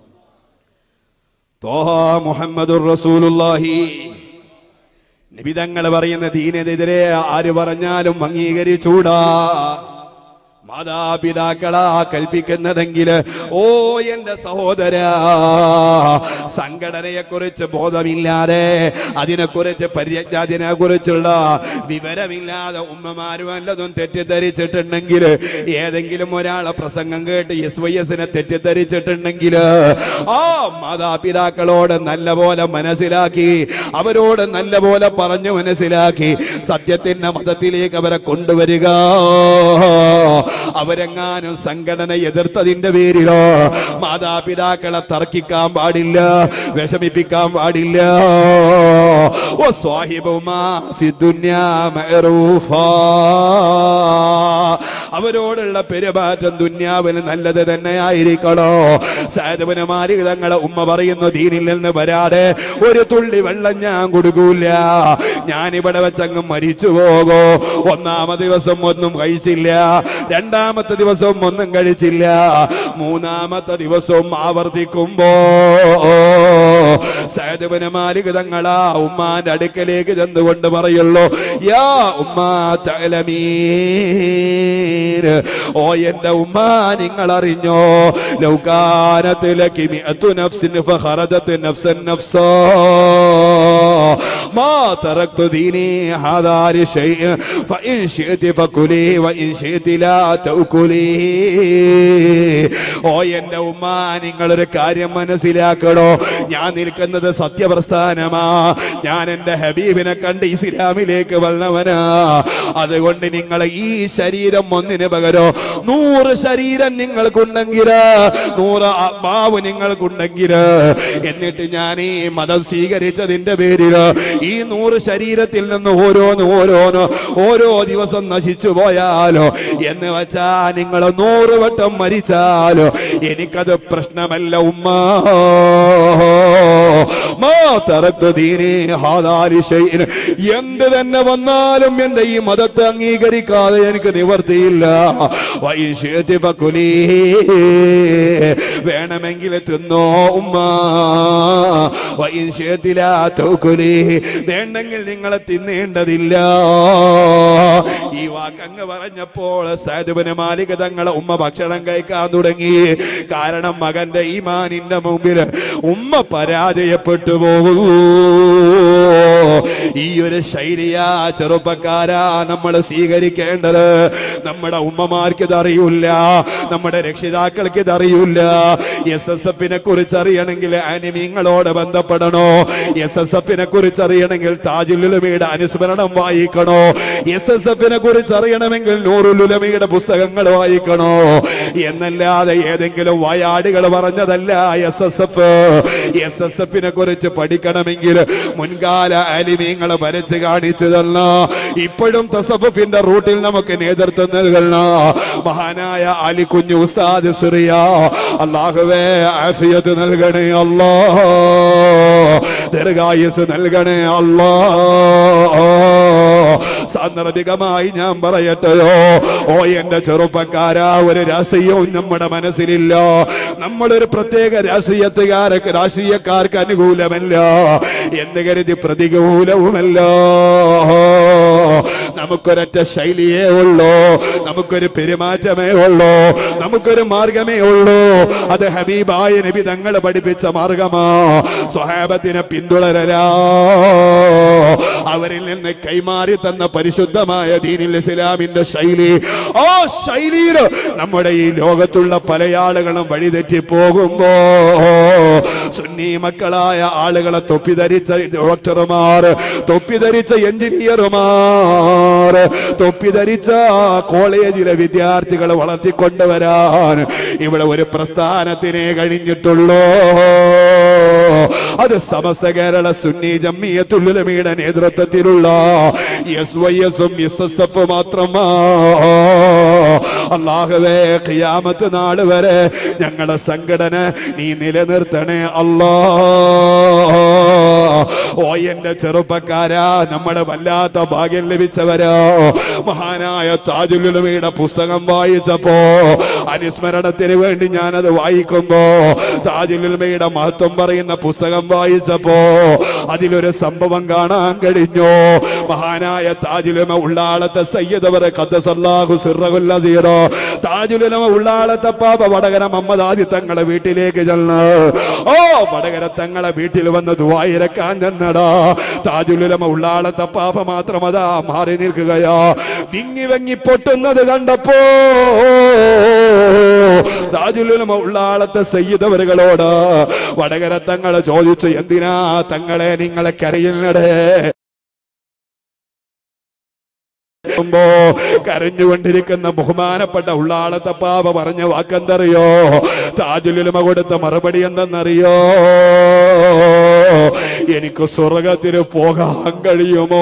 [SPEAKER 1] തോഹ മുഹമ്മദുർ റസൂലുള്ളാഹി നിബിതങ്ങൾ പറയുന്ന ദീനെതിരെ ആര് പറഞ്ഞാലും അംഗീകരിച്ചൂടാ മാതാപിതാക്കളാ കൽപ്പിക്കുന്നതെങ്കിൽ ഓ എന്റെ സഹോദര സംഘടനയെ കുറിച്ച് ബോധമില്ലാതെ അതിനെക്കുറിച്ച് പരിജ്ഞാതിനെ കുറിച്ചുള്ള വിവരമില്ലാതെ ഉമ്മമാരും വല്ലതും തെറ്റിദ്ധരിച്ചിട്ടുണ്ടെങ്കിൽ ഏതെങ്കിലും ഒരാളെ പ്രസംഗം കേട്ട് എസ് വൈ എസിനെ തെറ്റിദ്ധരിച്ചിട്ടുണ്ടെങ്കിൽ ആ മാതാപിതാക്കളോട് നല്ലപോലെ മനസ്സിലാക്കി അവരോട് നല്ലപോലെ പറഞ്ഞു മനസ്സിലാക്കി സത്യത്തിന്റെ മതത്തിലേക്ക് അവരെ കൊണ്ടുവരിക അവരെങ്ങാനും സംഘടന എതിർത്തതിന്റെ പേരിലോ മാതാപിതാക്കളെ തർക്കിക്കാൻ പാടില്ല വിഷമിപ്പിക്കാൻ പാടില്ല ഓ സ്വാഹിബുമാ ഫി ദുനിയാ മഅറൂഫാ അവരോടുള്ള പെരുമാറ്റം ദുന്യാവിന് നല്ലത് തന്നെയായിരിക്കണോ സാധുവിന് മാലികതങ്ങളെ ഉമ്മ പറയുന്നു ദീനിൽ നിന്ന് വരാതെ ഒരു തുള്ളി വെള്ളം ഞാൻ കൊടുക്കൂല ഞാൻ ഇവിടെ വെച്ചങ്ങ് മരിച്ചു പോകോ ഒന്നാമത്തെ ദിവസം ഒന്നും കഴിച്ചില്ല രണ്ടാമത്തെ ദിവസം ഒന്നും കഴിച്ചില്ല മൂന്നാമത്തെ ദിവസവും ആവർത്തിക്കുമ്പോ സാധുവിന് മാലികതങ്ങളാ ഉമ്മാന്റെ അടുക്കലേക്ക് ചെന്നുകൊണ്ട് പറയുള്ളൂ യാ ഉമ്മാ തലമീൻ ഓ എന്റെ ഉമ്മ നിങ്ങൾ അറിഞ്ഞോ ലൗകാനത്തിലേക്ക് മിഅത്തു നഫ്സിൻ ഫഖറജത്ത് നഫ്സൻ നഫ്സാ മാ തറക്തു ദീനി ഹാദാ ലിശൈഇ ഫഇൻ ശിഅതി ഫകുലി വഇൻ ശിഅതി ലാ തൗകുലി ഓ എന്റെ ഉമ്മ നിങ്ങൾ ഒരു കാര്യം മനസ്സിലാക്കണോ ഞാൻ നിൽക്കുന്നത് സത്യപ്രസ്ഥാനമാ ഞാൻ എന്റെ ഹബീബിനെ കണ്ട് ഇസ്ലാമിലേക്ക് വന്നവനാ അതുകൊണ്ട് നിങ്ങൾ ഈ ശരീരം ഒന്നിന് പകരോ നൂറ് ശരീരം നിങ്ങൾക്കുണ്ടെങ്കിൽ നൂറ് ആത്മാവ് നിങ്ങൾക്കുണ്ടെങ്കിൽ എന്നിട്ട് ഞാൻ ഈ മതം സ്വീകരിച്ചതിന്റെ പേരിൽ ഈ നൂറ് ശരീരത്തിൽ നിന്ന് ഓരോന്ന് ഓരോന്ന് ഓരോ ദിവസം നശിച്ചു പോയാലോ എന്ന് വെച്ചാ നിങ്ങൾ നൂറ് വട്ടം മരിച്ചാലോ എനിക്കത് പ്രശ്നമല്ല ഉമ്മ മാ തറക്തു ദീനി ഹാദാലി ശൈഇൻ. എന്ത് തന്നെ വന്നാലും എന്റെ ഈ മതത്തെ അംഗീകരിക്കാതെ എനിക്ക് നിവർത്തിയില്ല വൈൻ ശിഅതി ഫകുലീ. വേണമെങ്കിൽ തിന്നോ ഉമ്മ വൈൻ ശിഅതി ലാ തൗകുലീ. വേണ്ടെങ്കിൽ നിങ്ങളെ തിന്നേണ്ടതില്ല ഈ വാക്കങ്ങ് പറഞ്ഞപ്പോൾ സാധുവിന് മാലിക തങ്ങളെ ഉമ്മ ഭക്ഷണം കഴിക്കാൻ തുടങ്ങി കാരണം മകന്റെ ഈമാനിന്റെ മുമ്പിൽ ഉമ്മ പരാജയപ്പെട്ടു പോകുന്നു ഈ ഒരു ശൈലിയാ ചെറുപ്പക്കാരാ നമ്മൾ സ്വീകരിക്കേണ്ടത് നമ്മുടെ ഉമ്മമാർക്ക് ഇത് അറിയില്ല നമ്മുടെ രക്ഷിതാക്കൾക്ക് ഇത് അറിയില്ല എസ് എസ് എഫിനെ കുറിച്ച് അറിയണമെങ്കിൽ അനിമീങ്ങളോട് ബന്ധപ്പെടണോ എസ് എസ് എഫിനെ കുറിച്ച് അറിയണമെങ്കിൽ താജുലുലമയുടെ അനുസ്മരണം വായിക്കണോ എസ് എസ് എഫിനെ കുറിച്ച് അറിയണമെങ്കിൽ നൂറുലുലമയുടെ പുസ്തകങ്ങൾ വായിക്കണോ എന്നല്ലാതെ ഏതെങ്കിലും വയാടുകൾ പറഞ്ഞതല്ല S S F S S എഫിനെ കുറിച്ച് പഠിക്കണമെങ്കിൽ മുൻകാല ആലിമീങ്ങളെ വരച്ച് കാണിച്ചു തന്ന ഇപ്പോഴും തസഫിന്റെ റൂട്ടിൽ നമുക്ക് നേതൃത്വം നൽകുന്ന മഹാനായ അലി കുഞ്ഞു ഉസ്താദ് സിറിയ അള്ളാഹുവേ ആഫിയത്ത് നൽകണേ അല്ലാ ദീർഘായുസ് നൽകണേ അല്ലാ സാന്ദർഭികമായി ഞാൻ പറയട്ടെയോ ഓ എന്റെ ചെറുപ്പക്കാരാ ഒരു രാഷ്ട്രീയവും നമ്മുടെ മനസ്സിലില്ല നമ്മളൊരു പ്രത്യേക രാഷ്ട്രീയത്തുകാർക്ക് രാഷ്ട്രീയക്കാർക്ക് അനുകൂലമല്ല എന്ന് കരുതി പ്രതികൂലവുമല്ല നമുക്കൊരൊറ്റ ശൈലിയേ ഉള്ളൂ നമുക്കൊരു പെരുമാറ്റമേ ഉള്ളൂ നമുക്കൊരു മാർഗമേ ഉള്ളൂ അത് ഹബീബായ നബി തങ്ങൾ പഠിപ്പിച്ച മാർഗമാ സ്വഹാബത്തിനെ പിന്തുടരാ അവരിൽ നിന്ന് കൈമാറി തന്ന പരിശുദ്ധമായ ദീനിൽ ഇസ്ലാമിന്റെ ശൈലി ആ ശൈലിയിൽ നമ്മുടെ ഈ ലോകത്തുള്ള പല ആളുകളും വഴിതെറ്റി പോകുമ്പോ സുന്നി മക്കളായ ആളുകളെ തൊപ്പിധരിച്ച ഡോക്ടർമാർ തൊപ്പിധരിച്ച എഞ്ചിനീയർമാർ തൊപ്പിധരിച്ച കോളേജിലെ വിദ്യാർത്ഥികളെ വളർത്തിക്കൊണ്ടുവരാൻ ഇവിടെ ഒരു പ്രസ്ഥാനത്തിനെ കഴിഞ്ഞിട്ടുള്ളൂ അത് സമസ്ത കേരള സുന്നി ജമ്മിയത്തുല്ലുലമയുടെ നേതൃത്വത്തിലുള്ള എസ് വൈ എസും എസ് എസ് എഫ് മാത്രമാ അള്ളാഹുവേ ഖിയാമത്ത് നാൾ വരെ ഞങ്ങളുടെ സംഘടന നീ നിലനിർത്തണേ അല്ലാ ഓ എന്റെ ചെറുപ്പക്കാരാ നമ്മുടെ വല്ലാത്ത ഭാഗ്യം ലഭിച്ചവരോ മഹാനായ താജുലുലമയുടെ പുസ്തകം വായിച്ചപ്പോ അനുസ്മരണത്തിന് വേണ്ടി ഞാനത് വായിക്കുമ്പോ താജുലുലമയുടെ മഹത്വം പറയുന്ന പുസ്തകം വായിച്ചപ്പോ അതിലൊരു സംഭവം കാണാൻ കഴിഞ്ഞു മഹാനായ താജുലുമ ഉള്ളാളത്തെ സയ്യദവർ ഖദ്ദസല്ലാഹു സിറഹുല്ലസീറോ താജുലുലമ ഉള്ളാളത്തെ പാപ വടകര മമ്മദ് ആദി തങ്ങളെ വീട്ടിലേക്ക് ചെന്ന് ഓ വടകര തങ്ങളെ വീട്ടിൽ വന്ന് ദുവായിരക്കാൻ ചെന്നടാ താജുലുലമ ഉള്ളാളത്തെ പാപ മാത്രം അതാ മാറി നിൽക്കുകയാ വിങ്ങി വെങ്ങി പൊട്ടുന്നത് കണ്ടപ്പോ താജുലുലമ ഉള്ളാളത്തെ സയ്യിദവരുകളോട് വടകര തങ്ങളെ ചോദിച്ചു എന്തിനാ തങ്ങളെ നിങ്ങളെ കരയുന്നടേ ുമ്പോ കരഞ്ഞുകൊണ്ടിരിക്കുന്ന ബഹുമാനപ്പെട്ട ഉള്ളാളത്തെ പാപ പറഞ്ഞ വാക്കെന്തറിയോ താജുലുലമ കൊടുത്ത മറുപടി എന്തെന്നറിയോ എനിക്ക് സ്വർഗത്തിന് പോകാൻ കഴിയുമോ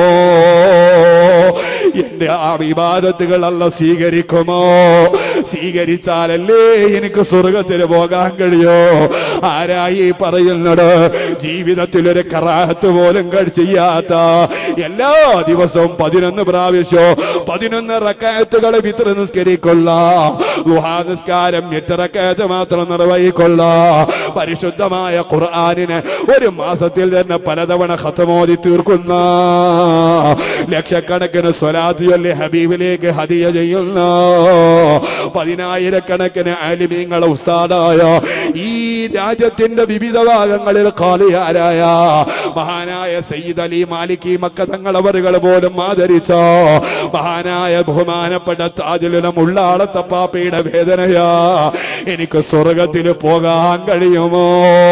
[SPEAKER 1] എന്റെ ആ വിവാദത്തുകൾ അല്ല സ്വീകരിക്കുമോ സ്വീകരിച്ചാലല്ലേ എനിക്ക് സ്വർഗത്തിന് പോകാൻ കഴിയോ ആരായി പറയുന്നത് ജീവിതത്തിൽ ഒരു കറാഹത്ത് പോലും കഴി- ചെയ്യാത്ത എല്ലാ ദിവസവും പതിനൊന്ന് പ്രാവശ്യോ പതിനൊന്ന് റക്കായത്തുകൾ വിത്ര നിസ്കരിക്കൊള്ള ദുഹാ നിസ്കാരം എട്ട് റക്കായത്ത് മാത്രം നിർവഹിക്കൊള്ള പരിശുദ്ധമായ ഖുർആാനിന് ഒരു മാസത്തിൽ തന്നെ പലതവണ ഖത്തമോദി തീർക്കുന്ന ലക്ഷക്കണക്കിന് സ്വലാത്ത് ചൊല്ലി ഹബീബിലേക്ക് ഹദിയ ചെയ്യുന്ന പതിനായിരക്കണക്കിന് ആലിമീങ്ങളെ ഉസ്താദായ ഈ രാജ്യത്തിന്റെ വിവിധ ഭാഗങ്ങളിൽ കാലിയാരായ മഹാനായ സയ്യിദ് അലി മാലിക് മക്ക തങ്ങളവറുകൾ പോലും ആദരിച്ച മഹാനായ ബഹുമാനപ്പെട്ട താജുലം ഉള്ളാളത്തെ പാപ്പയുടെ വേദനയാ എനിക്ക് സ്വർഗത്തിൽ പോകാൻ കഴിയുമോ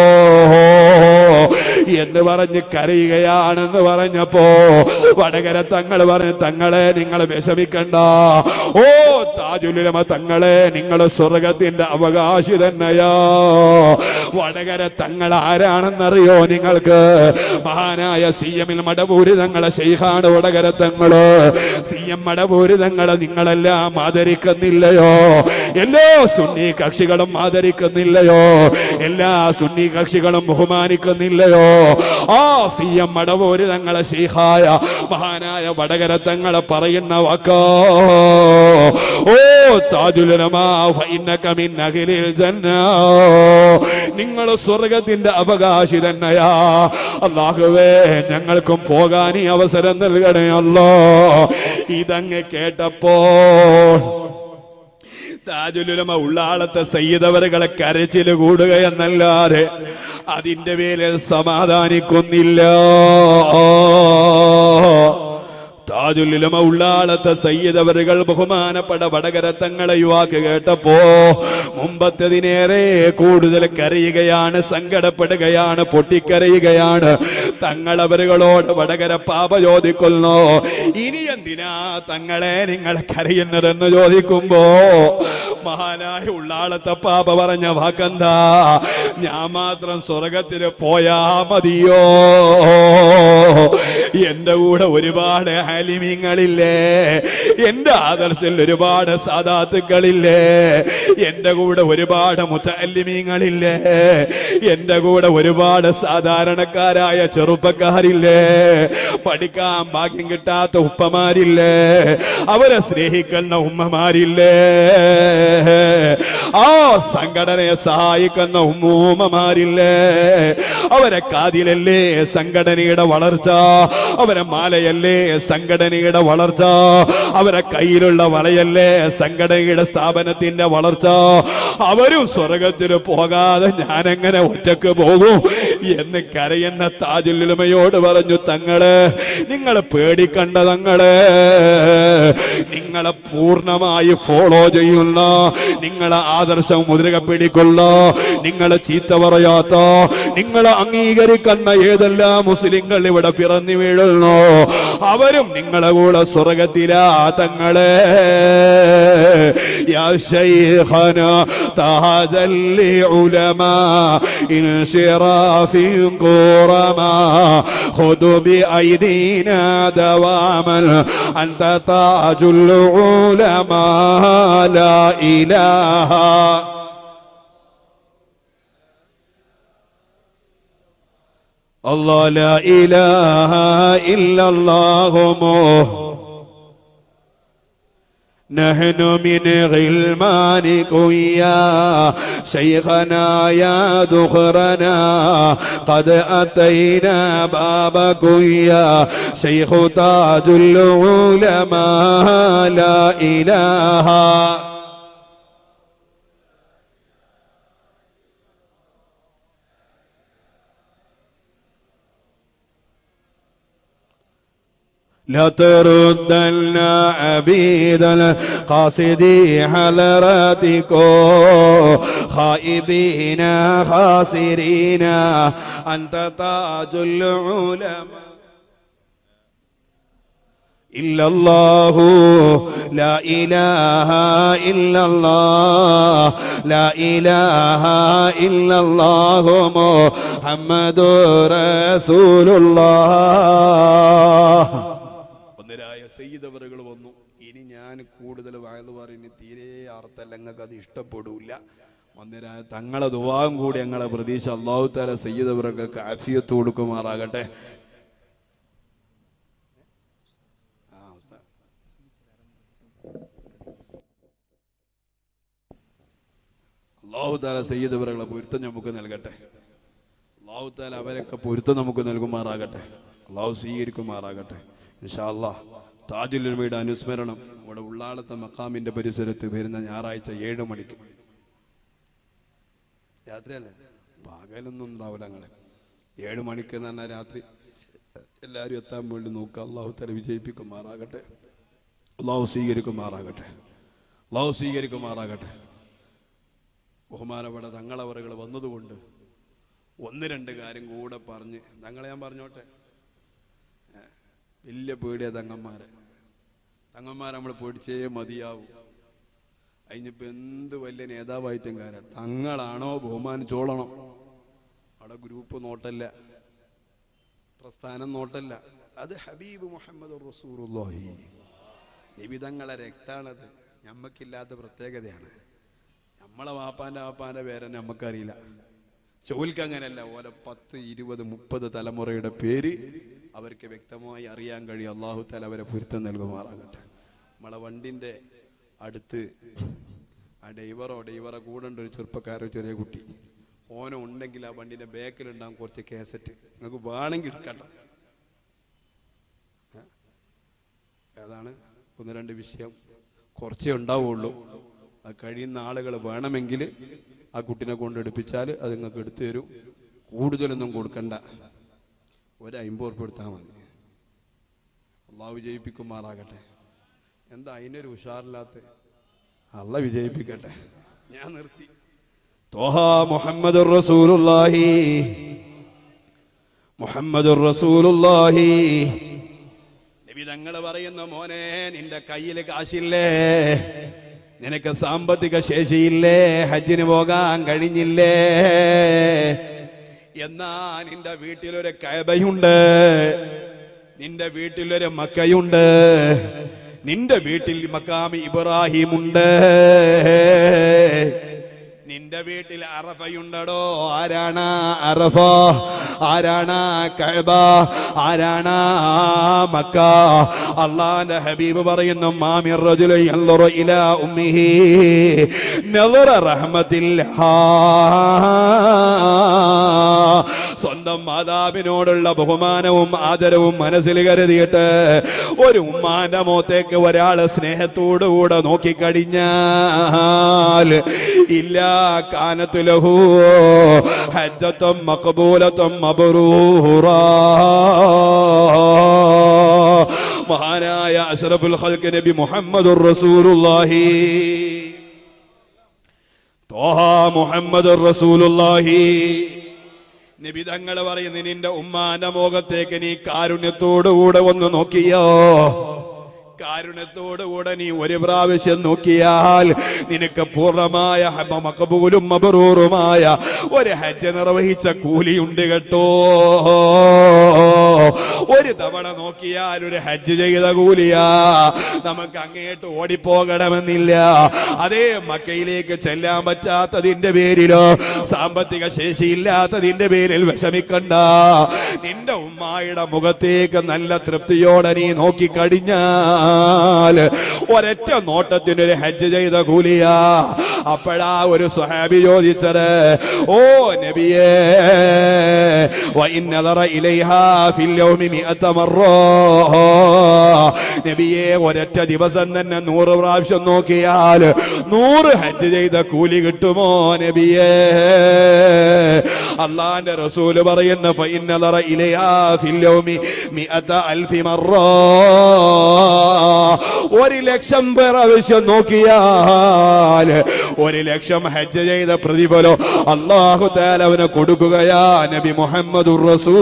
[SPEAKER 1] എന്ന് പറഞ്ഞ് കരയുകയാണെന്ന് പറഞ്ഞപ്പോ വടകര തങ്ങൾ പറഞ്ഞു തങ്ങളെ നിങ്ങൾ വിഷമിക്കണ്ട ഓ താജുലുലമ തങ്ങളെ നിങ്ങൾ സ്വർഗത്തിന്റെ അവകാശി തന്നെയാ വടകര തങ്ങൾ ആരാണെന്നറിയോ നിങ്ങൾക്ക് മഹാനായ സി എമ്മിൽ മടവൂര് തങ്ങളെ ശൈഖാണ് വടകര തങ്ങള് സി എം മടവൂര് തങ്ങളെ നിങ്ങളെല്ലാം ആദരിക്കുന്നില്ലയോ എല്ലാ സുന്നി കക്ഷികളും ആദരിക്കുന്നില്ലയോ എല്ലാ സുന്നി കക്ഷികളും ബഹുമാനിക്കുന്നില്ലയോ ആ സി എം മടവൂര് തങ്ങളെ ശൈഖായ മഹാനായ വടകര തങ്ങളെ പറയുന്ന വാക്കോ ഓ താജുലനമാ ഫഇന്നക മിൻ അഹ്ലിൽ ജന്ന നിങ്ങൾ സ്വർഗത്തിന്റെ അവകാശി തന്നെയാ അള്ളാഹുവേ ഞങ്ങൾക്കും പോകാൻ ഈ അവസരം നൽകണേ അല്ലോ ഇതങ്ങ് കേട്ടപ്പോൾ താജുലുലമ ഉള്ളാളത്തെ സയ്യിദവറുകളെ കരച്ചില് കൂടുക എന്നല്ലാതെ അതിന്റെ പേരിൽ സമാധാനിക്കുന്നില്ല താജുലുലമ ഉള്ളാളത്തെ സയ്യിദവറുകൾ ബഹുമാനപ്പെട്ട വടകരത്തങ്ങളെ യുവാക്ക് കേട്ടപ്പോ മുമ്പത്തതിനേറെ കൂടുതൽ കരയുകയാണ് സങ്കടപ്പെടുകയാണ് പൊട്ടിക്കരയുകയാണ് തങ്ങളവരുകളോട് വടകര പാപ ചോദിക്കുന്നു ഇനി എന്തിനാ തങ്ങളെ നിങ്ങൾ കരയുന്നതെന്ന് ചോദിക്കുമ്പോ മഹാനായ ഉള്ളാളത്തെ പാപ പറഞ്ഞ വാക്കെന്താ ഞാൻ മാത്രം സ്വർഗത്തിൽ പോയാ മതിയോ എന്റെ കൂടെ ഒരുപാട് ഹാലിമീങ്ങളില്ലേ എന്റെ ആദർശത്തിൽ ഒരുപാട് സാദാത്തുക്കളില്ലേ എന്റെ കൂടെ ഒരുപാട് മുത്തല്ലിമീങ്ങളില്ലേ എന്റെ കൂടെ ഒരുപാട് സാധാരണക്കാരായ ചെറുപ്പക്കാരില്ലേ പഠിക്കാൻ ഭാഗ്യം കിട്ടാത്ത ഉപ്പമാരില്ലേ അവരെ സ്നേഹിക്കുന്ന ഉമ്മമാരില്ലേ ആ സംഘടനയെ സഹായിക്കുന്ന ഉമ്മൂമ്മമാരില്ലേ അവരെ കാതിലല്ലേ സംഘടനയുടെ വളർച്ച അവരെ മാലയല്ലേ സംഘടനയുടെ വളർച്ച അവരെ കയ്യിലുള്ള വളയല്ലേ സംഘടനയുടെ സ്ഥാപനത്തിന്റെ വളർച്ച അവരും സ്വർഗത്തിൽ പോകാതെ ഞാൻ എങ്ങനെ ഒറ്റക്ക് പോകും എന്ന് കരയുന്ന താജുലുമയോട് പറഞ്ഞു തങ്ങള് നിങ്ങൾ പേടിക്കണ്ട തങ്ങള് നിങ്ങളെ പൂർണ്ണമായി ഫോളോ ചെയ്യുന്ന നിങ്ങളെ ആദർശം മുദ്രക പിടിക്കൊള്ള നിങ്ങളെ ചീത്ത പറയാത്ത നിങ്ങളെ അംഗീകരിക്കുന്ന ഏതെല്ലാം മുസ്ലിങ്ങൾ ഇവിടെ പിറന്നു വീഴുന്നു അവരും നിങ്ങളെ കൂടെ സ്വർഗത്തിലാ തങ്ങളെ യാ ശൈഖന തഹജല്ലി ഉലമാ ഇൻശിറാഫി ഖുറമാ خذ بأيدينا دواما أنت تاج العلماء لا إله الله لا إله إلا الله مه نحن من غلمانكم يا شيخنا يا دخرنا قد أتينا بابكم يا شيخ تاج العلماء لا إله لا تردن عبيد القاصدي حضراتكم خائبين خاسرين أنت تاج العلماء إلا الله لا إله إلا الله لا إله إلا الله محمد رسول الله ഒന്നരായ സയ്യിദവറുകൾ വന്നു ഇനി ഞാൻ കൂടുതൽ വയത് പറയുന്ന തീരെ അർത്ഥമല്ല ഞങ്ങൾക്ക് അത് ഇഷ്ടപ്പെടൂല ഒന്നരായ തങ്ങളെ ദുവാവും കൂടി ഞങ്ങളെ പ്രതീക്ഷ അള്ളാഹു താല സയ്യിദവർക്ക് ആഫിയത്ത് കൊടുക്കുമാറാകട്ടെ ആ, ഉസ്താദ്. അള്ളാഹു താല സയ്യിദവറുകളെ പൊരുത്തം നമുക്ക് നൽകട്ടെ അള്ളാഹു താല അവരൊക്കെ പൊരുത്തം നമുക്ക് നൽകുമാറാകട്ടെ അള്ളാഹു സ്വീകരിക്കുമാറാകട്ടെ ഇൻഷാ അള്ളാഹ് താജുലുമയുടെ അനുസ്മരണം ഇവിടെ ഉള്ളാളത്തെ മക്കാമിന്റെ പരിസരത്ത് വരുന്ന ഞായറാഴ്ച ഏഴ് മണിക്ക് രാത്രിയല്ലേ പകലൊന്നും ഉണ്ടാവില്ല ഞങ്ങളെ ഏഴ് മണിക്ക് എന്ന് പറഞ്ഞാൽ രാത്രി എല്ലാവരും എത്താൻ വേണ്ടി നോക്കുക അള്ളാഹു തല വിജയിപ്പിക്കുമാറാകട്ടെ അള്ളാഹു സ്വീകരിക്കുമാറാകട്ടെ അള്ളാഹു സ്വീകരിക്കുമാറാകട്ടെ ബഹുമാനപ്പെട്ട തങ്ങളവറുകൾ വന്നതുകൊണ്ട് ഒന്ന് രണ്ട് കാര്യം കൂടെ പറഞ്ഞ് തങ്ങളെ ഞാൻ പറഞ്ഞോട്ടെ ഏ, വലിയ പേടിയ തങ്ങന്മാരെ തങ്ങന്മാരെ നമ്മൾ പേടിച്ചേ മതിയാവും അതിനിപ്പോ എന്ത് വലിയ നേതാവായിട്ടും കാര്യം തങ്ങളാണോ ബഹുമാനിച്ചോളണം അവിടെ ഗ്രൂപ്പ് നോട്ടല്ല പ്രസ്ഥാനം നോട്ടല്ല അത് ഹബീബ് മുഹമ്മദ് റസൂറുല്ലാഹി നിബിതങ്ങളെ രക്താണത് ഞമ്മക്കില്ലാത്ത പ്രത്യേകതയാണ് നമ്മളെ വാപ്പാന്റെ വാപ്പാന്റെ പേരെ നമുക്കറിയില്ല ചോൽക്ക് അങ്ങനെയല്ല ഓരോ പത്ത് ഇരുപത് മുപ്പത് തലമുറയുടെ പേര് അവർക്ക് വ്യക്തമായി അറിയാൻ കഴിയും അള്ളാഹു താല അവരെ പൊരുത്തം നൽകുമാറാകട്ടെ നമ്മളെ വണ്ടിന്റെ അടുത്ത് ആ ഡ്രൈവറോ ഡ്രൈവറെ കൂടെ ഉണ്ട് ഒരു ചെറുപ്പക്കാരോ ചെറിയ കുട്ടി ഓനോ ഉണ്ടെങ്കിൽ ആ വണ്ടിന്റെ ബാക്കിലുണ്ടാകും കുറച്ച് കേസറ്റ് നിങ്ങൾക്ക് വേണമെങ്കിൽ എടുക്കട്ടെ ഏ? ഏതാണ് ഒന്ന് രണ്ട് വിഷയം കുറച്ചേ ഉണ്ടാവുള്ളൂ അത് കഴിയുന്ന ആളുകൾ വേണമെങ്കിൽ ആ കുട്ടിനെ കൊണ്ട് എടുപ്പിച്ചാൽ അത് നിങ്ങൾക്ക് എടുത്തു തരും കൂടുതലൊന്നും കൊടുക്കണ്ട ഒരു അമ്പത് ഉറുപ്പ് എടുത്താൽ മതി അള്ളാഹ് വിജയിപ്പിക്കുമാറാകട്ടെ എന്താ അതിനൊരു ഉഷാറില്ലാത്ത അല്ല വിജയിപ്പിക്കട്ടെ ഞാൻ നിർത്തി തോഹ മുഹമ്മദ് റസൂലുള്ളാഹി മുഹമ്മദ് റസൂലുള്ളാഹി നബി തങ്ങൾ പറയുന്ന മോനെ നിന്റെ കയ്യിൽ കാശില്ലേ നിനക്ക് സാമ്പത്തിക ശേഷിയില്ലേ ഹജ്ജിന് പോകാൻ കഴിഞ്ഞില്ലേ എന്നാ നിന്റെ വീട്ടിലൊരു കയബയുണ്ട് നിന്റെ വീട്ടിലൊരു മക്കയുണ്ട് നിന്റെ വീട്ടിൽ മക്കാമി ഇബ്രാഹിമുണ്ട് നിന്റെ വീട്ടിൽ അറഫയുണ്ടടോ ആരാണ് അറഫ ആരാണ് കഅബ ആരാണ് മക്ക അള്ളാന്റെ ഹബീബ് പറയുന്നു മാമിർ റജുലു യൻദുറു ഇലാ ഉമ്മിഹി നദറ റഹ്മത്തില്ലാ സ്വന്തം മാതാവിനോടുള്ള ബഹുമാനവും ആദരവും മനസ്സിൽ കരുതിയിട്ട് ഒരു ഉമ്മാന്റെ മുഖത്തേക്ക് ഒരാള് സ്നേഹത്തോടുകൂടെ നോക്കിക്കഴിഞ്ഞാൽ ഇല്ല കാനത്ത് ലഹു ഹജ്ജത്തും മഖബൂലത്തും മബ്റൂറ മഹാനായ അഷ്റഫുൽ ഖൽക്ക് നബി മുഹമ്മദുർ റസൂലുള്ളാഹി തോഹ മുഹമ്മദുർ റസൂലുള്ളാഹി നബി തങ്ങൾ പറയുന്നു നിന്റെ ഉമ്മാന്റെ മുഖത്തേക്ക് നീ കാരുണ്യത്തോടുകൂടെ ഒന്ന് നോക്കിയോ കാരുണ്യത്തോടുകൂടെ നീ ഒരു പ്രാവശ്യം നോക്കിയാൽ നിനക്ക് പൂർണ്ണമായ ഹബ മക്കബൂലും മബറൂറുമായ ഒരു ഹജ്ജ് നിർവഹിച്ച കൂലിയുണ്ട് കേട്ടോ ഒരു തവണ നോക്കിയാൽ ഒരു ഹജ്ജ് ചെയ്ത കൂലിയാ നമുക്ക് അങ്ങേട്ട് ഓടിപ്പോകണമെന്നില്ല അതേ മക്കയിലേക്ക് ചെല്ലാൻ പറ്റാത്തതിന്റെ പേരിലോ സാമ്പത്തിക ശേഷിയില്ലാത്തതിന്റെ പേരിൽ വിഷമിക്കണ്ട നിന്റെ ഉമ്മായുടെ മുഖത്തേക്ക് നല്ല തൃപ്തിയോടെ നീ നോക്കിക്കഴിഞ്ഞാൽ ഒരൊറ്റ നോട്ടത്തിന് ഒരു ഹജ്ജ് ചെയ്ത കൂലിയാ അപ്പോഴാ ഒരു സ്വഹാബി ചോദിച്ചത് ഓ നബിയേ وإن نظر إليها في اليوم مئة مرة നബിയെ ഒരൊറ്റ ദിവസം തന്നെ നൂറ് പ്രാവശ്യം നോക്കിയാൽ നൂറ് ഹജ്ജ് ചെയ്ത കൂലി കിട്ടുമോ നബിയേ അള്ളാന്റെ റസൂല് പറയുന്ന فإن نظر إليها في اليوم مئة ألف مرة ഒരു ലക്ഷം പ്രാവശ്യം നോക്കിയാൽ ഒരു ലക്ഷം ഹജ്ജ് ചെയ്ത പ്രതിഫലം അള്ളാഹു താല അവന് കൊടുക്കുകയാ നബി മുഹമ്മദുർ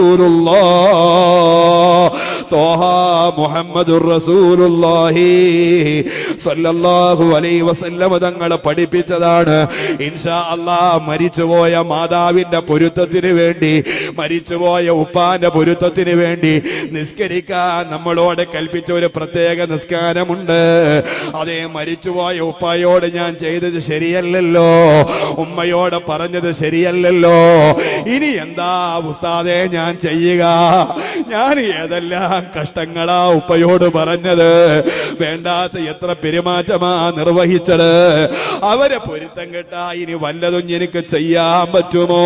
[SPEAKER 1] റസൂലുള്ളാഹ് തോഹ മുഹമ്മദുർ റസൂലുള്ളാഹി സല്ലല്ലാഹു അലൈഹി വസല്ലമ തങ്ങളെ പഠിപ്പിച്ചതാണ് ഇൻഷാ അല്ലാഹ് മരിച്ചുപോയ മാതാവിന്റെ പൊരുത്തത്തിന് വേണ്ടി മരിച്ചുപോയ ഉപ്പാന്റെ പൊരുത്തത്തിന് വേണ്ടി നിസ്കരിക്കാൻ നമ്മളോട് കൽപ്പിച്ച ഒരു പ്രത്യേക നിസ്കാരമുണ്ട് അതേ മരിച്ചുപോയ ഉപ്പായോട് ഞാൻ ചെയ്തത് ശരിയല്ലല്ലോ ഉമ്മയോട് പറഞ്ഞത് ശരിയല്ലല്ലോ ഇനി എന്താ ഉസ്താദെ ഞാൻ ചെയ്യുക ഞാൻ ഏതെല്ലാം കഷ്ടങ്ങളാ ഉപ്പയോട് പറഞ്ഞത് വേണ്ടാത്ത എത്ര പെരുമാറ്റമാ നിർവഹിച്ചത് അവരെ പൊരുത്തം കെട്ടാ ഇനി വല്ലതും എനിക്ക് ചെയ്യാൻ പറ്റുമോ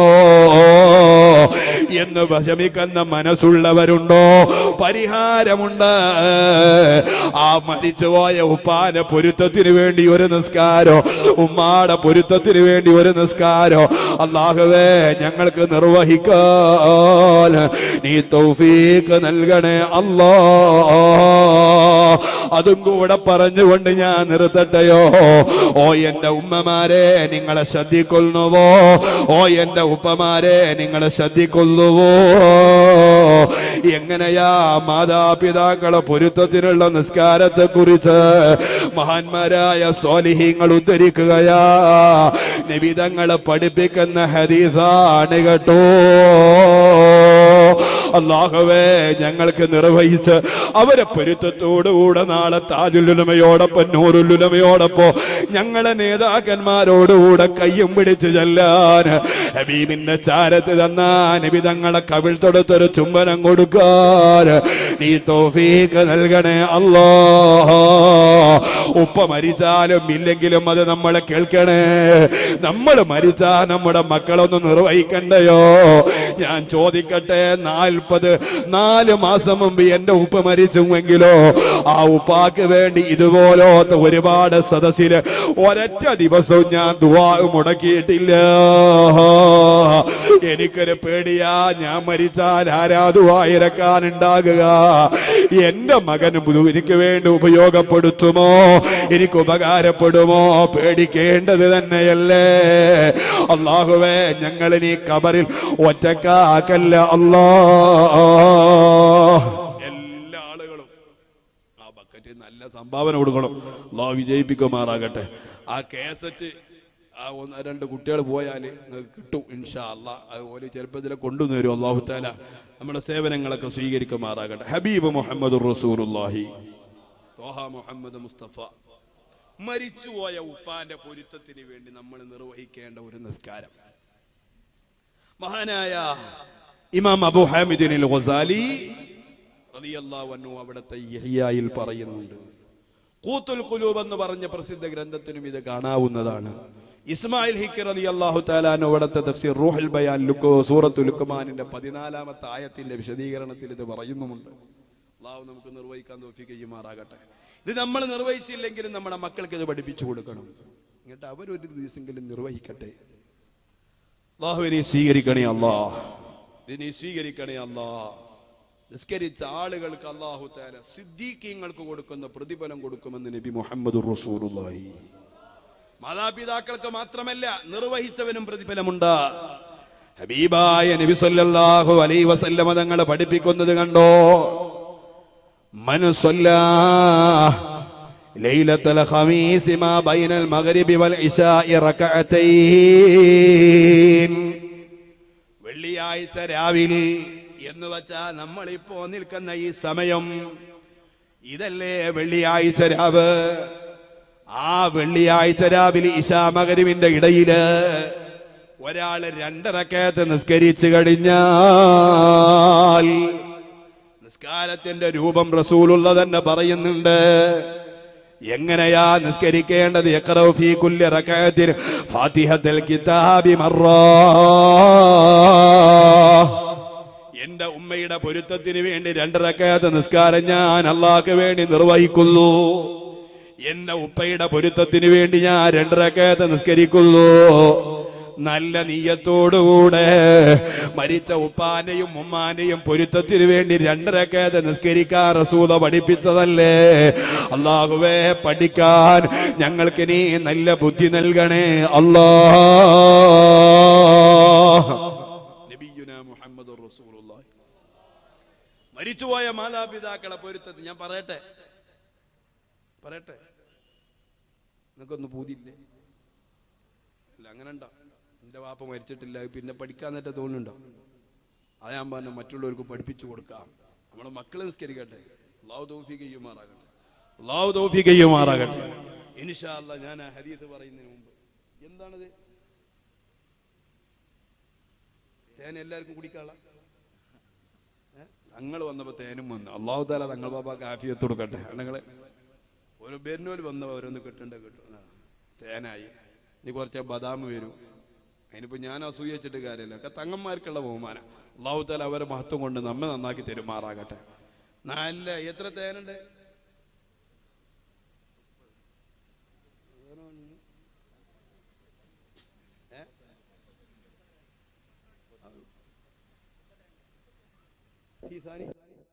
[SPEAKER 1] എന്ന് വിഷമിക്കുന്ന മനസ്സുള്ളവരുണ്ടോ പരിഹാരമുണ്ട് ആ മരിച്ചുപോയ ഉപ്പാന്റെ പൊരുത്തത്തിന് വേണ്ടി ഒരു നിസ്കാരോ ഉമ്മാടെ പൊരുത്തത്തിന് വേണ്ടി ഒരു നിസ്കാരോ അള്ളാഹുവേ ഞങ്ങൾക്ക് നിർവഹിക്കാൻ നീ തൗഫീക്ക് നൽകണേ അല്ലാ അതും കൂടെ പറഞ്ഞുകൊണ്ട് ഞാൻ നിർത്തട്ടെയോ ഓ എന്റെ ഉമ്മമാരെ നിങ്ങളെ ശ്രദ്ധിക്കൊള്ളുവോ ഓ എന്റെ ഉപ്പമാരെ നിങ്ങളെ ശ്രദ്ധിക്കൊള്ളുവോ എങ്ങനെയാ മാതാപിതാക്കളെ പൊരുത്തത്തിനുള്ള നിസ്കാരത്തെ കുറിച്ച് മഹാന്മാരായ സ്വാലിഹീങ്ങൾ ഉദ്ധരിക്കുകയാ നിബിതങ്ങളെ പഠിപ്പിക്കുന്ന ഹദീസാണ് കേട്ടോ അള്ളാഹുവേ ഞങ്ങൾക്ക് നിർവഹിച്ച് അവരെ പൊരുത്തത്തോടുകൂടെ നാളെ താജുലുലമയോടൊപ്പം നൂറുലുലമയോടൊപ്പം ഞങ്ങളെ നേതാക്കന്മാരോടുകൂടെ കയ്യും പിടിച്ച് ചെല്ലാൻ ഹബീബിന്റെ ചാരത്ത് തന്നാ നബി തങ്ങളെ കവിൾ തൊടുത്തൊരു ചുംബനം കൊടുക്കാൻ നീ തോഫീക്ക് നൽകണേ അല്ലോ ഉപ്പ മരിച്ചാലും ഇല്ലെങ്കിലും അത് നമ്മളെ കേൾക്കണേ നമ്മൾ മരിച്ചാ നമ്മുടെ മക്കളൊന്ന് നിർവഹിക്കണ്ടയോ ഞാൻ ചോദിക്കട്ടെ നാൽപ്പത് നാല് മാസം മുമ്പ് എന്റെ ഉപ്പ മരിച്ചുവെങ്കിലോ ആ ഉപ്പാക്ക് വേണ്ടി ഇതുപോലത്തെ ഒരുപാട് സദസ്സില് ഒരൊറ്റ ദിവസവും ഞാൻ ദുവാ മുടക്കിയിട്ടില്ല എനിക്കൊരു പേടിയാ ഞാൻ മരിച്ചാൽ ആരാ ദുവാ ഇറക്കാനുണ്ടാകുക എന്റെ മകൻ എനിക്ക് വേണ്ടി ഉപയോഗപ്പെടുത്തുമോ എനിക്ക് ഉപകാരപ്പെടുമോ പേടിക്കേണ്ടത് തന്നെയല്ലേ അള്ളാഹുവേ ഞങ്ങൾ നീ കബറിൽ ഒറ്റക്കാക്കല്ല അല്ലാ എല്ലാ ആളുകളും ആ ബക്കറ്റിൽ നല്ല നല്ല സംഭാവന കൊടുക്കണം അള്ളാഹു വിജയിപ്പിക്കുമാറാകട്ടെ ആ കേസറ്റ് ആ ഒന്ന് രണ്ട് കുട്ടികൾ പോയാൽ നിങ്ങൾക്ക് കിട്ടും ഇൻഷാ അള്ളാഹ് അതുപോലെ ചെറുപ്പത്തിൽ കൊണ്ടുവന്നു അള്ളാഹു താല നമ്മുടെ സേവനങ്ങളൊക്കെ സ്വീകരിക്കുമാറാകട്ടെ ഹബീബ് മുഹമ്മദ് റസൂറുല്ലാഹി തോഹ മുഹമ്മദ് മുസ്തഫ മരിച്ചുപോയ ഉപ്പാന്റെ പൊരുത്തത്തിന് വേണ്ടി നമ്മൾ നിർവഹിക്കേണ്ട ഒരു നിസ്കാരം മഹാനായ ഇമാം അബു ഹാമിദിൻ ഗസാലി റളിയല്ലാഹു അൻഹു അവിടുത്തെ യഹ്യായിൽ പറയുന്നുണ്ട് കൂത്തുൽ ഖുലൂബ് എന്ന് പറഞ്ഞ പ്രസിദ്ധ ഗ്രന്ഥത്തിനും ഇത് കാണാവുന്നതാണ് ഇസ്മായിൽ ഹിക്ക് റളിയല്ലാഹു തആലാനു അവിടുത്തെ തഫ്സീർ റൂഹുൽ ബയാൻ ലുക്കോ സൂറത്തുൽ ലുക്മാനിന്റെ പതിനാലാമത്തെ ആയത്തിന്റെ വിശദീകരണത്തിൽ ഇത് പറയുന്നുമുണ്ട് അള്ളാഹു നമുക്ക് നിർവഹിക്കാൻ തോഫിക്ക് ചെയ്യുമാറാകട്ടെ ഇത് നമ്മൾ നിർവഹിച്ചില്ലെങ്കിലും നമ്മുടെ മക്കൾക്ക് ഇത് പഠിപ്പിച്ചു കൊടുക്കണം എന്നിട്ട് അവരൊരു ദിവസമെങ്കിലും നിർവഹിക്കട്ടെ അള്ളാഹുവിനെ സ്വീകരിക്കണേ അല്ലാ ഇതിനെ സ്വീകരിക്കണേ അല്ലാ നിസ്കരിച്ച ആളുകൾക്ക് അള്ളാഹു താല സിദ്ദീഖീങ്ങൾക്ക് കൊടുക്കുന്ന പ്രതിഫലം കൊടുക്കുമെന്ന് നബി മുഹമ്മദ് റസൂലുള്ളാഹി മാതാപിതാക്കൾക്ക് മാത്രമല്ല നിർവഹിച്ചവനും പ്രതിഫലമുണ്ട് ഹബീബായ നബി സല്ലല്ലാഹു അലൈഹി വസല്ലമ തങ്ങൾ പഠിപ്പിക്കുന്നത് കണ്ടോ മനസ്സല്ലാ ليلة الخميس ما بين المغرب والعشاء ركعتين വെള്ളിയാഴ്ച രാവിൽ എന്ന് വെച്ചാ നമ്മളിപ്പോ നിൽക്കുന്ന ഈ സമയം ഇതല്ലേ വെള്ളിയാഴ്ച രാവ് ആ വെള്ളിയാഴ്ച രാവിലെ ഇശാ മകരിവിന്റെ ഇടയില് ഒരാള് രണ്ടരക്കയത്ത് നിസ്കരിച്ചു കഴിഞ്ഞാൽ നിസ്കാരത്തിന്റെ രൂപം റസൂലുള്ള തന്നെ പറയുന്നുണ്ട് എങ്ങനെയാ നിസ്കരിക്കേണ്ടത് യഖറഉ ഫീ കുല്ലി റകഅത്തിൻ ഫാത്തിഹത്തുൽ കിതാബി മർറാ എന്റെ ഉമ്മയുടെ പൊരുത്തത്തിന് വേണ്ടി രണ്ടരക്കയത്ത് നിസ്കാരം ഞാൻ അള്ളാഹ്ക്ക് വേണ്ടി നിർവഹിക്കുന്നു എന്റെ ഉപ്പയുടെ പൊരുത്തത്തിന് വേണ്ടി ഞാൻ രണ്ടരക്കയത്ത് നിസ്കരിക്കുന്നു നല്ല നീയത്തോടുകൂടെ മരിച്ച ഉപ്പാനെയും ഉമ്മാനെയും പൊരുത്തത്തിന് വേണ്ടി രണ്ടരക്കയത്ത് നിസ്കരിക്കാൻ റസൂല പഠിപ്പിച്ചതല്ലേ അള്ളാഹുവേ പഠിക്കാൻ ഞങ്ങൾക്ക് നീ നല്ല ബുദ്ധി നൽകണേ അല്ലാ നബിയുന മുഹമ്മദ് റസൂലുള്ളാഹി മരിച്ചുപോയ മാതാപിതാക്കളെ പൊരുത്തത്തിൽ ഞാൻ പറയട്ടെ പറയട്ടെ നിനക്കൊന്ന് പൂതിയില്ലേ ഇല്ല അങ്ങനെ ഉണ്ടോ എൻ്റെ വാപ്പ മരിച്ചിട്ടില്ല പിന്നെ പഠിക്കാൻ നേരത്തെ തോന്നുന്നുണ്ടോ അത് ഞാൻ പറഞ്ഞു മറ്റുള്ളവർക്ക് പഠിപ്പിച്ചു കൊടുക്കാം നമ്മുടെ മക്കളെ നിസ്കരിക്കട്ടെ അള്ളാഹു തൗഫീഖ് ചെയ്യുമാറാകട്ടെ അള്ളാഹു തൗഫീഖ് ചെയ്യുമാറാകട്ടെ ഇൻഷാ അല്ലാ ഞാൻ ആ ഹദീത്ത് പറയുന്നതിന് മുമ്പ് എന്താണത് തേൻ എല്ലാവർക്കും കുടിക്കാനുള്ള തങ്ങൾ വന്നപ്പോ തേനും വന്നു അള്ളാഹു താല തങ്ങൾ ബാബാക്ക് ആഫിയത്ത് കൊടുക്കട്ടെ ഞങ്ങളെ ഓരോ ബെരിനോൽ വന്നവ ഓരോന്ന് കിട്ടണ്ട കിട്ടും ആ, തേനായി ഇനി കുറച്ച് ബദാം വരും അതിനിപ്പോ ഞാൻ അസൂയിച്ചിട്ട് കാര്യമില്ല ഒക്കെ തങ്ങന്മാർക്കുള്ള ബഹുമാനം അള്ളാഹു താല അവരെ മഹത്വം കൊണ്ട് നമ്മെ നന്നാക്കി തെരുമാറാകട്ടെ നല്ല എത്ര തേനുണ്ട് ഏ? ഈ സാനി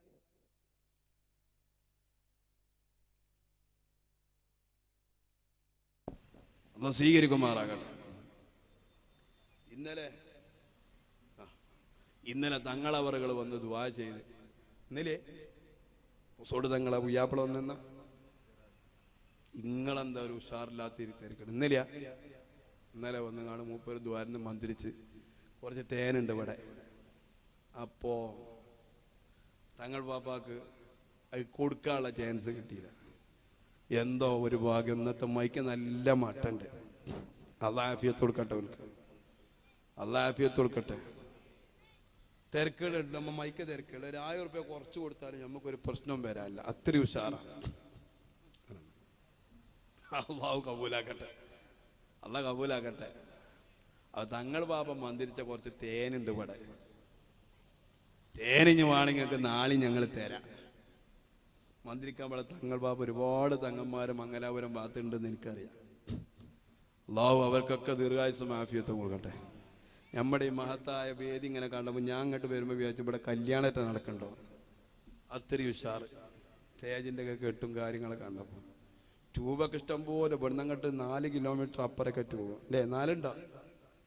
[SPEAKER 1] അല്ല സ്വീകരിക്കുമാറാകട്ടെ ഇന്നലെ ആ, ഇന്നലെ തങ്ങളവറുകൾ വന്ന് ദുവാ ചെയ്ത് ഇന്നലെ സോട് തങ്ങളെ പുയ്യാപ്പിള വന്നെന്ന ഇങ്ങളെന്താ ഒരു ഉഷാറില്ലാത്തിരിക്കും ഇന്നലെയാ ഇന്നലെ വന്ന് കാണും മൂപ്പര് ദ്വാരന്ന് മന്ത്രിച്ച് കുറച്ച് തേനുണ്ട് ഇവിടെ അപ്പോ തങ്ങൾ പാപ്പാക്ക് അത് കൊടുക്കാനുള്ള ചാൻസ് കിട്ടിയില്ല എന്തോ ഒരു ഭാഗ്യം ഇന്നത്തെ മൈക്ക് നല്ല മട്ടുണ്ട് അള്ളാഫിയത്ത് കൊടുക്കട്ടെ അവർക്ക് അള്ളാഫിയത്ത് കൊടുക്കട്ടെ തിരക്കുകളുണ്ട് നമ്മ മൈക്ക് തിരക്കുകൾ ഒരു ആയിരം റുപ്യ കുറച്ച് കൊടുത്താലും നമുക്കൊരു പ്രശ്നവും വരാനില്ല അത്രയും ഉഷാറാണ് അള്ളാഹു കബൂലാക്കട്ടെ അള്ളാഹ് കബൂലാക്കട്ടെ അത് തങ്ങൾ പാപം മന്ദിരിച്ച കുറച്ച് തേനുണ്ട് ഇവിടെ തേനിഞ്ഞ് വേണമെങ്കിൽ നാളെ ഞങ്ങൾ തരാം മന്ത്രിക്കാൻ ഇവിടെ തങ്ങൾ ബാബ ഒരുപാട് തങ്ങന്മാരും മംഗലാപുരം ഭാഗത്തുണ്ടെന്ന് എനിക്കറിയാം അള്ളാഹു അവർക്കൊക്കെ ദീർഘായുസും ആഫിയത്തും കൊടുക്കട്ടെ നമ്മുടെ ഈ മഹത്തായ വേദി ഇങ്ങനെ കണ്ടപ്പോൾ ഞാൻ അങ്ങോട്ട് വരുമ്പോൾ വിചാരിച്ചു ഇവിടെ കല്യാണത്തെ നടക്കണ്ടോ അത്രയും ഉഷാറ് തേജിൻ്റെ ഒക്കെ കെട്ടും കാര്യങ്ങളൊക്കെ കണ്ടപ്പോൾ ട്യൂബൊക്കെ ഇഷ്ടം പോലെ ഇവിടുന്ന് അങ്ങോട്ട് നാല് കിലോമീറ്റർ അപ്പുറമൊക്കെ ട്യൂബ് അല്ലേ നാലുണ്ടോ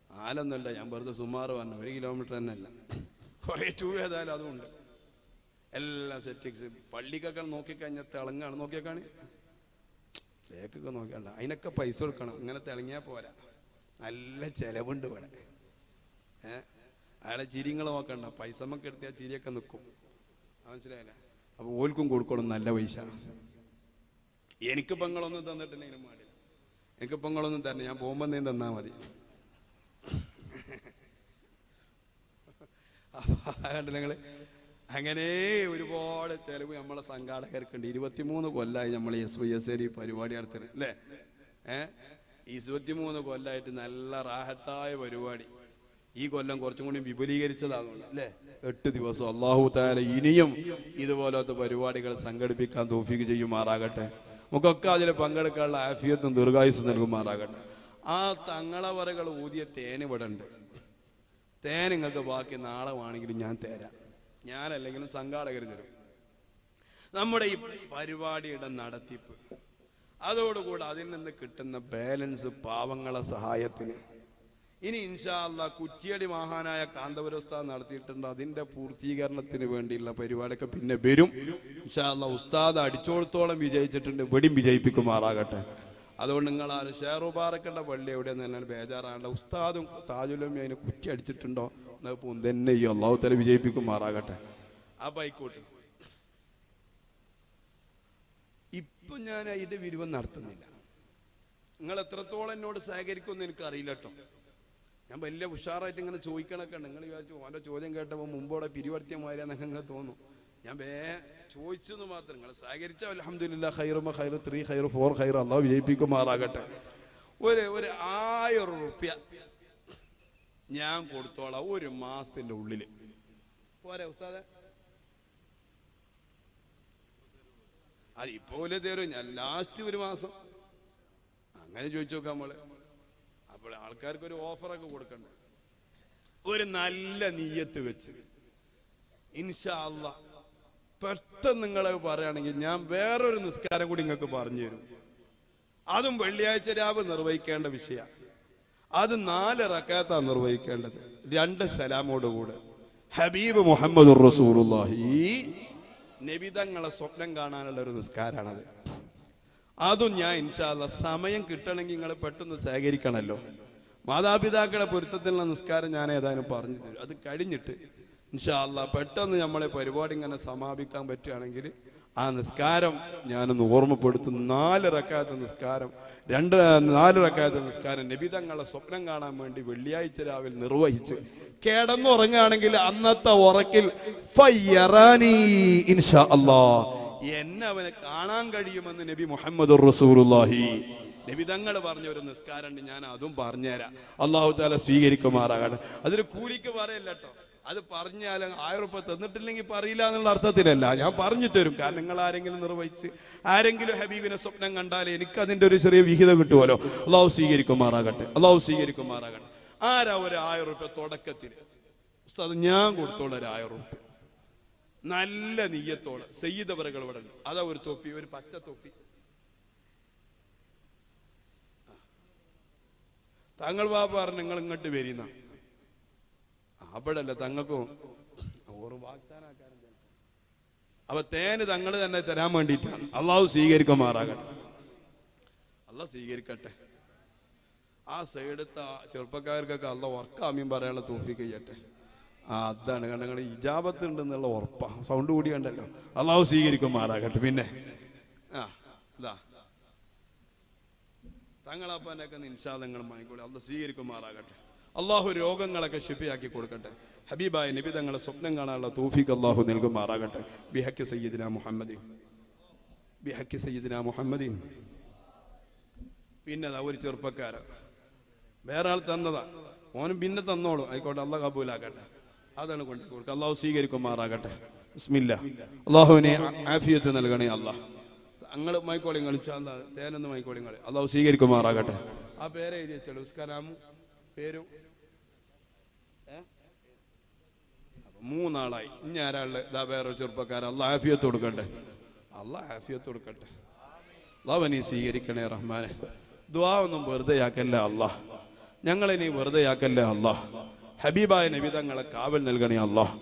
[SPEAKER 1] നാലൊന്നുമല്ല ഞാൻ വെറുതെ സുമാറ് പറഞ്ഞു ഒരു കിലോമീറ്റർ തന്നെ അല്ല കുറേ ട്യൂബ് ഏതായാലും അതുമുണ്ട് എല്ലാം സെറ്റിങ്സ് പള്ളിക്കൊക്കെ നോക്കിക്കഴിഞ്ഞാൽ തിളങ്ങാണ് നോക്കിയേക്കാണ് ബേക്കൊക്കെ നോക്കിയാണ്ട അതിനൊക്കെ പൈസ കൊടുക്കണം ഇങ്ങനെ തിളങ്ങിയാൽ പോരാ നല്ല ചെലവുണ്ട് ഇവിടെ ഏ അയാളെ ചിരിങ്ങൾ നോക്കണ്ട പൈസ നമുക്ക് എടുത്തിയാൽ ചിരിയൊക്കെ നിൽക്കും മനസ്സിലായില്ല അപ്പൊ ഓൽക്കും കൊടുക്കണം നല്ല പൈസ എനിക്ക് പെങ്ങളൊന്നും തന്നിട്ടുണ്ടെങ്കിലും പാടില്ല എനിക്ക് പെങ്ങളൊന്നും തരണം ഞാൻ പോകുമ്പോൾ നീ തന്നാ മതി കണ്ടില്ല നിങ്ങള് അങ്ങനെ ഒരുപാട് ചെലവ് നമ്മളെ സംഘാടകർക്കുണ്ട് ഇരുപത്തിമൂന്ന് കൊല്ലമായി നമ്മൾ എസ് വൈ എസ് ഈ പരിപാടി നടത്തുന്നത് അല്ലേ ഏ ഇരുപത്തിമൂന്ന് കൊല്ലമായിട്ട് നല്ല റാഹത്തായ പരിപാടി ഈ കൊല്ലം കുറച്ചും കൂടി വിപുലീകരിച്ചതാകുന്നു അല്ലേ എട്ട് ദിവസം അള്ളാഹു താല ഇനിയും ഇതുപോലത്തെ പരിപാടികൾ സംഘടിപ്പിക്കാൻ തോഫിക്ക് ചെയ്യുമാറാകട്ടെ നമുക്കൊക്കെ അതിൽ പങ്കെടുക്കാനുള്ള ആഫിയത്തും ദീർഘായുസും നൽകുമാറാകട്ടെ ആ തങ്ങളവറകൾ ഊതിയ തേൻ ഇവിടെ ഉണ്ട് തേൻ നിങ്ങൾക്ക് ബാക്കി നാളെ വേണമെങ്കിലും ഞാൻ തരാം ഞാനല്ലെങ്കിലും സംഘാടകർ തരും നമ്മുടെ ഈ പരിപാടിയുടെ നടത്തിപ്പ് അതോടുകൂടെ അതിൽ നിന്ന് കിട്ടുന്ന ബാലൻസ് പാവങ്ങളെ സഹായത്തിന് ഇനി ഇൻഷാല്ല കുറ്റിയടി മഹാനായ കാന്തപുരസ്ഥ നടത്തിയിട്ടുണ്ട് അതിന്റെ പൂർത്തീകരണത്തിന് വേണ്ടിയുള്ള പരിപാടിയൊക്കെ പിന്നെ വരും ഇൻഷാല്ല ഉസ്താദ് അടിച്ചോളത്തോളം വിജയിച്ചിട്ടുണ്ട് ഇവിടെയും വിജയിപ്പിക്കുമാറാകട്ടെ അതുകൊണ്ട് നിങ്ങൾ ആ ഷെയറുബാറക്കേണ്ട പള്ളി എവിടെയെന്ന് തന്നെ ബേജാറാണല്ലോ ഉസ്താദും താജുലമ്മയും അതിന് കുറ്റി അടിച്ചിട്ടുണ്ടോ എന്നപ്പോൾ തന്നെ ഈ അള്ളാഹു തല വിജയിപ്പിക്കുമാറാകട്ടെ അപ്പൊ ആയിക്കോട്ടെ ഇപ്പൊ ഞാൻ അതിന്റെ വിരുവം നടത്തുന്നില്ല നിങ്ങൾ എത്രത്തോളം എന്നോട് സഹകരിക്കുമെന്ന് എനിക്ക് അറിയില്ല കേട്ടോ ഞാൻ വലിയ ഉഷാറായിട്ട് ഇങ്ങനെ ചോദിക്കണൊക്കെ ഉണ്ട് നിങ്ങൾ വിചാരിച്ചു ഓൻ്റെ ചോദ്യം കേട്ടപ്പോൾ മുമ്പോടെ പിരിവർത്തിയമാരെന്നൊക്കെ നിങ്ങൾക്ക് തോന്നും ഞാൻ വേ ചോദിച്ചെന്ന് മാത്രം നിങ്ങൾ സഹകരിച്ച അലഹമില്ല ഹൈറുമ ഹൈറ് ത്രീ ഹൈറ് ഫോർ ഹൈർ അള്ളാഹ് വിജയിപ്പിക്കുമാറാകട്ടെ ഒരു ഒരു ആയിരം റുപ്യ ഞാൻ കൊടുത്തോളാം ഒരു മാസത്തിന്റെ ഉള്ളില് പോരെ ഉസ്താദെ അത് ഇപ്പോലെ തരും ഞാൻ ലാസ്റ്റ് ഒരു മാസം അങ്ങനെ ചോദിച്ചു നോക്കാം നമ്മള് അപ്പോൾ ആൾക്കാർക്ക് ഒരു ഓഫറൊക്കെ കൊടുക്കണ്ടേ ഒരു നല്ല നീയത്ത് വെച്ച് ഇൻഷാ അല്ലാ പെട്ടെന്ന് നിങ്ങളെ പറയുകയാണെങ്കിൽ ഞാൻ വേറൊരു നിസ്കാരം കൂടി നിങ്ങൾക്ക് പറഞ്ഞു തരും അതും വെള്ളിയാഴ്ച രാവ് നിർവഹിക്കേണ്ട വിഷയ അത് നാല് റക്കാത്താണ് നിർവഹിക്കേണ്ടത് രണ്ട് സലാമോടുകൂടെ ഹബീബ് മുഹമ്മദ് റസൂറുല്ലാഹി നബിതങ്ങളെ സ്വപ്നം കാണാനുള്ള ഒരു നിസ്കാരാണത് അതും ഞാൻ ഇൻഷാല്ല സമയം കിട്ടണമെങ്കിൽ നിങ്ങൾ പെട്ടെന്ന് സഹകരിക്കണമല്ലോ മാതാപിതാക്കളുടെ പൊരുത്തത്തിലുള്ള നിസ്കാരം ഞാൻ ഏതായാലും പറഞ്ഞു തരും അത് കഴിഞ്ഞിട്ട് ഇൻഷാല്ല പെട്ടെന്ന് നമ്മളെ പരിപാടി ഇങ്ങനെ സമാപിക്കാൻ പറ്റുകയാണെങ്കിൽ ആ നിസ്കാരം ഞാനൊന്ന് ഓർമ്മപ്പെടുത്തും നാല് റക്കാത്ത നിസ്കാരം രണ്ട് നാല് റക്കാത്ത നിസ്കാരം നബിതങ്ങളെ സ്വപ്നം കാണാൻ വേണ്ടി വെള്ളിയാഴ്ച രാവിലെ നിർവഹിച്ച് കിടന്നുറങ്ങുകയാണെങ്കിൽ അന്നത്തെ ഉറക്കിൽ ഫയ്യറാനി ഇൻഷാ അല്ലാ എന്നെ അവനെ കാണാൻ കഴിയുമെന്ന് നബി മുഹമ്മദ് റസൂലുള്ളാഹി നബി തങ്ങൾ പറഞ്ഞ ഒരു നിസ്കാരമുണ്ട് ഞാൻ അതും പറഞ്ഞുതരാം അള്ളാഹു താല സ്വീകരിക്കുമാറാകട്ടെ അതൊരു കൂലിക്ക് പറയല്ല കേട്ടോ അത് പറഞ്ഞാൽ ആയിരം ഉറുപ്പ തന്നിട്ടില്ലെങ്കിൽ പറയില്ല എന്നുള്ള അർത്ഥത്തിലല്ല ഞാൻ പറഞ്ഞു തരും കാരണം നിങ്ങൾ ആരെങ്കിലും നിർവഹിച്ച് ആരെങ്കിലും ഹബീബിനെ സ്വപ്നം കണ്ടാൽ എനിക്ക് അതിന്റെ ഒരു ചെറിയ വിഹിതം കിട്ടുമല്ലോ അള്ളാഹു സ്വീകരിക്കുമാറാകട്ടെ അള്ളാഹു സ്വീകരിക്കുമാറാകട്ടെ ആരാ ഒരു ആയിരം ഉറുപ്പ തുടക്കത്തിൽ ഉസ്താദ് ഞാൻ കൊടുത്തോളൂ ഒരു ആയിരം ഉറുപ്പ നല്ല നീയത്തോടെ സെയ്തവറകൾ ഇവിടെ ഉണ്ട് അതാ ഒരു തൊപ്പി ഒരു പച്ച തൊപ്പി താങ്കൾ ബാബ പറഞ്ഞു നിങ്ങൾ ഇങ്ങോട്ട് വരുന്ന അവിടെ അല്ല തങ്ങൾക്കും ഓറ് വാഗ്ദാനാക്കാരൻ തന്നെ. അപ്പൊ തേന് തങ്ങൾ തന്നെ തരാൻ വേണ്ടിയിട്ടാണ് അള്ളാഹു സ്വീകരിക്കുമാറാകട്ടെ അള്ളാഹ് സ്വീകരിക്കട്ടെ ആ സൈഡത്തെ ആ ചെറുപ്പക്കാർക്കൊക്കെ അള്ള വർക്കാമ്യം പറയാനുള്ള തോഫിക്ക് ചെയ്യട്ടെ ആ അതാണ് കണ്ട നിങ്ങൾ ഇജാബത്ത് ഉണ്ടെന്നുള്ള ഉറപ്പാ സൗണ്ട് കൂടി കണ്ടല്ലോ അള്ളാഹു സ്വീകരിക്കുമാറാകട്ടെ പിന്നെ ആ ഇതാ തങ്ങളപ്പനൊക്കെ നിൻഷാദങ്ങൾ വാങ്ങിക്കൂടെ അള്ള സ്വീകരിക്കുമാറാകട്ടെ അള്ളാഹു രോഗങ്ങളൊക്കെ ഷിഫിയാക്കി കൊടുക്കട്ടെ ഹബീബായ നബി തങ്ങളെ സ്വപ്നം കാണാനുള്ള തൗഫീഖ് അള്ളാഹു നൽകുമാറാകട്ടെ ബിഹക്ക് സയ്യിദിന മുഹമ്മദീൻ ബിഹക്ക് സയ്യിദിന മുഹമ്മദീൻ പിന്നെ ദാ ഒരു ചെറുപ്പക്കാരൻ വേറെ ആൾ തന്നതാ ഓനും പിന്നെ തന്നോളും ആയിക്കോട്ടെ അള്ളാഹ് കബൂലാക്കട്ടെ അതാണ് കൊണ്ട് കൊടുക്കുക അള്ളാഹു സ്വീകരിക്കുമാറാകട്ടെ ബിസ്മില്ല അള്ളാഹുവിനെ ആഫിയത്ത് നൽകണേ അള്ളാഹ് അങ്ങൾ മൈക്കോളി കളിച്ചാൽ തേനൊന്ന് മൈക്കോളി കളി അള്ളാഹു സ്വീകരിക്കുമാറാകട്ടെ ആ പേര് എഴുതി വെച്ചോളൂ ഉസ്കലാമു പേരും ഏ? അപ്പൊ മൂന്നാളായി ഇനി ആരാള് ഇതാ വേറെ ഒരു ചെറുപ്പക്കാരൻ അള്ളാഹ് ആഫിയത്ത് കൊടുക്കട്ടെ അള്ളാഹ് ആഫിയത്ത് കൊടുക്കട്ടെ അള്ളാഹ് നീ സ്വീകരിക്കണേ റഹ്മാനെ ദ്വാ ഒന്നും വെറുതെയാക്കല്ലേ അള്ളാഹ് ഞങ്ങളെ നീ വെറുതെയാക്കല്ലേ അള്ളാഹ് ഹബീബായ നബിതങ്ങളെ കാവൽ നൽകണേ അള്ളാഹ്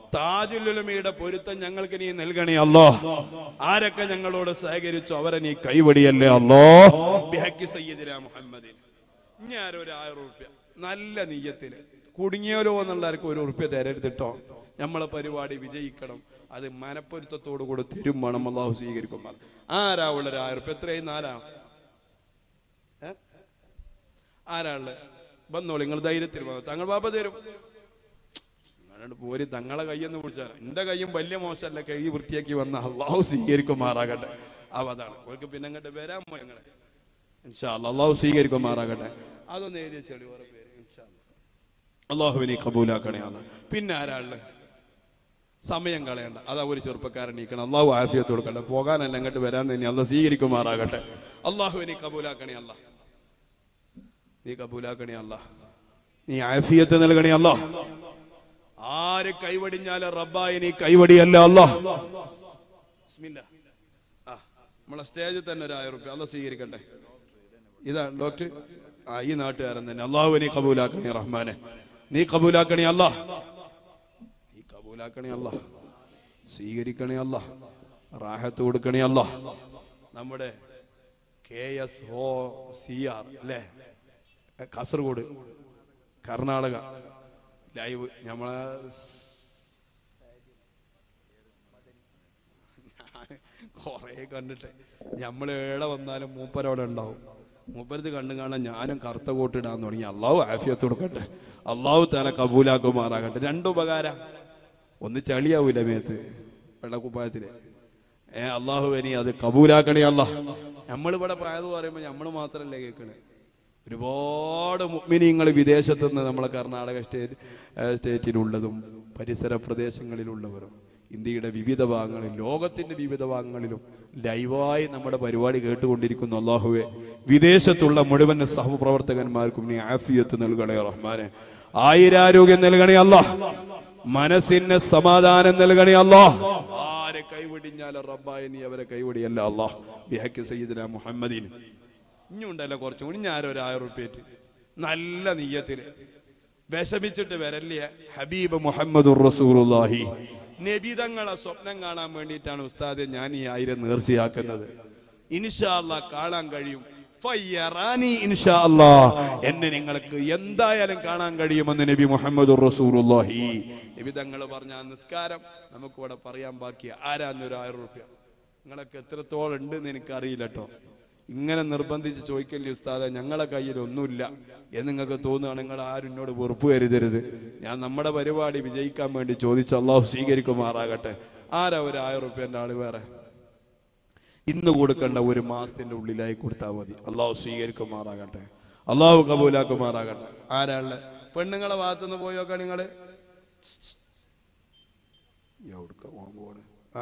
[SPEAKER 1] താജുലുലമയുടെ പൊരുത്തം ഞങ്ങൾക്ക് നീ നൽകണേ അല്ലോ ആരൊക്കെ ഞങ്ങളോട് സഹകരിച്ചു അവരെ നീ കൈവടിയല്ലേ അല്ലോ ബിഹക്കി സയ്യിദിന മുഹമ്മദിൻ ഇനി ആരോ ഒരു ആയിരം ഉറുപ്യ നല്ല നീയത്തില് കുടുങ്ങിയവരോ എന്നുള്ളവർക്ക് ഒരു ഉറുപ്യ തരരുതിട്ടോ നമ്മളെ പരിപാടി വിജയിക്കണം അത് മനപ്പൊരുത്തത്തോടു കൂടെ തരും വേണം അള്ളാഹു സ്വീകരിക്കുമ്പോൾ ആരാ ഉള്ള ഒരു ആയിരം ഉറുപ്യ എത്രയും നാലാ ഏ? ആരാ ഉള്ളത് വന്നോളൂ നിങ്ങൾ ധൈര്യത്തിൽ വന്നോ തങ്ങൾ ബാപ്പ തരും അങ്ങോട്ട് പോരി തങ്ങളെ കയ്യെന്ന് വിളിച്ചാൽ എന്റെ കയ്യും വലിയ മോശമല്ല കൈ വൃത്തിയാക്കി വന്ന അള്ളാഹു സ്വീകരിക്കുമാറാകട്ടെ അവതാണ് അവർക്ക് പിന്നെ അങ്ങോട്ട് വരാൻ ഞങ്ങളെ ഇൻഷാ അല്ലാ, അള്ളാഹു സ്വീകരിക്കുമാറാകട്ടെ അതൊന്ന് എഴുതി ചെളി ഓരോ പേര് ഇൻഷാ അല്ലാ. അള്ളാഹുവിനെ കബൂലാക്കണേ അല്ല പിന്നെ ആരാള് സമയം കളയണ്ട അതാ ഒരു ചെറുപ്പക്കാരൻ നീക്കണം അള്ളാഹു ആഫിയത്ത് കൊടുക്കട്ടെ പോകാനല്ല അങ്ങോട്ട് വരാൻ തന്നെ അല്ല സ്വീകരിക്കുമാറാകട്ടെ അള്ളാഹുവിനെ കബൂലാക്കണേ അല്ല നീ കബൂലാക്കണേ അല്ല നീ ആഫിയത്ത് നൽകണേ അല്ല ആര് കൈവടിഞ്ഞാലും റബ്ബായി നീ കൈവടിയല്ല അല്ല ബിസ്മില്ലാ. ആ നമ്മളെ സ്റ്റേജിൽ തന്നെ ഒരു ആയിരം റുപ്യ അല്ല സ്വീകരിക്കട്ടെ ഇതാ ഡോക്ടർ ആ ഈ നാട്ടുകാരൻ തന്നെ അള്ളാഹു നീ കബൂലാക്കണേ റഹ്മാനെ നീ കബൂലാക്കണേ അല്ല നീ കബൂലാക്കണേ അല്ല സ്വീകരിക്കണേ അല്ല റാഹത്ത് കൊടുക്കണേ അല്ല നമ്മുടെ K S O C R അല്ലേ കാസർഗോഡ് കർണാടക ലൈവ് നമ്മളെ കൊറേ കണ്ടിട്ട് നമ്മൾ ഏടെ വന്നാലും മൂപ്പരവിടെ ഉണ്ടാവും മൂപ്പരത്ത് കണ്ടു കാണാൻ ഞാനും കറുത്ത കോട്ടിടാൻ തുടങ്ങി അള്ളാഹു ആഫിയത്ത് കൊടുക്കട്ടെ അള്ളാഹു തല കബൂലാക്കുമാറാകട്ടെ രണ്ടുപകാര ഒന്ന് ചളിയാവൂല മേത്ത് വെള്ളക്കുപ്പായത്തില് ഏ അള്ളാഹു ഇനി അത് കബൂലാക്കണേ അല്ല നമ്മളിവിടെ പോയത് പറയുമ്പോൾ നമ്മൾ മാത്രല്ലേ കേൾക്കണേ ഒരുപാട് മുഗ്മിനിങ്ങൾ വിദേശത്തു നിന്ന് നമ്മളെ കർണാടക സ്റ്റേറ്റ് ഏഹ് സ്റ്റേറ്റിലുള്ളതും പരിസര പ്രദേശങ്ങളിലുള്ളവരും ഇന്ത്യയുടെ വിവിധ ഭാഗങ്ങളിൽ ലോകത്തിന്റെ വിവിധ ഭാഗങ്ങളിലും ലൈവായി നമ്മുടെ പരിപാടി കേട്ടുകൊണ്ടിരിക്കുന്ന അള്ളാഹുവെ വിദേശത്തുള്ള മുഴുവൻ സഹപ്രവർത്തകന്മാർക്കും നീ ആഫിയത്ത് നൽകണേ റഹ്മാനെ ആയിരാരോഗ്യം നൽകണേ അല്ലാ മനസ്സിന് സമാധാനം നൽകണേ അല്ലാ ആരെ കൈവിടിഞ്ഞാലും റബ്ബായ നീ അവരെ കൈവിടിയല്ല അല്ലാ ബിഹക്ക് സയ്യിദിന മുഹമ്മദീൻ ഇനിയുണ്ടല്ലോ കുറച്ചും കൂടി ഞാൻ ഒരു ആയിരം റുപ്യേറ്റ് നല്ല നീയത്തിന് വിഷമിച്ചിട്ട് വരല്ലേ ഹബീബ് മുഹമ്മദ് റസൂലുള്ളാഹി നബിതങ്ങളെ സ്വപ്നം കാണാൻ വേണ്ടിയിട്ടാണ് ഉസ്താദെ ഞാൻ ഈ ആയിരം നേർച്ചയാക്കുന്നത് ഇൻഷാ അല്ലാ കാണാൻ കഴിയും ഫയ്യറാനി ഇൻഷാ അല്ലാ എന്നെ നിങ്ങൾക്ക് എന്തായാലും കാണാൻ കഴിയുമെന്ന് നബി മുഹമ്മദ് റസൂലുള്ളാഹി നബി തങ്ങൾ പറഞ്ഞ ആ നിസ്കാരം നമുക്ക് ഇവിടെ പറയാൻ ബാക്കി ആരാന്നൊരു ആയിരം റുപ്യ നിങ്ങളൊക്കെ എത്രത്തോളം ഉണ്ട് എന്ന് എനിക്കറിയില്ല കേട്ടോ ഇങ്ങനെ നിർബന്ധിച്ച് ചോദിക്കല്ലേ ഉസ്താദെ ഞങ്ങളെ കയ്യിൽ ഒന്നുമില്ല എന്ന് നിങ്ങൾക്ക് തോന്നുകയാണ് നിങ്ങൾ ആരും എന്നോട് വെറുപ്പ് കരുതരുത് ഞാൻ നമ്മുടെ പരിപാടി വിജയിക്കാൻ വേണ്ടി ചോദിച്ച അള്ളാഹു സ്വീകരിക്കുമാറാകട്ടെ ആരാ ഒരു ആയിരം റുപ്യൻ്റെ ആള് വേറെ ഇന്ന് കൊടുക്കേണ്ട ഒരു മാസത്തിന്റെ ഉള്ളിലായി കൊടുത്താൽ മതി അള്ളാഹു സ്വീകരിക്കുമാറാകട്ടെ അള്ളാഹു കബൂലാക്കുമാറാകട്ടെ ആരാള് പെണ്ണുങ്ങളെ ഭാഗത്തുനിന്ന് പോയോക്കാ നിങ്ങള് എവിടുക്ക പോകാൻ പോണ് ആ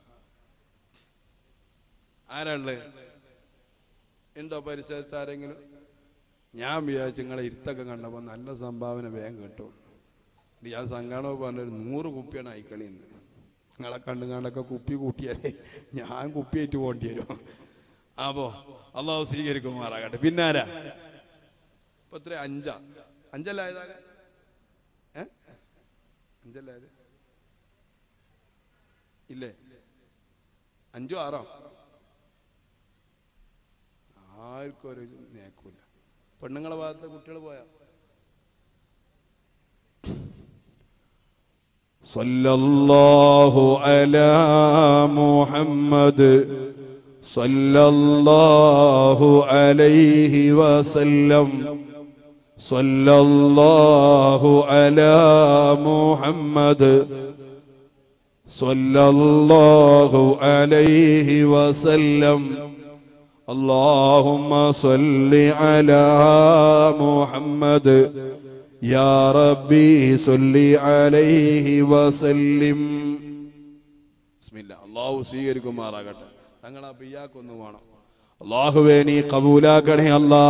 [SPEAKER 1] ആരാള് ഉണ്ടോ പരിസരത്ത് ആരെങ്കിലും ഞാൻ വിചാരിച്ചു നിങ്ങളെ ഇരുത്തൊക്കെ കണ്ടപ്പോൾ നല്ല സംഭാവന വേഗം കിട്ടും എന്നിട്ട് ഞാൻ സംഘാടക പറഞ്ഞൊരു നൂറ് കുപ്പിയാണ് അയക്കളിന്ന് നിങ്ങളെ കണ്ടു കണ്ടൊക്കെ കുപ്പി കൂട്ടിയാലേ ഞാൻ കുപ്പിയായിട്ട് പോകേണ്ടി വരും അപ്പോ അള്ളാഹു സ്വീകരിക്കുമാറാകട്ടെ പിന്നെ ആരാ ഇപ്പൊ എത്ര അഞ്ചാ അഞ്ചല്ലായതാകെ ഏ അഞ്ചല്ലായത് ഇല്ലേ അഞ്ചോ ആറോ ആർക്കും ഒരു നേക്കൂല പെണ്ണുങ്ങളെ ഭാഗത്ത് കുട്ടികൾ പോയാ صلى الله على محمد صلى الله عليه وسلم صلى الله على محمد صلى الله عليه وسلم اللهم صل على محمد يا ربي صل عليه وسلم بسم الله الله സ്വീകരിക്കുമാറാകട്ടെ തങ്ങൾ ആ പിയാക്കൊന്നു വേണം അള്ളാഹുവേ നീ കബൂലാക്കണേ അല്ലാ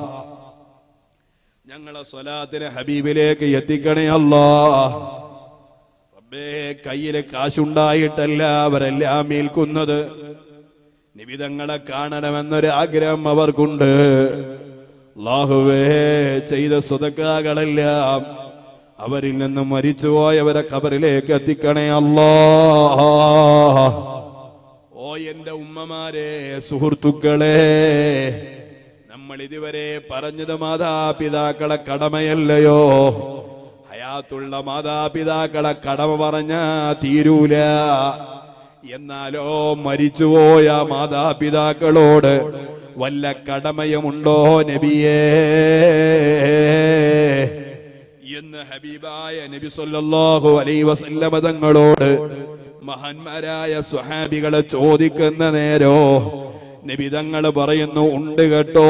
[SPEAKER 1] ഞങ്ങളെ സ്വലാത്തിനെ ഹബീബിലേക്ക് എത്തിക്കണേ അല്ലാ റബ്ബേ കയ്യില് കാശുണ്ടായിട്ടല്ല അവരെല്ലാം ഏൽക്കുന്നത് നിബിതങ്ങളെ കാണണമെന്നൊരു ആഗ്രഹം അവർക്കുണ്ട് അള്ളാഹുവേ ചെയ്ത സ്വതക്കാകളെല്ലാം അവരിൽ നിന്ന് മരിച്ചുപോയവരെ കബറിലേക്ക് എത്തിക്കണേ അല്ലാ ഓ എന്റെ ഉമ്മമാരെ സുഹൃത്തുക്കളെ നമ്മൾ ഇതുവരെ പറഞ്ഞത് മാതാപിതാക്കളെ കടമയല്ലയോ ഹയാത്തുള്ള മാതാപിതാക്കളെ കടമ പറഞ്ഞാ തീരൂല എന്നാലോ മരിച്ചുപോയ മാതാപിതാക്കളോട് വല്ല കടമയുമുണ്ടോ നബിയേ എന്ന് ഹബീബായ നബി സല്ലല്ലാഹു അലൈഹി വസല്ലമ തങ്ങളോട് മഹാന്മാരായ സ്വഹാബികളെ ചോദിക്കുന്ന നേരോ നബി തങ്ങൾ പറയുന്നു ഉണ്ട് കേട്ടോ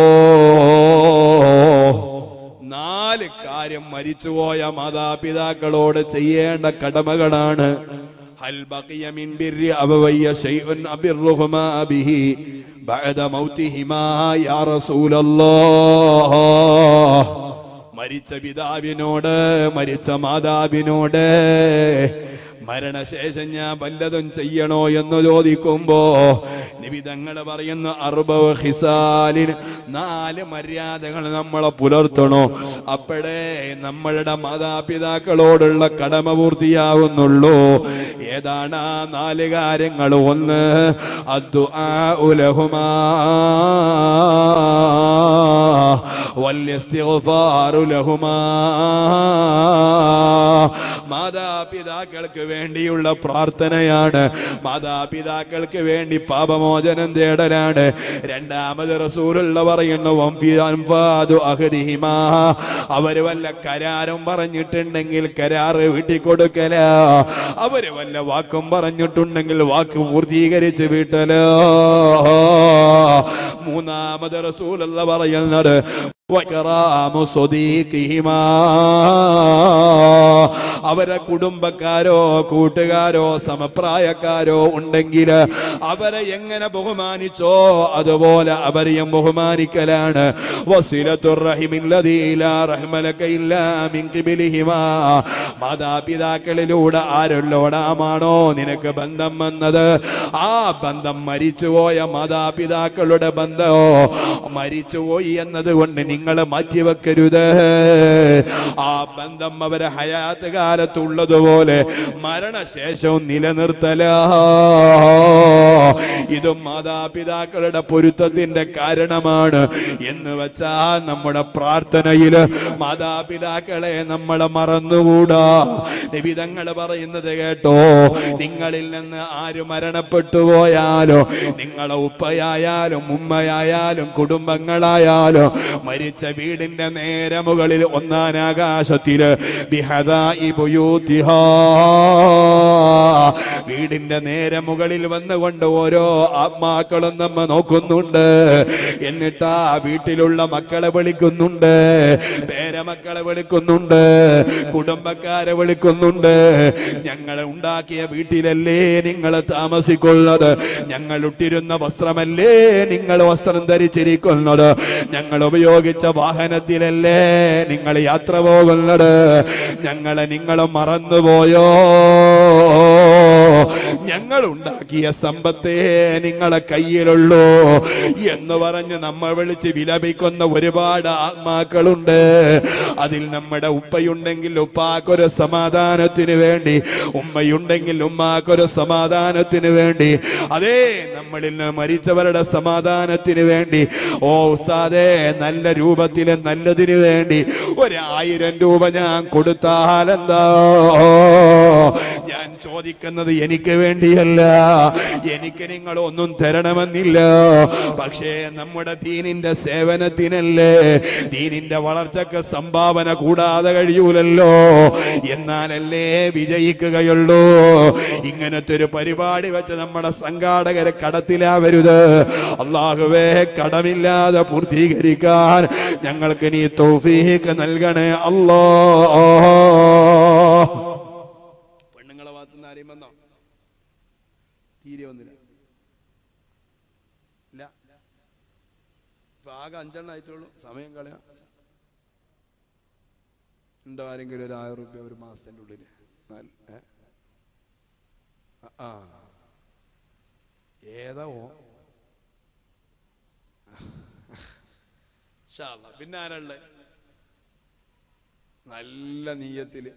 [SPEAKER 1] നാല് കാര്യം മരിച്ചുപോയ മാതാപിതാക്കളോട് ചെയ്യേണ്ട കടമകളാണ് ഹൽ ബഖിയ മിൻ ബിർരി അബവയ്യ ശൈഉൻ അബിർറുഹുമാ ബിഹി ബഅദ മൗതിഹിമാ യാ റസൂലല്ലാഹ് മരിച്ച പിതാവിനോട് മരിച്ച മാതാവിനോട് മരണശേഷം ഞാൻ വല്ലതും ചെയ്യണോ എന്ന് ചോദിക്കുമ്പോ നിബിതങ്ങൾ പറയുന്ന അറുപവ് ഹിസാലിന് നാല് മര്യാദകൾ നമ്മളെ പുലർത്തണോ അപ്പോഴേ നമ്മളുടെ മാതാപിതാക്കളോടുള്ള കടമ പൂർത്തിയാവുന്നുള്ളൂ ഏതാണ് ആ നാല് കാര്യങ്ങൾ ഒന്ന് അദ്ദു ആ ഉലഹുമാ والاستغفار لهما മാതാപിതാക്കൾക്ക് വേണ്ടിയുള്ള പ്രാർത്ഥനയാണ് മാതാപിതാക്കൾക്ക് വേണ്ടി പാപമോചനം തേടലാണ് രണ്ടാമത് റസൂലുള്ള പറയുന്നു വംഫി അൻഫാദു അഹദിഹിമാ. അവര് വല്ല കരാറും പറഞ്ഞിട്ടുണ്ടെങ്കിൽ കരാറ് വീട്ടിക്കൊടുക്കല അവര് വല്ല വാക്കും പറഞ്ഞിട്ടുണ്ടെങ്കിൽ വാക്ക് പൂർത്തീകരിച്ച് വീട്ടലോ മൂന്നാമത് റസൂലുള്ള പറയുന്നത് വകറാമു സ്വദീഖിഹിമാ. അവരെ കുടുംബക്കാരോ കൂട്ടുകാരോ സമപ്രായക്കാരോ ഉണ്ടെങ്കിൽ അവരെ എങ്ങനെ ബഹുമാനിച്ചോ അതുപോലെ അവരെയും ബഹുമാനിക്കലാണ് വസിലത്തുർ റഹിമില്ലദീ ലാ റഹ്മലക ഇല്ലാ മിൻ ഖിബലിഹിമാ. മാതാപിതാക്കളിലൂടെ ആരൊല്ലോടാമാണോ നിനക്ക് ബന്ധം വന്നത് ആ ബന്ധം മരിച്ചുപോയ മാതാപിതാക്കളുടെ ബന്ധമോ മരിച്ചുപോയി എന്നതുകൊണ്ട് നിങ്ങൾ മാറ്റിവെക്കരുത് ആ ബന്ധം അവരെ ഹയാത്ത് കാലത്തുള്ളതുപോലെ മരണശേഷവും നിലനിർത്തല ഇതും മാതാപിതാക്കളുടെ പൊരുത്തത്തിന്റെ കാരണമാണ് എന്ന് വെച്ചാൽ നമ്മുടെ പ്രാർത്ഥനയിൽ മാതാപിതാക്കളെ നമ്മളെ മറന്നുകൂടാ നിബിതങ്ങൾ പറയുന്നത് കേട്ടോ നിങ്ങളിൽ നിന്ന് ആര് മരണപ്പെട്ടു പോയാലോ നിങ്ങളെ ഉപ്പയായാലും ഉമ്മയായാലും കുടുംബങ്ങളായാലും മരിച്ച വീടിന്റെ നേരെ മുകളിൽ ഒന്നാം ആകാശത്തില് ബിഹദാഇ ബുയൂത്തിഹാ. വീടിന്റെ നേരെ മുകളിൽ വന്നുകൊണ്ട് ഓരോ ആത്മാക്കളും നമ്മ നോക്കുന്നുണ്ട് എന്നിട്ട് ആ വീട്ടിലുള്ള മക്കളെ വിളിക്കുന്നുണ്ട് പേരമക്കളെ വിളിക്കുന്നുണ്ട് കുടുംബക്കാരെ വിളിക്കുന്നുണ്ട് ഞങ്ങളെ ഉണ്ടാക്കിയ വീട്ടിലല്ലേ നിങ്ങൾ താമസിക്കുന്നത് ഞങ്ങൾ ഇട്ടിരുന്ന വസ്ത്രമല്ലേ നിങ്ങൾ വസ്ത്രം ധരിച്ചിരിക്കുന്നത് ഞങ്ങൾ ഉപയോഗിച്ച വാഹനത്തിലല്ലേ നിങ്ങൾ യാത്ര പോകുന്നത് ഞങ്ങളെ നിങ്ങൾ മറന്നുപോയോ ഞങ്ങൾ ഉണ്ടാക്കിയ സമ്പത്തേ നിങ്ങളെ കയ്യിലുള്ളൂ എന്ന് പറഞ്ഞ് നമ്മൾ വിളിച്ച് വിലപിക്കുന്ന ഒരുപാട് ആത്മാക്കളുണ്ട് അതിൽ നമ്മുടെ ഉപ്പയുണ്ടെങ്കിൽ ഉപ്പാക്കൊരു സമാധാനത്തിന് വേണ്ടി ഉമ്മയുണ്ടെങ്കിൽ ഉമ്മാക്കൊരു സമാധാനത്തിന് വേണ്ടി അതേ നമ്മളിൽ നിന്ന് മരിച്ചവരുടെ സമാധാനത്തിന് വേണ്ടി ഓ ഉസ്താദേ നല്ല രൂപത്തിലെ നല്ലതിന് വേണ്ടി ഒരായിരം രൂപ ഞാൻ കൊടുത്താലെന്താ ഞാൻ ചോദിക്കുന്നത് എനിക്ക് വേണ്ടിയല്ല എനിക്ക് നിങ്ങൾ ഒന്നും തരണമെന്നില്ല പക്ഷേ നമ്മുടെ ദീനിന്റെ സേവനത്തിനല്ലേ ദീനിന്റെ വളർച്ചക്ക് സംഭാവന കൂടാതെ കഴിയൂലല്ലോ എന്നാലല്ലേ വിജയിക്കുകയുള്ളൂ ഇങ്ങനത്തെ ഒരു പരിപാടി വെച്ച് നമ്മുടെ സംഘാടകരെ കടത്തിലാവരുത് അള്ളാഹുവേ കടമില്ലാതെ പൂർത്തീകരിക്കാൻ ഞങ്ങൾക്ക് നീ തൗഫീഖ് നൽകണേ അല്ലോ പെണ്ണുങ്ങളെ ഭാഗത്തുനിന്ന് ആരെയും വന്നോ തീരെ വന്നില്ല ഇല്ല ഇപ്പൊ ആകെ അഞ്ചെണ്ണം ആയിട്ടുള്ളൂ സമയം കളയാം ഉണ്ടോ ആരെങ്കിലും ഒരു ആയിരം റുപ്യ ഒരു മാസത്തിന്റെ ഉള്ളില് നാല് ഏ? ആ, ആ ഏതാ ഓ ഇൻഷാ അല്ലാ. പിന്നെ ആരുള്ളത് നല്ല നീയത്തിൽ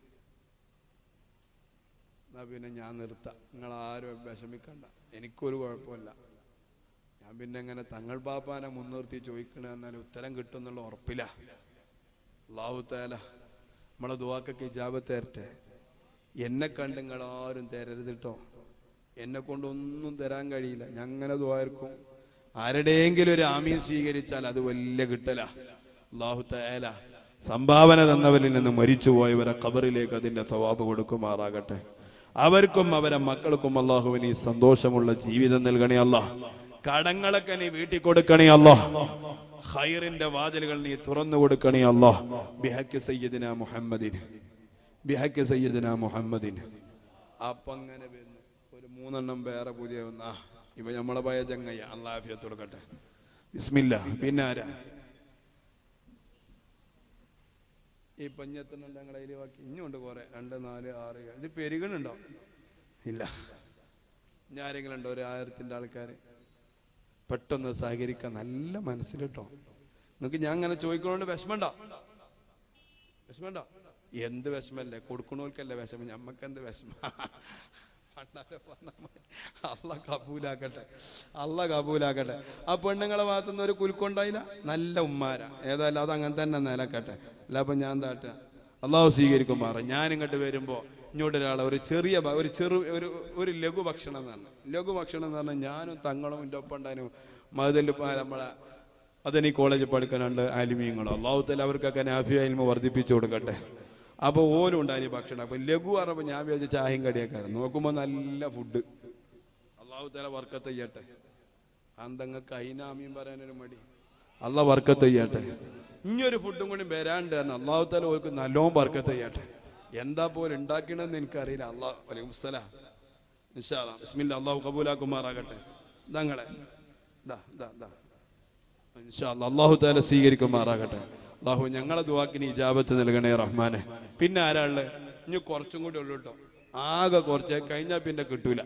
[SPEAKER 1] എന്നാ പിന്നെ ഞാൻ നിർത്താം നിങ്ങൾ ആരും വിഷമിക്കണ്ട എനിക്കൊരു കുഴപ്പമില്ല ഞാൻ പിന്നെ ഇങ്ങനെ തങ്ങൾ പാപ്പാനെ മുൻനിർത്തി ചോദിക്കണ എന്നാൽ ഉത്തരം കിട്ടും എന്നുള്ള ഉറപ്പില്ല അള്ളാഹു താല നമ്മളെ ദുവാക്കൊക്കെ ഇജാബത്ത് തരട്ടെ എന്നെ കണ്ട് നിങ്ങൾ ആരും തരരുത് കേട്ടോ എന്നെ കൊണ്ടൊന്നും തരാൻ കഴിയില്ല ഞാൻ അങ്ങനെ ദ്വാർക്കും ആരുടെയെങ്കിലും ഒരു ആമീൻ സ്വീകരിച്ചാൽ അത് വലിയ കിട്ടല അള്ളാഹു താല സംഭാവന തന്നവരിൽ നിന്ന് മരിച്ചുപോയവരെ ഖബറിലേക്ക് അതിന്റെ സവാബ് കൊടുക്കുമാറാകട്ടെ അവർക്കും അവരെ മക്കൾക്കും അള്ളാഹുവിന് ഈ സന്തോഷമുള്ള ജീവിതം നൽകണേ അല്ലാ കടങ്ങളൊക്കെ നീ വീട്ടിൽ കൊടുക്കണേ അല്ലാ ഖൈറിന്റെ വാതിലുകൾ നീ തുറന്നു കൊടുക്കണേ അല്ലാ ബിഹക്ക് സയ്യിദിന മുഹമ്മദിന് ബിഹക്ക് സയ്യിദിന മുഹമ്മദിന് അപ്പൊ അങ്ങനെ വരുന്നു ഒരു മൂന്നെണ്ണം വേറെ പുതിയ ഒന്നാ ഇപ്പൊ നമ്മളെ പയ ചങ്ങയ്യ അള്ളാഫിയത്ത് കൊടുക്കട്ടെ ബിസ്മില്ല പിന്നെ ആരാ ഈ പഞ്ഞെത്തനുണ്ട് ഞങ്ങളുടെ അതിൽ ബാക്കി ഇനിയുണ്ട് കുറെ രണ്ട് നാല് ആറ് ഏഴ്. ഇത് പെരുകണുണ്ടോ ഇല്ല ഇനി ആരെങ്കിലും ഉണ്ടോ ഒരു ആയിരത്തിന്റെ ആൾക്കാർ പെട്ടെന്ന് സഹകരിക്കാൻ നല്ല മനസ്സിലിട്ടോ നിങ്ങൾക്ക് ഞാൻ അങ്ങനെ ചോദിക്കണോണ്ട് വിഷമണ്ടോ വിഷമണ്ടോ എന്ത് വിഷമല്ലേ കൊടുക്കണോൽക്കല്ലേ വിഷമം ഞമ്മക്ക് എന്ത് വിഷമം അല്ല കബൂലാക്കട്ടെ അല്ല കബൂലാക്കട്ടെ ആ പെണ്ണുങ്ങളെ ഭാഗത്തുനിന്ന് ഒരു കുലുക്കൊണ്ടായില്ല നല്ല ഉമ്മാര ഏതായാലും അത് അങ്ങനെ തന്നെ നിലക്കട്ടെ അല്ല അപ്പൊ ഞാൻ താട്ടുക അള്ളാഹു സ്വീകരിക്കുമാറ ഞാൻ ഇങ്ങോട്ട് വരുമ്പോ ഇങ്ങോട്ട് ഒരാളെ ഒരു ചെറിയ ഭ- ഒരു ചെറു ഒരു ഒരു ലഘു ഭക്ഷണം എന്ന് പറഞ്ഞു ലഘു ഭക്ഷണം എന്ന് പറഞ്ഞാൽ ഞാനും തങ്ങളും എൻ്റെ ഒപ്പം ഉണ്ടായിരുന്നു മതല് നമ്മളെ അതെനി കോളേജിൽ പഠിക്കാനുണ്ട് ആലിമീങ്ങളും അള്ളാഹു തല അവർക്കൊക്കെ നാഫിയ ഇൽമ വർദ്ധിപ്പിച്ചു കൊടുക്കട്ടെ അപ്പോൾ ഓലും ഉണ്ടായി ഭക്ഷണം അപ്പൊ ലഘു പറഞ്ഞപ്പോൾ ഞാൻ വിചാരിച്ച ചായയും കടിയൊക്കെ നോക്കുമ്പോൾ നല്ല ഫുഡ് അള്ളാഹു തല വർക്കത്ത് ചെയ്യട്ടെ അന്തങ്ങൾക്ക് അയിനാമിയും പറയാനൊരു മടി അല്ല വർക്കത്ത് ചെയ്യട്ടെ ഇനിയൊരു ഫുഡും കൂടി വരാണ്ട് തന്നെ അള്ളാഹു തല ഓർക്ക് നല്ലോണം വർക്കത്ത് ചെയ്യട്ടെ എന്താ പോലെ ഉണ്ടാക്കണമെന്ന് എനിക്കറിയില്ല അള്ളാഹ് വലൈക്കും സലാം ഇൻഷാ അല്ലാ. ബിസ്മില്ല അള്ളാഹു കബൂലാക്കുമാറാകട്ടെ ഇതങ്ങളെ ദാ ദാ ദാ ഇൻഷാ അല്ലാ. അള്ളാഹു താല സ്വീകരിക്കുമാറാകട്ടെ അള്ളാഹു ഞങ്ങളെ ദുവാക്കിന് ഇജാബത്ത് നൽകണേ റഹ്മാനെ പിന്നെ ആരാള് ഇനി കുറച്ചും കൂടി ഉള്ളു കേട്ടോ ആകെ കുറച്ച് കഴിഞ്ഞാൽ പിന്നെ കിട്ടൂല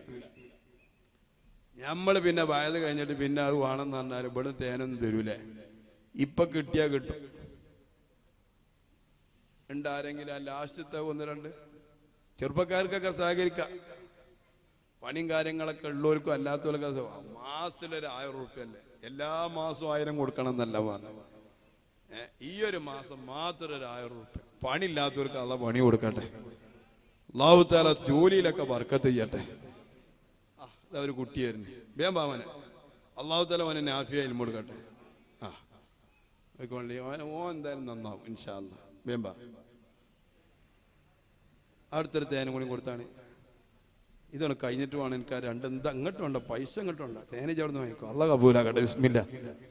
[SPEAKER 1] നമ്മൾ പിന്നെ വയത് കഴിഞ്ഞിട്ട് പിന്നെ അത് വേണമെന്ന് പറഞ്ഞാൽ ഇവിടെ തേനൊന്നും തരൂലേ ഇപ്പൊ കിട്ടിയാ കിട്ടും ഉണ്ട് ആരെങ്കിലും ആ ലാസ്റ്റത്തെ ഒന്ന് രണ്ട് ചെറുപ്പക്കാർക്കൊക്കെ സഹകരിക്കാം പണിയും കാര്യങ്ങളൊക്കെ ഉള്ളവർക്കും അല്ലാത്തവർക്കും അത് മാസത്തിലൊരു ആയിരം റുപ്യ അല്ലേ എല്ലാ മാസവും ആയിരം കൊടുക്കണം എന്നല്ല പറഞ്ഞു ഏ, ഈ ഒരു മാസം മാത്രം ഒരു ആയിരം റുപ്യ പണിയില്ലാത്തവർക്ക് അള്ള പണി കൊടുക്കട്ടെ അള്ളാഹുത്താല ജോലിയിലൊക്കെ വർക്കത്ത് ചെയ്യട്ടെ ആ ഇതാ ഒരു കുട്ടിയായിരുന്നു വേം പാവനെ അള്ളാഹുത്താല അവനെ നാഫിയ ഇൽമ കൊടുക്കട്ടെ ആ ആയിക്കോളി അവൻ ഓ എന്തായാലും നന്നാവും ഇൻഷാ അല്ലാ വേം പാ അടുത്തൊരു തേനും കൂടി കൊടുത്താണ് ഇതാണ് കഴിഞ്ഞിട്ട് വേണം എനിക്ക് ആ രണ്ട് എന്താ അങ്ങോട്ടും ഉണ്ടോ പൈസ അങ്ങോട്ടും ഉണ്ടോ തേനി ചേർന്ന് വാങ്ങിക്കോ അല്ല കബൂലാക്കട്ടെ വിസ്മില്ല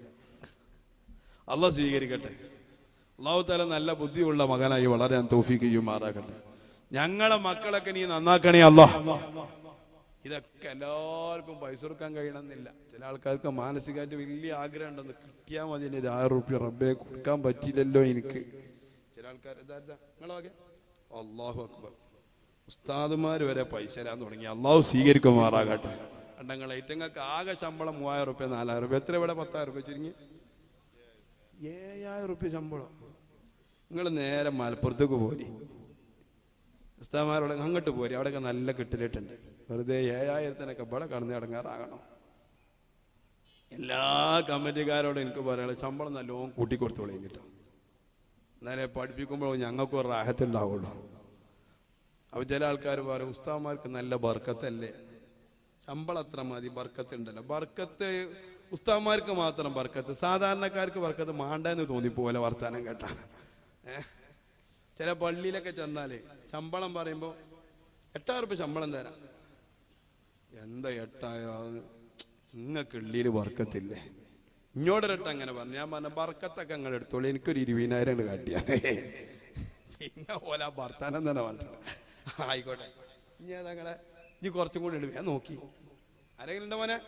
[SPEAKER 1] അല്ല സ്വീകരിക്കട്ടെ അള്ളാഹു താല നല്ല ബുദ്ധിയുള്ള മകനായി വളരാൻ തോഫിക്ക് ചെയ്യുമാറാകട്ടെ ഞങ്ങളെ മക്കളൊക്കെ നീ നന്നാക്കണേ അല്ല ഇതൊക്കെ എല്ലാവർക്കും പൈസ കൊടുക്കാൻ കഴിയണമെന്നില്ല ചില ആൾക്കാർക്ക് മാനസികമായിട്ട് വലിയ ആഗ്രഹം ഉണ്ടെന്ന് കിട്ടിയാൽ മതി ഇനി ഒരു ആയിരം റുപ്യ റബ്ബെ കൊടുക്കാൻ പറ്റിയില്ലല്ലോ എനിക്ക് ചില ആൾക്കാർ നിങ്ങളൊക്കെ അള്ളാഹു അക്ബർ ഉസ്താദുമാർ വരെ പൈസ തരാൻ തുടങ്ങി അള്ളാഹു സ്വീകരിക്കുമാറാകട്ടെ അണ്ടങ്ങൾ ഐറ്റങ്ങൾക്ക് ആകെ ശമ്പളം മൂവായിരം റുപ്യ നാലായിരം റുപ്യ എത്ര ഇവിടെ പത്തായിരം റുപ്യ ചുരുങ്ങി ഏഴായിരം റുപ്യ ശമ്പളം നിങ്ങൾ നേരെ മലപ്പുറത്തേക്ക് പോരി ഉസ്താമാരോട് അങ്ങോട്ട് പോരി അവിടെയൊക്കെ നല്ല കിട്ടലിട്ടുണ്ട് വെറുതെ ഏഴായിരത്തിനൊക്കെ ഇവിടെ കടന്ന് ഇടങ്ങാറാകണം എല്ലാ കമ്മിറ്റിക്കാരോടും എനിക്ക് പറയാനുള്ള ശമ്പളം നല്ലോണം കൂട്ടിക്കൊടുത്തോളൂ കിട്ടും എന്നാലേ പഠിപ്പിക്കുമ്പോൾ ഞങ്ങൾക്ക് ഒരു റാഹത്തുണ്ടാവുള്ളൂ അപ്പൊ ചില ആൾക്കാർ പറയും ഉസ്താമാർക്ക് നല്ല ബർക്കത്തല്ലേ ശമ്പളം അത്ര മതി ബർക്കത്ത് ഉണ്ടല്ലോ ബർക്കത്ത് ഉസ്താമാർക്ക് മാത്രം ബർക്കത്ത് സാധാരണക്കാർക്ക് ബർക്കത്ത് മാണ്ടെന്ന് തോന്നിപ്പോലെ വർത്താനം കേട്ടാ ഏ ചില പള്ളിയിലൊക്കെ ചെന്നാലേ ശമ്പളം പറയുമ്പോൾ എട്ടായിരം റുപ്യ ശമ്പളം തരാം എന്താ എട്ടായോ നിങ്ങൾക്ക് ഉള്ളിയിൽ ബർക്കത്തില്ലേ ഇങ്ങോട്ടൊരട്ട അങ്ങനെ പറഞ്ഞു ഞാൻ പറഞ്ഞ ബർക്കത്തൊക്കെ അങ്ങനെ എടുത്തോളൂ എനിക്കൊരു ഇരുപതിനായിരം അങ്ങട് കാട്ടിയാ പിന്നെ ഓല വർത്താനം തന്നെ പറഞ്ഞിട്ട് ആയിക്കോട്ടെ ഇനി അതങ്ങളെ ഇനി കുറച്ചും കൂടി ഉണ്ട് ഞാൻ നോക്കി ആരെങ്കിലും ഉണ്ടോ മോനെ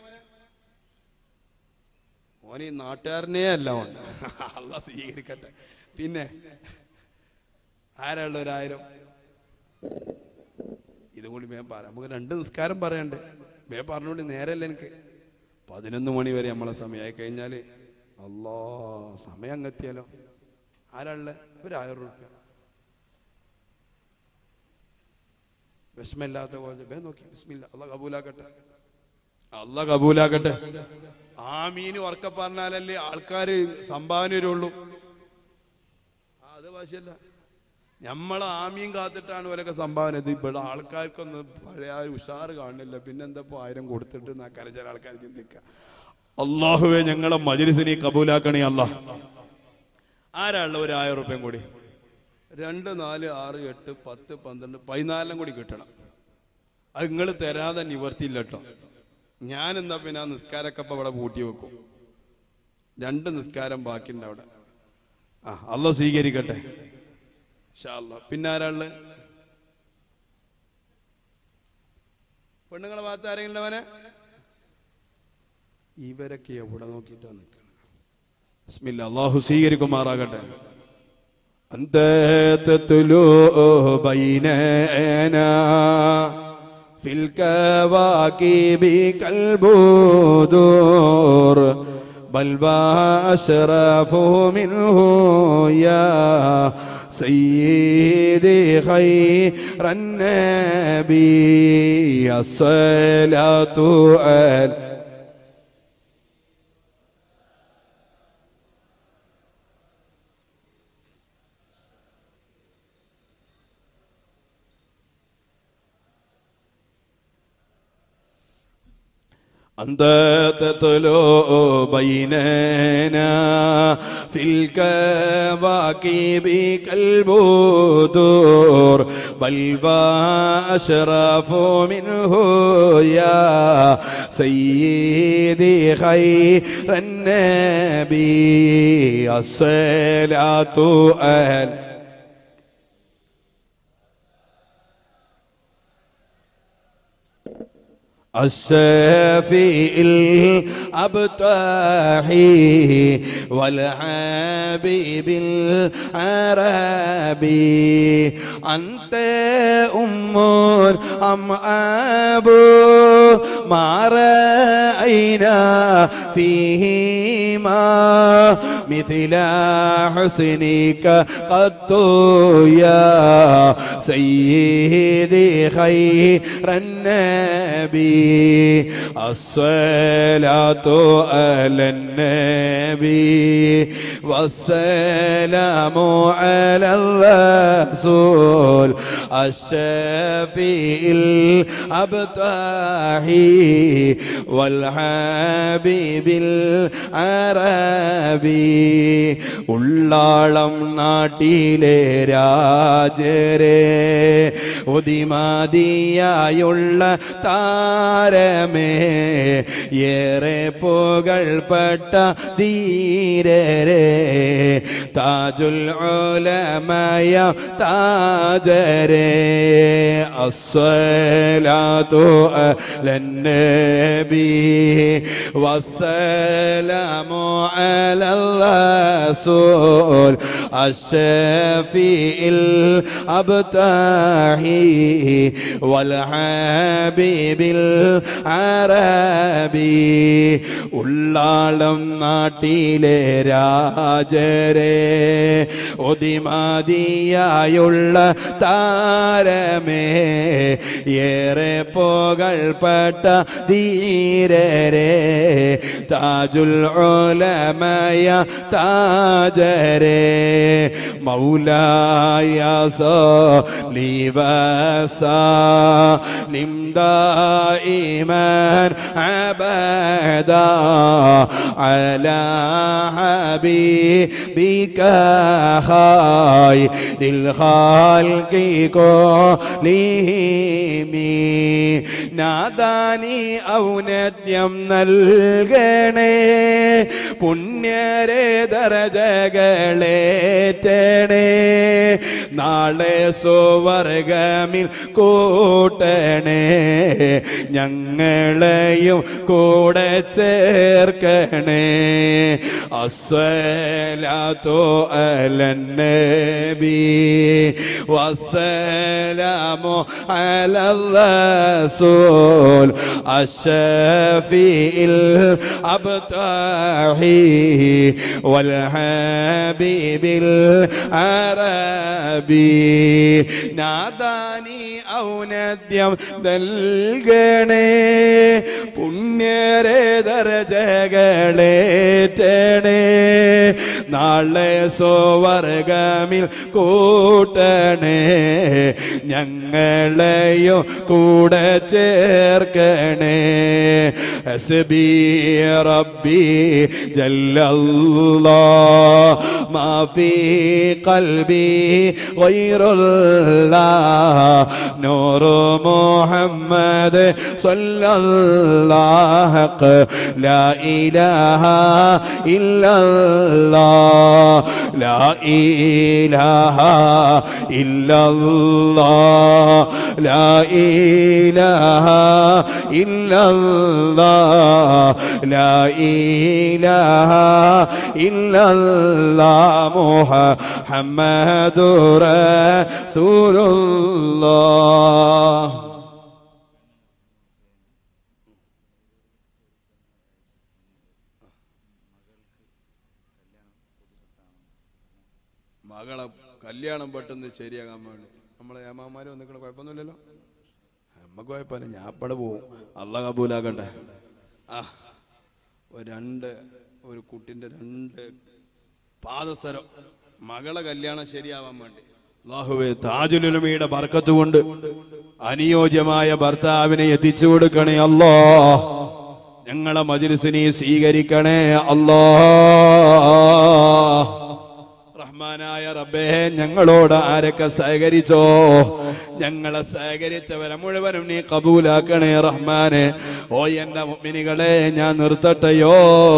[SPEAKER 1] മോനെ ഈ നാട്ടുകാരനേ അല്ല ഓൻ അല്ല സ്വീകരിക്കട്ടെ പിന്നെ ആരാളുള്ള ഒരായിരം ഇതും കൂടി വേഗം പറയാം നമുക്ക് രണ്ട് നിസ്കാരം പറയണ്ട് വേഗം പറഞ്ഞോണ്ട് നേരല്ല എനിക്ക് പതിനൊന്ന് മണി വരെ നമ്മളെ സമയമായി കഴിഞ്ഞാൽ അല്ലോ സമയം അങ്ങെത്തിയാലോ ആരാളുടെ ഒരു ആയിരം റുപ്യ വിഷമില്ലാത്ത പോലെ വേ നോക്കി ബിസ്മില്ല അല്ല കബൂലാക്കട്ടെ അല്ല കബൂലാക്കട്ടെ ആ മീൻ ഉറക്ക പറഞ്ഞാലല്ലേ ആൾക്കാർ സംഭാവന വരുള്ളൂ ആ, അത് ഭാഷയല്ല നമ്മളെ ആമീൻ കാത്തിട്ടാണ് ഇവരൊക്കെ സംഭാവന ഇത് ഇവിടെ ആൾക്കാർക്കൊന്നും പഴയ ആ ഒരു ഉഷാറ് കാണില്ല പിന്നെന്താ ഇപ്പൊ ആയിരം കൊടുത്തിട്ട് നാക്കാര ചില ആൾക്കാർ ചിന്തിക്കുക അള്ളാഹുവെ ഞങ്ങളെ മജിലിസിനെ കബൂലാക്കണേ അല്ല ആരാളുള്ള ഒരു ആയിരം റുപ്യം കൂടി രണ്ട് നാല് ആറ് എട്ട് പത്ത് പന്ത്രണ്ട് പതിനാലിനും കൂടി കിട്ടണം അത് നിങ്ങൾ തരാതെ നിവർത്തിയില്ല കേട്ടോ ഞാൻ എന്താ പിന്നെ ആ നിസ്കാരമൊക്കെ ഇപ്പൊ അവിടെ പൂട്ടി വെക്കും രണ്ട് നിസ്കാരം ബാക്കിയുണ്ട് അവിടെ ആ അല്ല സ്വീകരിക്കട്ടെ ഇൻഷാ അല്ലാ. പിന്നെ ആരാള് പെണ്ണുങ്ങളെ ഭാഗത്ത് ആരെങ്കിലും ഉള്ളവനെ ഇവരൊക്കെ എവിടെ നോക്കിയിട്ടാ നിൽക്കണം ബിസ്മില്ലാ അള്ളാഹു സ്വീകരിക്കുമാറാകട്ടെ أنت تتلو بيننا في الكواكب كالبدور بل وأشرف منه يا سيدي خير النبي الصلاة على أنت تتلو بيننا في الكواكب كالبدور بل وأشرف منه يا سيدي خير النبي الصلاة أهل الشافي الأبطاحي والحبيب العربي أنت أم أم أبو ما رأينا فيهما مثل حسنك قد يا سيدي خير النبي الصلاة على النبي والسلام على الرسول الشفيع الأبطاحي والحبيب العربي ഉള്ളാളം നാട്ടിലെ രാജരെ ഉദിമാതിയായുള്ള താരമേ ഏറെ പുകൾപ്പെട്ട ധീരരെ താജുൽ ഉലമയ താജരെ അസ്സലാത്തു അലന്നബി വസ്സലാമു അലറസൂൽ الشفيع الأبطاحي والحبيب العربي ഉള്ളാളം നാട്ടിലെ രാജരെ ഒതിമാതിയായുള്ള താരമേ ഏറെ പുകൾപ്പെട്ട ധീരരെ താജുൽ ഉലമയ താജരെ മൗലായ لم دائما أبدا على حبيبك خير الخلق كلهم നാദാനി ഔന്നത്യം നൽകണേ പുണ്യരെ ദരജകളേറ്റണേ നാളെ സുവർഗമിൽ കൂട്ടണേ ഞങ്ങളെയും കൂടെ ചേർക്കണേ അസ്സലാത്തു അലന്നബി വസ്സലാമു അലറസൂൽ الشفيع الأبطاحي والحبيب العربي ناداني ഔന്നത്യം നൽകണേ പുണ്യരെ ദർജകളേറ്റണേ നാളെ സോവർഗമിൽ കൂട്ടണേ ഞങ്ങളെയോ കൂടെ ചേർക്കണേ ഹസ്ബി റബ്ബി ജല്ലല്ലാ മാ ഫീ ഖൽബി ഗൈറുല്ലാ നൂറു മുഹമ്മദ് സല്ലല്ലാഹു ലാ ഇലാഹ ഇല്ലല്ലാഹ് ലാ ഇലാഹ ഇല്ലല്ലാഹ് ലാ ഇലാഹ ഇല്ലല്ലാഹ് ലാ ഇലാഹ ഇല്ലല്ലാഹ് മുഹമ്മദുർ റസൂലുള്ളാഹ് മകളെ കല്യാണം പെട്ടെന്ന് ശരിയാകാൻ വേണ്ടി നമ്മളെ ഏമാമാര് വന്നിക്കണ കുഴപ്പമൊന്നുമില്ലല്ലോ നമുക്ക് കുഴപ്പമില്ല ഞാൻ അപ്പടെ പോവും അള്ള കബൂലാക്കട്ടെ ആ ഒരു രണ്ട് ഒരു കുട്ടിൻ്റെ രണ്ട് പാദസരം മകളെ കല്യാണം ശരിയാവാൻ വേണ്ടി അള്ളാഹുവേ താജുലുലമയുടെ ബർക്കത്ത് കൊണ്ട് അനുയോജ്യമായ ഭർത്താവിനെ എത്തിച്ചു കൊടുക്കണേ അല്ലോ ഞങ്ങളെ മജിലിസിനെ സ്വീകരിക്കണേ അല്ലോ റഹ്മാനായ റബ്ബേ ഞങ്ങളോട് ആരൊക്കെ സഹകരിച്ചോ ഞങ്ങളെ സഹകരിച്ചവരെ മുഴുവനും നീ കബൂലാക്കണേ റഹ്മാനെ ഓ എന്റെ മുമ്മിനികളെ ഞാൻ നിർത്തട്ടെയോ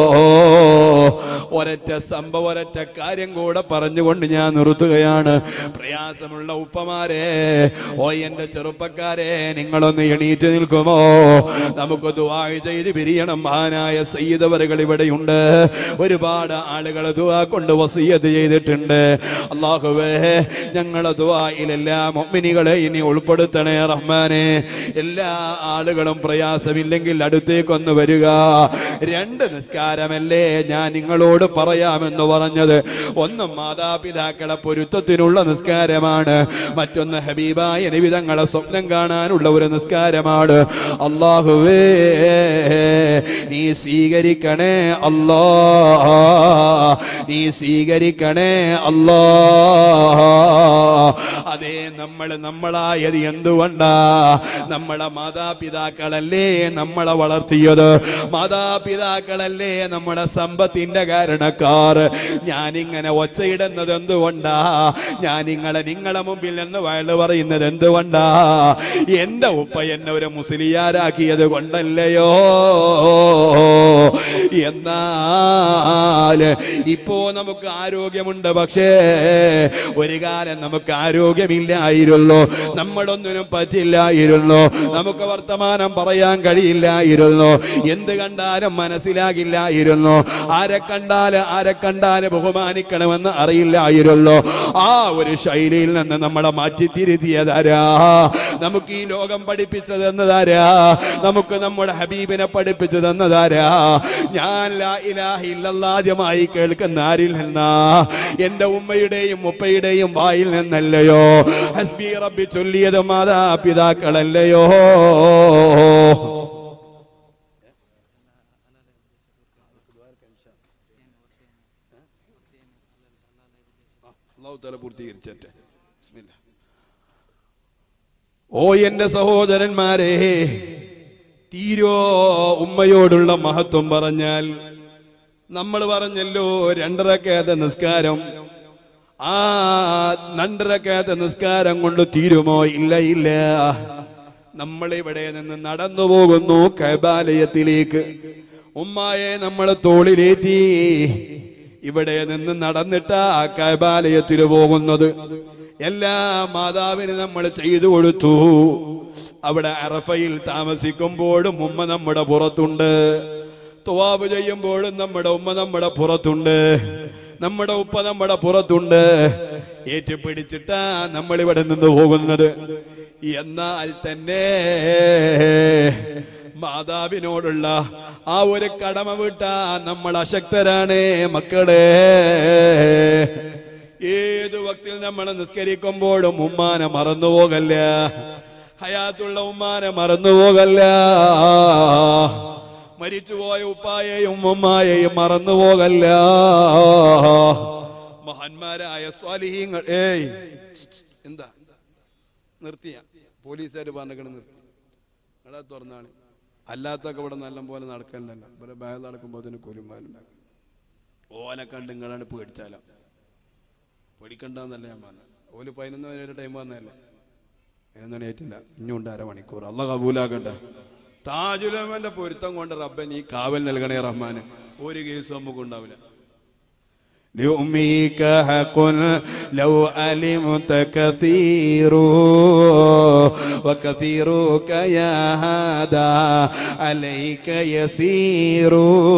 [SPEAKER 1] ഒരൊറ്റ സംഭവം ഒരൊറ്റ കാര്യം കൂടെ പറഞ്ഞുകൊണ്ട് ഞാൻ നിർത്തുകയാണ് പ്രയാസമുള്ള ഉപ്പമാരെ ഓ എന്റെ ചെറുപ്പക്കാരെ നിങ്ങളൊന്ന് എണീറ്റ് നിൽക്കുമോ നമുക്ക് ദുആ ചെയ്ത് പിരിയണം മഹാനായ സയ്യിദവറുകൾ ഇവിടെയുണ്ട് ഒരുപാട് ആളുകൾ ദുആ കൊണ്ട് വസീയത്ത് ചെയ്തിട്ടുണ്ട് അള്ളാഹുവേ ഞങ്ങളെ ദുആയിലെല്ലാം മുഅ്മിനികളെ ഇനി ഉൾപ്പെടുത്തണേ റഹ്മാനെ എല്ലാ ആളുകളും പ്രയാസമില്ലെങ്കിൽ അടുത്തേക്കൊന്ന് വരിക രണ്ട് നിസ്കാരമല്ലേ ഞാൻ നിങ്ങളോട് പറയാമെന്ന് പറഞ്ഞത് ഒന്ന് മാതാപിതാക്കളെ പൊരുത്തത്തിനുള്ള നിസ്കാരമാണ് മറ്റൊന്ന് ഹബീബായ നിവിധങ്ങളെ സ്വപ്നം കാണാനുള്ള ഒരു നിസ്കാരമാണ് അള്ളാഹുവേ നീ സ്വീകരിക്കണേ അല്ലാ നീ സ്വീകരിക്കണേ അല്ലാ അതേ നമ്മൾ നമ്മളായത് എന്തുകൊണ്ടാ നമ്മളെ മാതാപിതാക്കളല്ലേ നമ്മളെ വളർത്തിയത് മാതാപിതാക്കളല്ലേ നമ്മുടെ സമ്പത്തിന്റെ കാരണക്കാർ ഞാനിങ്ങനെ ഒച്ചയിടുന്നത് എന്തുകൊണ്ടാ ഞാൻ നിങ്ങളെ നിങ്ങളെ മുമ്പിൽ നിന്ന് വയല് പറയുന്നത് എന്തുകൊണ്ടാ എന്റെ ഉപ്പ എന്നെ ഒരു മുസ്ലിയാരാക്കിയത് കൊണ്ടല്ലയോ എന്നാൽ ഇപ്പോ നമുക്ക് ആരോഗ്യമുണ്ട് പക്ഷേ ഒരു കാലം നമുക്ക് ആരോഗ്യമില്ലായിരുന്നു നമ്മളൊന്നിനും പറ്റില്ലായിരുന്നു നമുക്ക് വർത്തമാനം പറയാൻ കഴിയില്ലായിരുന്നു എന്ത് കണ്ടാലും മനസ്സിലാകില്ലായിരുന്നു ആരെ കണ്ടാല് ആരെ കണ്ടാല് ബഹുമാനിക്കണമെന്ന് അറിയില്ലായിരുന്നു ആ ഒരു ശൈലിയിൽ നിന്ന് നമ്മളെ മാറ്റി തിരുത്തിയതാരാ നമുക്ക് ഈ ലോകം പഠിപ്പിച്ചു തന്നതാരാ നമുക്ക് നമ്മുടെ ഹബീബിനെ പഠിപ്പിച്ചു തന്നതാരാ ഞാൻ ലാ ഇലാഹ ഇല്ലല്ലാഹ് ആദ്യമായി കേൾക്കുന്ന ആരിൽ നിന്നാ എന്റെ ഉമ്മയുടെയും ഉപ്പയുടെയും വായിൽ നിന്നല്ലയോ ഹസ്ബി റബ്ബി ചൊല്ലിയത് മാതാപിതാക്കളല്ലയോ അള്ളാഹു തആല പൂർത്തീകരിച്ചേട്ടെ ബിസ്മില്ലാ ഓ എന്റെ സഹോദരന്മാരെ തീരോ ഉമ്മയോടുള്ള മഹത്വം പറഞ്ഞാൽ നമ്മൾ പറഞ്ഞല്ലോ രണ്ടരക്കേത്ത നിസ്കാരം ആ രണ്ടരക്കേത്ത നിസ്കാരം കൊണ്ട് തീരുമോ ഇല്ല ഇല്ല നമ്മൾ ഇവിടെ നിന്ന് നടന്നു പോകുന്നു കൈബാലയത്തിലേക്ക് ഉമ്മായെ നമ്മൾ തോളിലേറ്റി ഇവിടെ നിന്ന് നടന്നിട്ടാ കൈബാലയത്തിൽ പോകുന്നത് എല്ലാ മാതാവിന് നമ്മൾ ചെയ്തു കൊടുത്തു അവിടെ അറഫയിൽ താമസിക്കുമ്പോഴും ഉമ്മ നമ്മുടെ പുറത്തുണ്ട് തുവാവ് ചെയ്യുമ്പോഴും നമ്മുടെ ഉമ്മ നമ്മുടെ പുറത്തുണ്ട് നമ്മുടെ ഉപ്പ നമ്മുടെ പുറത്തുണ്ട് ഏറ്റുപിടിച്ചിട്ടാ നമ്മൾ ഇവിടെ നിന്ന് പോകുന്നത് എന്നാൽ തന്നെ മാതാവിനോടുള്ള ആ ഒരു കടമ വിട്ടാ നമ്മൾ അശക്തരാണ് മക്കളെ ഏതു വക്തിൽ നമ്മൾ നിസ്കരിക്കുമ്പോഴും ഉമ്മാനെ മറന്നുപോകല്ല ഹയാത്തുള്ള ഉമ്മാനെ മറന്നുപോകല്ല മരിച്ചുപോയ ഉപ്പായെയും ഉമ്മായെയും മറന്നുപോകല്ല മഹാന്മാരായ സ്വാലിഹീങ്ങൾ ഏയ് എന്താ നിർത്തിയ പോലീസുകാർ പറഞ്ഞിട്ട് നിർത്തി നിങ്ങളെ തുറന്നാണ് അല്ലാത്തൊക്കെ ഇവിടെ നല്ല പോലെ നടക്കണ്ടല്ലോ ഇവിടെ ബാഗ് നടക്കുമ്പോൾ അതിന് കൊലുമാരുണ്ടാക്കും ഓനെ കണ്ട് നിങ്ങളാണ് പേടിച്ചാലോ പേടിക്കണ്ടെന്നല്ല ഞാൻ പറഞ്ഞു ഓല് പതിനൊന്ന് വരെ ടൈം വന്നതല്ലേ പതിനൊന്ന് ഏറ്റില്ല ഇനിയുണ്ട് അരമണിക്കൂർ അല്ല കബൂലാക്കട്ടെ താജുലമന്റെ പൊരുത്തം കൊണ്ട് റബ്ബൻ ഈ കാവൽ നൽകണേ റഹ്മാന് ഒരു കേസും നമുക്ക് ഉണ്ടാവില്ല لأميك حق لو علمت كثير وكثيرك يا هذا عليك يسير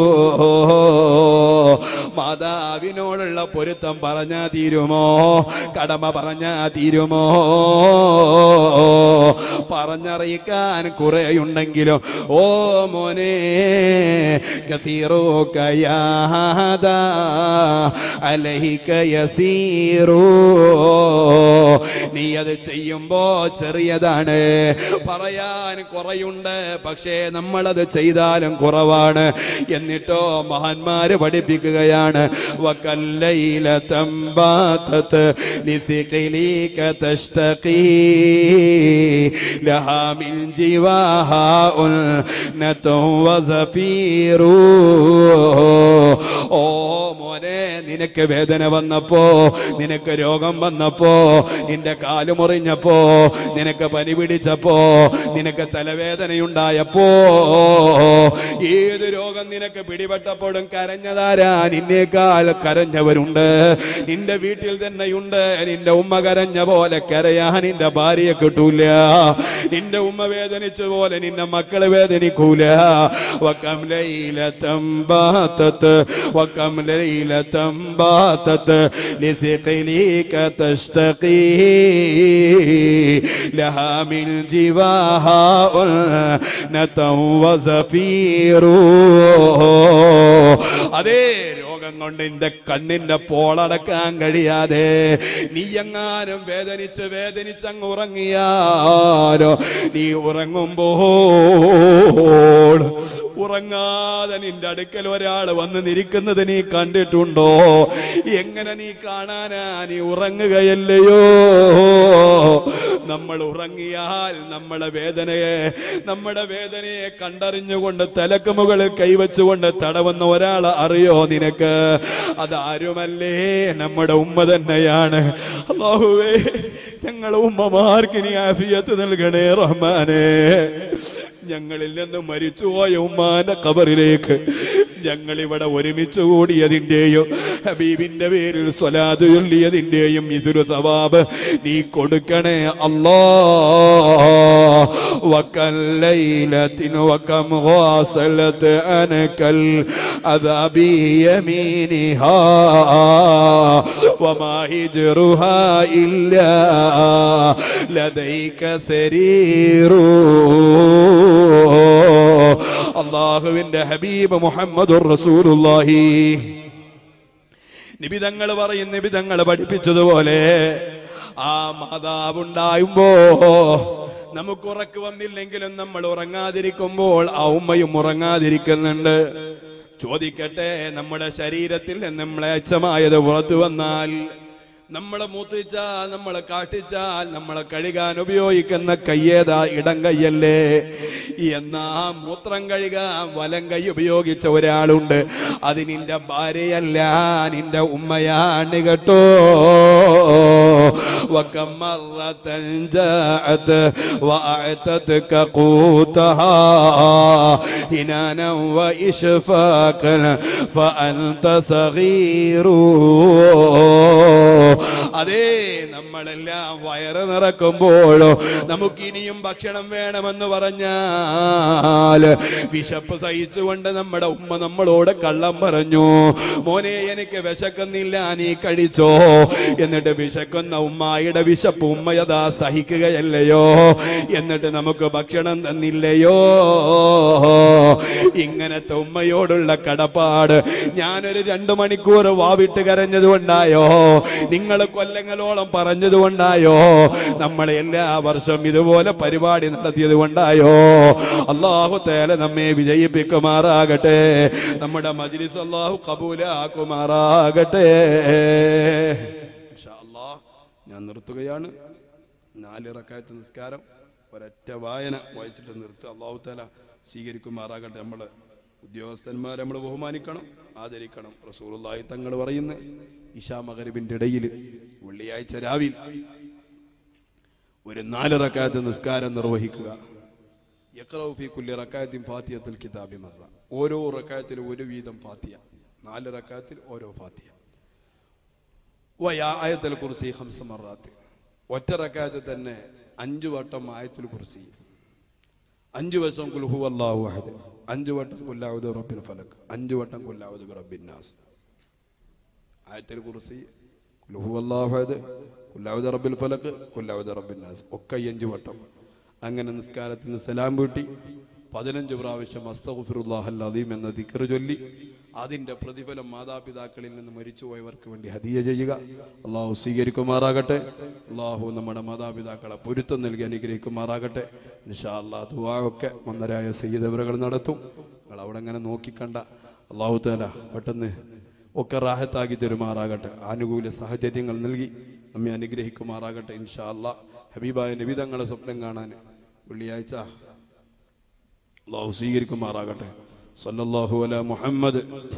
[SPEAKER 1] മാതാവിനോടുള്ള പൊരുത്തം പറഞ്ഞാ തീരുമോ കടമ പറഞ്ഞാ തീരുമോ പറഞ്ഞറിയിക്കാൻ കുറെയുണ്ടെങ്കിലും ഓ മോനെ കതീറോക യാദാ അലഹിക യസീറൂ നീ അത് ചെയ്യുമ്പോ ചെറിയതാണ് പറയാൻ കുറയുണ്ട് പക്ഷേ നമ്മളത് ചെയ്താലും കുറവാണ് എന്നിട്ടോ മഹാന്മാര് പഠിപ്പിക്കുകയാണ് വകല്ലൈല തമ്പാത്തത് لثقليك تشتقي لها من جواها ألنة وزفير ഓ മോനെ നിനക്ക് വേദന വന്നപ്പോ നിനക്ക് രോഗം വന്നപ്പോ നിന്റെ കാല് മുറിഞ്ഞപ്പോ നിനക്ക് പനി പിടിച്ചപ്പോ നിനക്ക് തലവേദനയുണ്ടായപ്പോ ഏത് രോഗം നിനക്ക് പിടിപെട്ടപ്പോഴും കരഞ്ഞതാരാ നിന്നേക്കാൾ കരഞ്ഞവരുണ്ട് നിന്റെ വീട്ടിൽ തന്നെയുണ്ട് നിന്റെ ഉമ്മ കരഞ്ഞ പോലെ കരയാൻ നിന്റെ ഭാര്യയെ കിട്ടൂല നിന്റെ ഉമ്മ വേദനിച്ച പോലെ നിന്റെ മക്കള് വേദനിക്കൂല വക്കം ലൈലത്തം ബാത്തത്ത് വക്കം ലൈലത്തം ബാത്തത്ത് لثقليك تشتقي لها من جواها ألنة وزفير അതേ രോഗം കൊണ്ട് എന്റെ കണ്ണിന്റെ പോളടക്കാൻ കഴിയാതെ നീ എങ്ങാനും വേദനിച്ച് വേദനിച്ചങ്ങ് ഉറങ്ങിയാലോ നീ ഉറങ്ങുമ്പോൾ ഉറങ്ങാതെ നിന്റെ അടുക്കൽ ഒരാൾ വന്ന് നിരിക്കുന്നത് നീ കണ്ടിട്ടുണ്ടോ എങ്ങനെ നീ കാണാനാ നീ ഉറങ്ങുകയല്ലയോ നമ്മൾ ഉറങ്ങിയാൽ നമ്മളെ വേദനയെ നമ്മുടെ വേദനയെ കണ്ടറിഞ്ഞുകൊണ്ട് തലക്ക് മുകളിൽ കൈവച്ചുകൊണ്ട് തടവുന്ന ഒരാൾ അറിയോ നിനക്ക് അതാരുമല്ലേ നമ്മുടെ ഉമ്മ തന്നെയാണ് അള്ളാഹുവേ ഞങ്ങളെ ഉമ്മമാർക്ക് നീ ആഫിയത്ത് നൽകണേ റഹ്മാനേ ഞങ്ങളിൽ നിന്ന് മരിച്ചുപോയ ഉമ്മാന്റെ കബറിലേക്ക് ഞങ്ങൾ ഇവിടെ ഒരുമിച്ച് കൂടിയതിൻ്റെയും ഹബീബിന്റെ പേരിൽ സ്വലാത് ചൊല്ലിയതിൻ്റെയും ഇതൊരു സവാബ് നീ കൊടുക്കണേ അല്ലാ വക്കല്ലൈലത്തിനു വക്കം വാസലത്ത് അനക്കൽ അദാബി യമീനിഹാ وما هجرها إلا لديك سرير അള്ളാഹുവിന്റെ ഹബീബ് മുഹമ്മദ് റസൂലുള്ളാഹി നിബിതങ്ങൾ പറയും നിബിതങ്ങൾ പഠിപ്പിച്ചതുപോലെ ആ മാതാവുണ്ടായുമ്പോ നമുക്ക് ഉറക്ക് വന്നില്ലെങ്കിലും നമ്മൾ ഉറങ്ങാതിരിക്കുമ്പോൾ ആ ഉമ്മയും ഉറങ്ങാതിരിക്കുന്നുണ്ട് ചോദിക്കട്ടെ നമ്മുടെ ശരീരത്തിൽ നിന്ന് മ്ലേച്ഛമായത് പുറത്തു വന്നാൽ നമ്മളെ മൂത്തിച്ചാൽ നമ്മളെ കാട്ടിച്ചാൽ നമ്മളെ കഴുകാൻ ഉപയോഗിക്കുന്ന കയ്യേതാ ഇടം കയ്യല്ലേ എന്നാ മൂത്രം കഴുകാൻ വലം കൈ ഉപയോഗിച്ച ഒരാളുണ്ട് അത് നിന്റെ ഭാര്യയല്ല നിന്റെ ഉമ്മയാണ് കേട്ടോ وكم مرة جاءت وأعتتك قوتها هنانا وإشفاقا فأنت صغير അതേ നമ്മളെല്ലാം വയറ് നിറക്കുമ്പോഴോ നമുക്കിനിയും ഭക്ഷണം വേണമെന്ന് പറഞ്ഞാൽ വിശപ്പ് സഹിച്ചുകൊണ്ട് നമ്മുടെ ഉമ്മ നമ്മളോട് കള്ളം പറഞ്ഞു മോനെ എനിക്ക് വിശക്കുന്നില്ല നീ കഴിച്ചോ എന്നിട്ട് വിശക്കുന്ന ഉമ്മായുടെ വിശപ്പ് ഉമ്മയതാ സഹിക്കുകയല്ലയോ എന്നിട്ട് നമുക്ക് ഭക്ഷണം തന്നില്ലയോ ഇങ്ങനത്തെ ഉമ്മയോടുള്ള കടപ്പാട് ഞാനൊരു രണ്ടു മണിക്കൂർ വാവിട്ട് കരഞ്ഞത് കൊണ്ടായോ നിങ്ങൾ കൊല്ലങ്ങളോളം പറഞ്ഞത് പറഞ്ഞത് കൊണ്ടായോ നമ്മൾ എല്ലാ വർഷവും ഇതുപോലെ പരിപാടി നടത്തിയത് കൊണ്ടായോ അള്ളാഹു തേല നമ്മെ വിജയിപ്പിക്കുമാറാകട്ടെ നമ്മുടെ മജ്ലിസ് അള്ളാഹു കബൂലാക്കുമാറാകട്ടെ ഇൻഷാ അല്ലാഹ് ഞാൻ നിർത്തുകയാണ് നാല് റക്കായത്ത് നിസ്കാരം ഒരൊറ്റ വായന വായിച്ചിട്ട് നിർത്തുക അള്ളാഹു തേല സ്വീകരിക്കുമാറാകട്ടെ നമ്മൾ ഉദ്യോഗസ്ഥന്മാരെ നമ്മൾ ബഹുമാനിക്കണം ആദരിക്കണം റസൂലുള്ളാഹി തങ്ങൾ പറയുന്നു ഇഷാ മകരിബിൻ്റെ ഇടയിൽ വെള്ളിയാഴ്ച രാവിലെ ഒരു നാല് റക്കായത്ത് നിസ്കാരം നിർവഹിക്കുക യഖ്റഉ ഫീ കുല്ലി റക്കായത്തിൻ ഫാത്തിഹത്തുൽ കിതാബി മറ ഓരോ റക്കായത്തിലും ഒരു വീതം ഫാത്തിഹ നാല് റക്കായത്തിൽ ഓരോ ഫാത്തിഹ വയാ ആയത്തുൽ കുർസി ഹംസ മറാത്ത് ഒറ്റ റക്കായത്തിൽ തന്നെ അഞ്ചു വട്ടം ആയത്തുൽ കുർസി അഞ്ചു വശം കുൽഹു അല്ലാഹു അഹദ് അഞ്ചു വട്ടം കുല്ലാവുദ് റബ്ബിൽ ഫലക് അഞ്ചു വട്ടം കുല്ലാവുദ് റബ്ബിൻ നാസ് ആയത്തുൽ കുർസി കുൽഹു അല്ലാഹു അഹദ് കുല്ലാവുദ് റബ്ബിൽ ഫലക് കുല്ലാവുദ് റബ്ബിൻ നാസ് ഒക്കെ ഈ അഞ്ചു വട്ടം അങ്ങനെ നിസ്കാരത്തിന് സലാം വീട്ടി പതിനഞ്ച് പ്രാവശ്യം അസ്തഗുഫിറുല്ലാഹൽ അദീം എന്ന ദിക്ർ ചൊല്ലി അതിൻ്റെ പ്രതിഫലം മാതാപിതാക്കളിൽ നിന്ന് മരിച്ചുപോയവർക്ക് വേണ്ടി ഹദിയ ചെയ്യുക അള്ളാഹു സ്വീകരിക്കുമാറാകട്ടെ അള്ളാഹു നമ്മുടെ മാതാപിതാക്കളെ പൊരുത്തം നൽകി അനുഗ്രഹിക്കുമാറാകട്ടെ നിഷാ അള്ളാഹ് ദുവാ മന്നരായ സയ്യിദവറുകൾ നടത്തും നിങ്ങൾ അവിടെ അങ്ങനെ നോക്കിക്കണ്ട അള്ളാഹു താല പെട്ടെന്ന് ഒക്കെ റാഹത്താക്കി തരുമാറാകട്ടെ ആനുകൂല്യ സാഹചര്യങ്ങൾ നൽകി നമ്മെ അനുഗ്രഹിക്കുമാറാകട്ടെ ഇൻഷാ അള്ളാഹ് ഹബീബായ നബിതങ്ങളെ സ്വപ്നം കാണാൻ വെള്ളിയാഴ്ച അള്ളാഹു സ്വീകരിക്കുമാറാകട്ടെ സല്ലല്ലാഹു അല മുഹമ്മദ്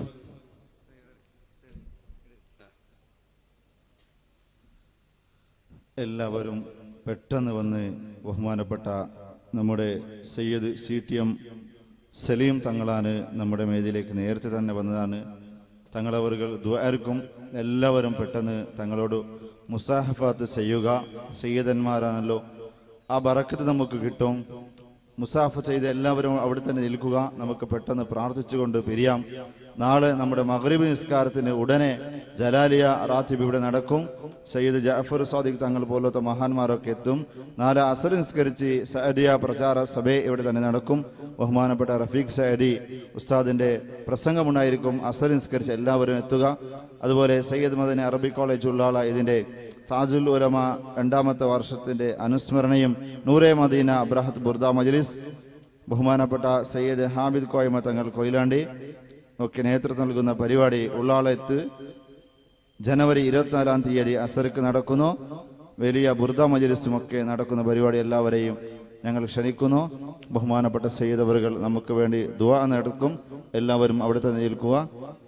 [SPEAKER 2] എല്ലാവരും പെട്ടെന്ന് വന്ന് ബഹുമാനപ്പെട്ട നമ്മുടെ Sayyid C T M Saleem തങ്ങളാണ് നമ്മുടെ മേതിലേക്ക് നേരത്തെ തന്നെ വന്നതാണ് തങ്ങളവറുകൾ ദ്വാർക്കും എല്ലാവരും പെട്ടെന്ന് തങ്ങളോട് മുസാഹഫാത്ത് ചെയ്യുക സയ്യദന്മാരാണല്ലോ ആ ബറക്കത്ത് നമുക്ക് കിട്ടും മുസാഫ് ചെയ്ത് എല്ലാവരും അവിടെ തന്നെ നിൽക്കുക നമുക്ക് പെട്ടെന്ന് പ്രാർത്ഥിച്ചുകൊണ്ട് പിരിയാം നാളെ നമ്മുടെ മഗ്രിബ് നിസ്കാരത്തിന് ഉടനെ ജലാലിയ റാത്തിബ് ഇവിടെ നടക്കും സയ്യിദ് ജാഫർ സാദിഖ് തങ്ങൾ പോലത്തെ മഹാന്മാരൊക്കെ എത്തും നാളെ അസർ നിസ്കരിച്ച് സഅദിയ പ്രചാര സഭ ഇവിടെ തന്നെ നടക്കും ബഹുമാനപ്പെട്ട റഫീഖ് സയദി ഉസ്താദിന്റെ പ്രസംഗമുണ്ടായിരിക്കും അസർ നിസ്കരിച്ച് എല്ലാവരും എത്തുക അതുപോലെ സയ്യിദ് മദനി അറബി കോളേജ് ഉള്ളാള ഇതിന്റെ താജുൽ ഉലമ രണ്ടാമത്തെ വർഷത്തിന്റെ അനുസ്മരണയും നൂറെ മദീന അബ്രഹത്ത് ബുർദ മജ്ലിസ് ബഹുമാനപ്പെട്ട സയ്യിദ് ഹാമിദ് കോയമ തങ്ങൾ കൊയിലാണ്ടി ഒക്കെ നേതൃത്വം നൽകുന്ന പരിപാടി ഉള്ളാളത്ത് ജനുവരി ഇരുപത്തിനാലാം തീയതി അസർക്ക് നടക്കുന്നു വലിയ ബുർദ മജ്ലിസും ഒക്കെ നടക്കുന്ന പരിപാടി എല്ലാവരെയും ഞങ്ങൾ ക്ഷണിക്കുന്നു ബഹുമാനപ്പെട്ട സയ്യിദവറുകൾ നമുക്ക് വേണ്ടി ദുആ നടക്കും എല്ലാവരും അവിടെ തന്നെ നിൽക്കുക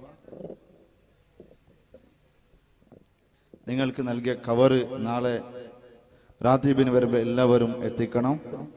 [SPEAKER 2] നിങ്ങൾക്ക് നൽകിയ കവറ് നാളെ റാത്തീബിന് വരുമ്പോൾ എല്ലാവരും എത്തിക്കണം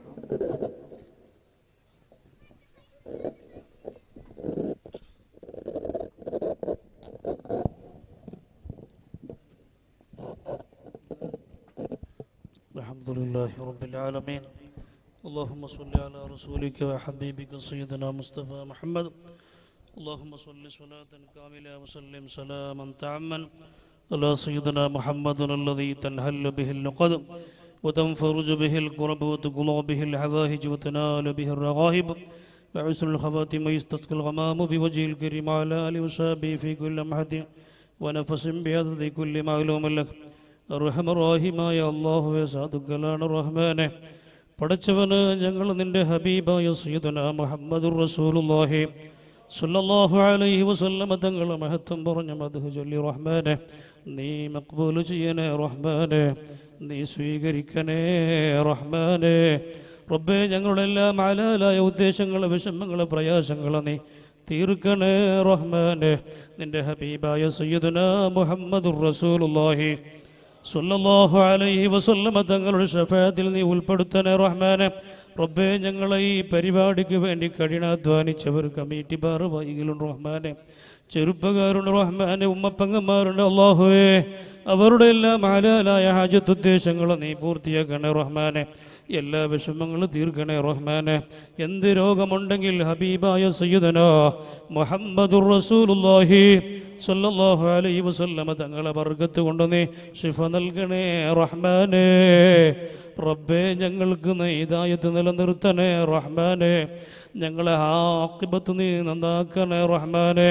[SPEAKER 3] الحمد لله رب العالمين اللهم صل على رسولك وحبيبك سيدنا مصطفى محمد اللهم صل صلاة كاملة وسلم سلاما تعما على سيدنا محمد الذي تنهل به اللقد وتنفرج به الكرب وتقضى به الحوائج وتنال به الرغائب وعسر الخواتم يستسقى الغمام في وجه الكريم على آله وصحبه في كل محد ونفس بعدد كل معلوم لك റഹമറാഹിമായ അള്ളാഹുവെ സാധുക്കളാണ് റഹ്മാനെ പടച്ചവന് ഞങ്ങൾ നിന്റെ ഹബീബായ സയ്യിദന മുഹമ്മദുർ റസൂലുള്ളാഹി സല്ലല്ലാഹു അലൈഹി വസല്ലമ തങ്ങൾ മഹത്വം പറഞ്ഞ മദ്ഹു ചൊല്ലി റഹ്മാനെ നീ മക്ബൂൽ ചെയ്യണേ റഹ്മാനെ നീ സ്വീകരിക്കണേ റഹ്മാനെ റബ്ബേ ഞങ്ങളുടെ എല്ലാ മാലാലായ ഉദ്ദേശങ്ങൾ വിഷമങ്ങൾ പ്രയാസങ്ങൾ നീ തീർക്കണേ റഹ്മാനെ നിന്റെ ഹബീബായ സയ്യിദന മുഹമ്മദുർ റസൂലുള്ളാഹി സല്ലല്ലാഹു അലൈഹി വസല്ലമ തങ്ങളുടെ ഷഫാത്തിൽ നീ ഉൾപ്പെടുത്തണേ റഹ്മാനെ റബ്ബേ ഞങ്ങളെ ഈ പരിപാടിക്ക് വേണ്ടി കഠിനാധ്വാനിച്ചവർ കമ്മിറ്റി ബാർ വൈകിലുണ്ട് റഹ്മാനെ ചെറുപ്പക്കാരുണ്ട് റഹ്മാനെ ഉമ്മപ്പങ്ങന്മാരുണ്ട് അള്ളാഹുവേ അവരുടെ എല്ലാം ആലാലായ ഹാജത്തുദ്ദേശങ്ങൾ നീ പൂർത്തിയാക്കണേ റഹ്മാനെ എല്ലാ വിഷമങ്ങളും തീർക്കണേ റഹ്മാനെ എന്ത് രോഗമുണ്ടെങ്കിൽ ഹബീബായ സയ്യിദനോ മുഹമ്മദുർ റസൂലുള്ളാഹി സല്ലല്ലാഹു അലൈഹി വസല്ലമ തങ്ങളെ വർഗത്ത് കൊണ്ട് നീ ഷിഫ നൽകണേ റഹ്മാനേ റബ്ബേ ഞങ്ങൾക്ക് നീ ഹിദായത്ത് നിലനിർത്തണേ റഹ്മാനേ ഞങ്ങളെ ആക്കിബത്ത് നീ നന്നാക്കണേ റഹ്മാനെ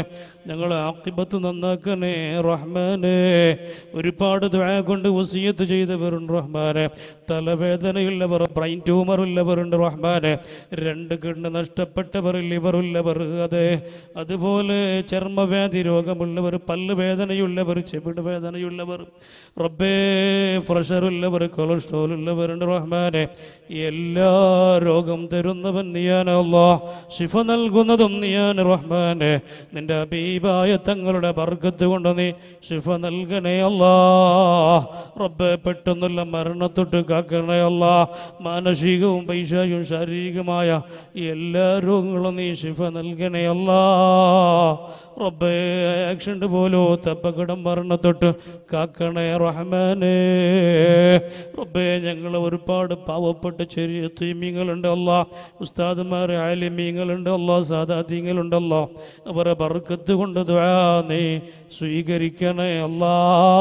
[SPEAKER 3] ഞങ്ങളെ ആക്കിബത്ത് നന്നാക്കണേ റഹ്മാനെ ഒരുപാട് ദുആ കൊണ്ട് വസിയത്ത് ചെയ്തവരുണ്ട് റഹ്മാനെ തലവേദനയുള്ളവർ ബ്രെയിൻ ട്യൂമർ ഉള്ളവരുണ്ട് റഹ്മാനെ രണ്ട് കണ്ണ് നഷ്ടപ്പെട്ടവർ ലിവറുള്ളവർ അതെ അതുപോലെ ചർമ്മവ്യാധി രോഗമുള്ളവർ പല്ല് വേദനയുള്ളവർ ചെവിട് വേദനയുള്ളവർ റബ്ബേ പ്രഷറുള്ളവർ കൊളസ്ട്രോൾ ഉള്ളവരുണ്ട് റഹ്മാനെ എല്ലാ രോഗം തരുന്നവൻ നീയാനല്ലോ ശിഫ നൽകുന്നതും നീയാൻ റഹ്മാനെ നിന്റെ അബീബായ തങ്ങളുടെ ബർക്കത്ത് കൊണ്ട് നീ ശിഫ നൽകണേ അല്ലാ റബ്ബെ പെട്ടെന്നുള്ള മരണത്തൊട്ട് കാക്കണേ അല്ലാ മാനസികവും പൈശാചികവും ശാരീരികമായ എല്ലാ രോഗങ്ങളും നീ ശിഫ നൽകണേ അല്ലാ റബ്ബെ ആക്സിഡന്റ് പോലോ തപ്പകടം മരണത്തൊട്ട് കാക്കണേ റഹ്മാനേ റബ്ബെ ഞങ്ങൾ ഒരുപാട് പാവപ്പെട്ട ചെറിയ തീമീങ്ങളുണ്ട് അല്ല ഉസ്താദുമാരെ ആലിമീങ്ങളുണ്ട് അല്ല സാദാത്യങ്ങളുണ്ടല്ലോ അവരെ ബർക്കത്ത് കൊണ്ട് ദുആ നീ സ്വീകരിക്കണേ അല്ലാ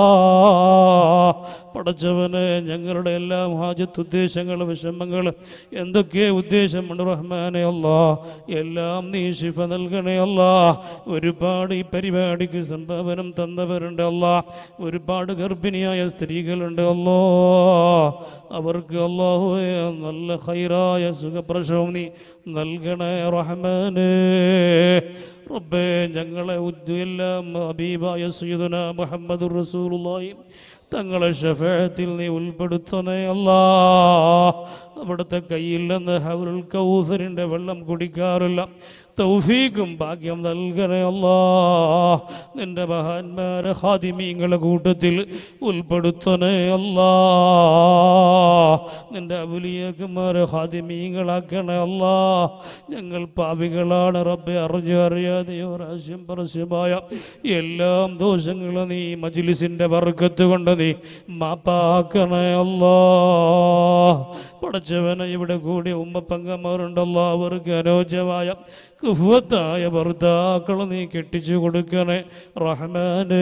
[SPEAKER 3] പടച്ചവന് ഞങ്ങളുടെ എല്ലാ ഹാജത്ത് ഉദ്ദേശങ്ങൾ വിഷമങ്ങൾ എന്തൊക്കെ ഉദ്ദേശമുണ്ട് റഹ്മാനെ അല്ലാ എല്ലാം നീ ശിഫ നൽകണേ അല്ലാ ഒരുപാട് ഈ പരിപാടിക്ക് സംഭാവനം തന്നവരുണ്ട് അല്ലാ ഒരുപാട് ഗർഭിണിയായ സ്ത്രീകളുണ്ട് അല്ലോ അവർക്ക് അള്ളാഹുവെ നല്ല ഹൈറായ സുഖപ്രസവം നീ നൽകണേ റഹ്മാനേ റബ്ബേ ഞങ്ങളെ ഉദ്ദു എല്ലാം അബീബായ സയ്യിദുന മുഹമ്മദ് റസൂലുള്ളാഹി തങ്ങളെ ഷഫായത്തിൽ നീ ഉൾപ്പെടുത്തണേ അല്ലാ അവിടുത്തെ കയ്യിൽ നിന്ന് ഹവറുൽ കൗസറിൻ്റെ വെള്ളം കുടിക്കാറില്ല തൗഫീഖും ഭാഗ്യം നൽകണേ അല്ലാ നിന്റെ മഹാന്മാരെ ഹാദിമീങ്ങളെ കൂട്ടത്തിൽ ഉൾപ്പെടുത്തണേ അല്ലാ നിന്റെ അവലിയക്കുമാരെ ഹാദിമീങ്ങളാക്കണേ അല്ലാ ഞങ്ങൾ പാവികളാണ് റബ്ബെ അറിഞ്ഞു അറിയാതെയോ രാശ്യം പരസ്യമായ എല്ലാം ദോഷങ്ങളും നീ മജിലിസിന്റെ വർക്കത്ത് കൊണ്ട് നീ മാപ്പാക്കണേ അല്ലാ പടച്ചവനെ ഇവിടെ കൂടി ഉമ്മ പങ്കന്മാരുണ്ടല്ലോ അവർക്ക് അനുയോജ്യമായ കുഫത്തായ ഭർത്താക്കൾ നീ കെട്ടിച്ചു കൊടുക്കണേ റഹ്മാനേ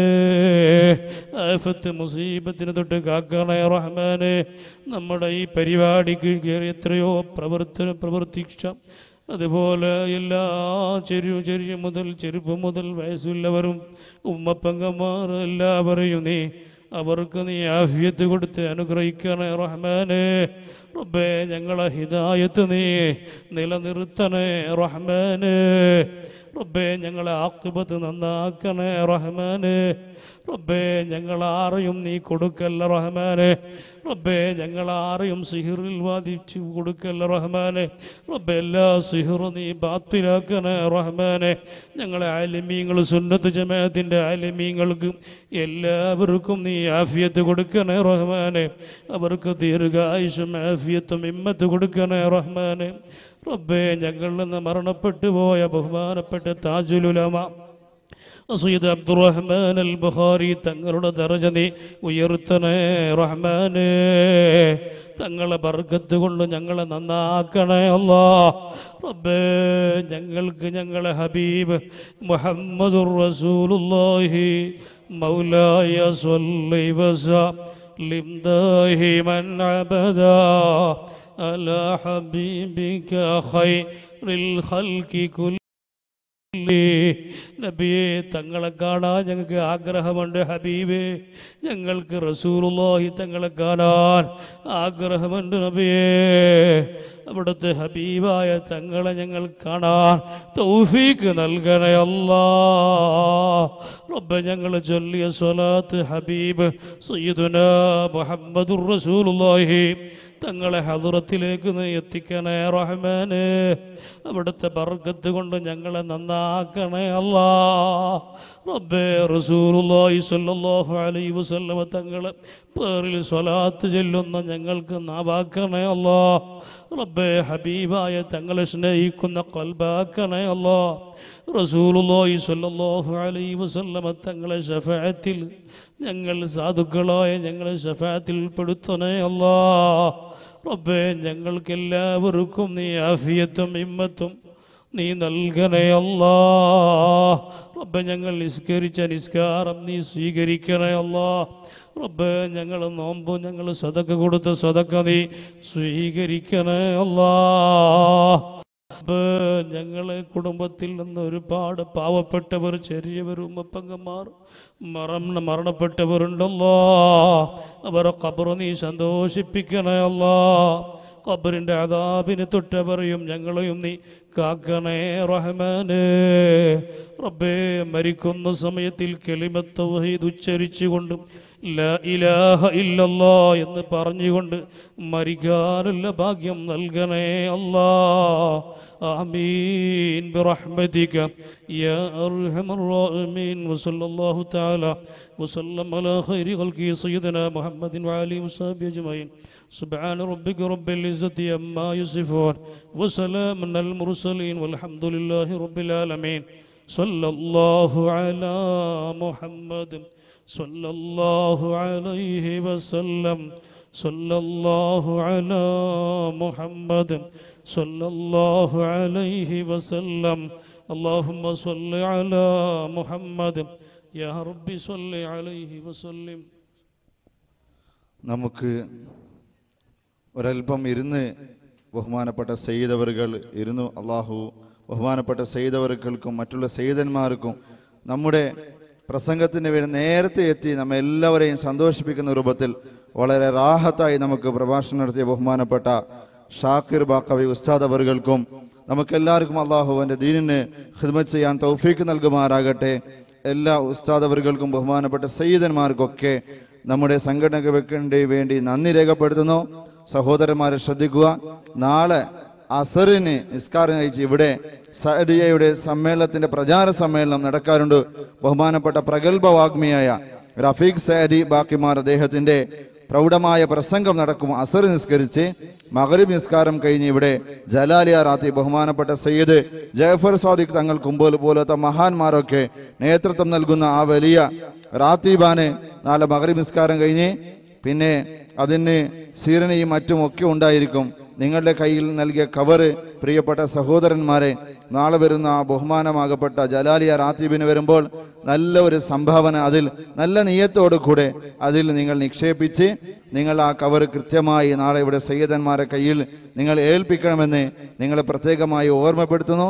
[SPEAKER 3] ആഫത്ത് മുസീബത്തിന് തൊട്ട് കാക്കണേ റഹ്മാനേ നമ്മുടെ ഈ പരിപാടിക്ക് കയറി എത്രയോ പ്രവർത്തനം പ്രവർത്തിച്ച അതുപോലെ എല്ലാ ചെരു ചെറിയ മുതൽ ചെരുപ്പ് മുതൽ വയസ്സുള്ളവരും ഉമ്മപ്പങ്കന്മാർ എല്ലാവരെയും നീ അവർക്ക് നീ ആഫിയത്ത് കൊടുത്ത് അനുഗ്രഹിക്കണേ റഹ്മാനെ റബ്ബേ ഞങ്ങളെ ഹിദായത്ത് നീ നിലനിർത്തണേ റഹ്മാനെ റബ്ബേ ഞങ്ങളെ ആക്കിബത്ത് നന്നാക്കണേ റഹ്മാനെ റബ്ബേ ഞങ്ങളാരെയും നീ കൊടുക്കല്ല റഹ്മാനെ റബ്ബേ ഞങ്ങളാരെയും സിഹിറിൽ വാദിച്ചു കൊടുക്കല്ല റഹ്മാനെ റബ്ബേ എല്ലാ സിഹിറും നീ ബാത്തിലാക്കണേ റഹ്മാനെ ഞങ്ങളെ ആലിമീങ്ങൾ സുന്നത്ത് ജമാഅത്തിൻ്റെ ആലിമീങ്ങൾക്ക് എല്ലാവർക്കും നീ ആഫിയത്ത് കൊടുക്കണേ റഹ്മാനെ അവർക്ക് ദീർഘായുഷും ആഫിയത്തും ഇമ്മത്ത് കൊടുക്കണേ റഹ്മാനെ റബ്ബേ ഞങ്ങളിൽ നിന്ന് മരണപ്പെട്ടു പോയ ബഹുമാനപ്പെട്ട താജുലുലമ സയ്യിദ് അബ്ദുറഹ്മാൻ അൽ ബുഖാരി തങ്ങളുടെ ദർജ നീ ഉയർത്തണേ റഹ്മാനേ തങ്ങളെ ബർക്കത്ത് കൊണ്ട് ഞങ്ങളെ നന്നാക്കണേ അല്ലാ റബ്ബേ ഞങ്ങൾക്ക് ഞങ്ങളെ ഹബീബ് മുഹമ്മദുർ റസൂലുള്ളാഹി മൗലായ സ്വല്ലി വസല്ലിം ദാഹിമൻ അബദാ على حبيبك خير الخلق كل നബിയെ തങ്ങളെ കാണാൻ ഞങ്ങൾക്ക് ആഗ്രഹമുണ്ട് ഹബീബേ ഞങ്ങൾക്ക് റസൂലുള്ളാഹി തങ്ങളെ കാണാൻ ആഗ്രഹമുണ്ട് നബിയേ അവിടുത്തെ ഹബീബായ തങ്ങളെ ഞങ്ങൾ കാണാൻ തൗഫീക്ക് നൽകണേ അല്ലാ റബ്ബ ഞങ്ങൾ ചൊല്ലിയ സ്വലാത്ത് ഹബീബ് സയ്യിദുന മുഹമ്മദുർ റസൂലുള്ളാഹി തങ്ങളെ ഹദുറത്തിലേക്ക് നീ എത്തിക്കണേ റഹ്മാന് അവിടുത്തെ ബർക്കത്ത് കൊണ്ട് ഞങ്ങളെ നന്നാക്കണേ അല്ലാ റബ്ബേ റസൂലുള്ളാഹി സ്വല്ലല്ലാഹു അലൈഹി വസല്ലമ തങ്ങളെ പേരിൽ സ്വലാത്ത് ചെല്ലുന്ന ഞങ്ങൾക്ക് നാവാക്കണേ അല്ലാ റബ്ബേ ഹബീബായ തങ്ങളെ സ്നേഹിക്കുന്ന കൽബാക്കണേ അല്ലാ റസൂലുള്ളാഹി സ്വല്ലല്ലാഹു അലൈഹി വസല്ലമ തങ്ങളെ ഷഫാഅത്തിൽ ഞങ്ങൾ സാധുക്കളായ ഞങ്ങളെ ഷഫാഅത്തിൽ ഉൾപ്പെടുത്തണേ അല്ലാ റബ്ബേ ഞങ്ങൾക്ക് എല്ലാവർക്കും നീ ആഫിയത്തും ഹിമ്മത്തും നീ നൽകണേ അല്ലാ റബ്ബെ ഞങ്ങൾ നിസ്കരിച്ച നിസ്കാരം നീ സ്വീകരിക്കണേ അല്ലാ റബ്ബെ ഞങ്ങൾ നോമ്പ് ഞങ്ങൾ സ്വതക്ക കൊടുത്ത സ്വതക്ക നീ സ്വീകരിക്കണേ അല്ലാ ഇപ്പൊ ഞങ്ങളെ കുടുംബത്തിൽ നിന്ന് ഒരുപാട് പാവപ്പെട്ടവർ ചെറിയവരും ഉമ്മപ്പങ്കന്മാർ മറന്ന മരണപ്പെട്ടവരുണ്ടല്ലോ അവരെ കബറ് നീ സന്തോഷിപ്പിക്കണേ അല്ലാ ഖബറിൻ്റെ അതാപിന് തൊട്ടവരെയും ഞങ്ങളെയും നീ കാക്കണേ റഹ്മാനേ റബ്ബേ മരിക്കുന്ന സമയത്തിൽ കെളിമത്ത് വഹീദ് ഉച്ചരിച്ചുകൊണ്ട് ലാ ഇലാഹ ഇല്ലല്ലാ എന്ന് പറഞ്ഞുകൊണ്ട് മരിക്കാനുള്ള ഭാഗ്യം നൽകണേ അല്ലാ ആമീൻ برحمتك يا أرحم الراحمين وصلى الله تعالى وسلم على خير خلقه سيدنا محمد وعلى آله وصحبه أجمعين سبحان ربك رب العزة عما يصفون وسلام على المرسلين والحمد لله رب العالمين صلى الله على محمد صلى الله عليه وسلم صلى الله على محمد صلى الله عليه وسلم اللهم صل على محمد يا رب صل عليه وسلم
[SPEAKER 2] നമുക്ക് ഒരല്പം ഇരുന്ന് ബഹുമാനപ്പെട്ട സെയ്തവറുകൾ ഇരുന്നു അള്ളാഹു ബഹുമാനപ്പെട്ട സെയ്തവറുകൾക്കും മറ്റുള്ള സെയ്തന്മാർക്കും നമ്മുടെ പ്രസംഗത്തിന് വേണ്ടി നേരത്തെ എത്തി നമ്മെ എല്ലാവരെയും സന്തോഷിപ്പിക്കുന്ന രൂപത്തിൽ വളരെ റാഹത്തായി നമുക്ക് പ്രഭാഷണം നടത്തിയ ബഹുമാനപ്പെട്ട ഷാക്കിർ ബാക്കവി ഉസ്താദ് അവറുകൾക്കും നമുക്കെല്ലാവർക്കും അള്ളാഹുവിൻ്റെ ദീനിന് ഖിദ്മത്ത് ചെയ്യാൻ തൗഫീക്ക് നൽകുമാറാകട്ടെ എല്ലാ ഉസ്താദ് അവറുകൾക്കും ബഹുമാനപ്പെട്ട സയ്യിദന്മാർക്കൊക്കെ നമ്മുടെ സംഘടനയ്ക്ക് വേണ്ടി നന്ദി രേഖപ്പെടുത്തുന്നു സഹോദരന്മാരെ ശ്രദ്ധിക്കുക നാളെ അസറിന് നിസ്കാരം കഴിച്ച് ഇവിടെ സഅദിയയുടെ സമ്മേളനത്തിന്റെ പ്രചാര സമ്മേളനം നടക്കാറുണ്ട് ബഹുമാനപ്പെട്ട പ്രഗത്ഭ വാഗ്മിയായ റഫീഖ് സഅദി ബാക്കിമാർ അദ്ദേഹത്തിന്റെ പ്രൗഢമായ പ്രസംഗം നടക്കും അസർ നിസ്കരിച്ച് മഗരിബ് നിസ്കാരം കഴിഞ്ഞ് ഇവിടെ ജലാലിയ റാത്തി ബഹുമാനപ്പെട്ട സയ്യിദ് ജയഫർ സാദിഖ് തങ്ങൾ കുമ്പോൾ പോലത്തെ മഹാന്മാരൊക്കെ നേതൃത്വം നൽകുന്ന ആ വലിയ റാത്തീബാന് നാളെ മഗരിബ് നിസ്കാരം കഴിഞ്ഞ് പിന്നെ അതിന് സീരനയും മറ്റും ഒക്കെ ഉണ്ടായിരിക്കും നിങ്ങളുടെ കയ്യിൽ നൽകിയ കവറ് പ്രിയപ്പെട്ട സഹോദരന്മാരെ നാളെ വരുന്ന ആ ബഹുമാനമാകപ്പെട്ട ജലാലിയ റാത്തീബിന് വരുമ്പോൾ നല്ല ഒരു സംഭാവന അതിൽ നല്ല നീയത്തോടു കൂടെ അതിൽ നിങ്ങൾ നിക്ഷേപിച്ച് നിങ്ങൾ ആ കവർ കൃത്യമായി നാളെ ഇവിടെ സയ്യിദന്മാരെ കയ്യിൽ നിങ്ങൾ ഏൽപ്പിക്കണമെന്ന് നിങ്ങളെ പ്രത്യേകമായി ഓർമ്മപ്പെടുത്തുന്നു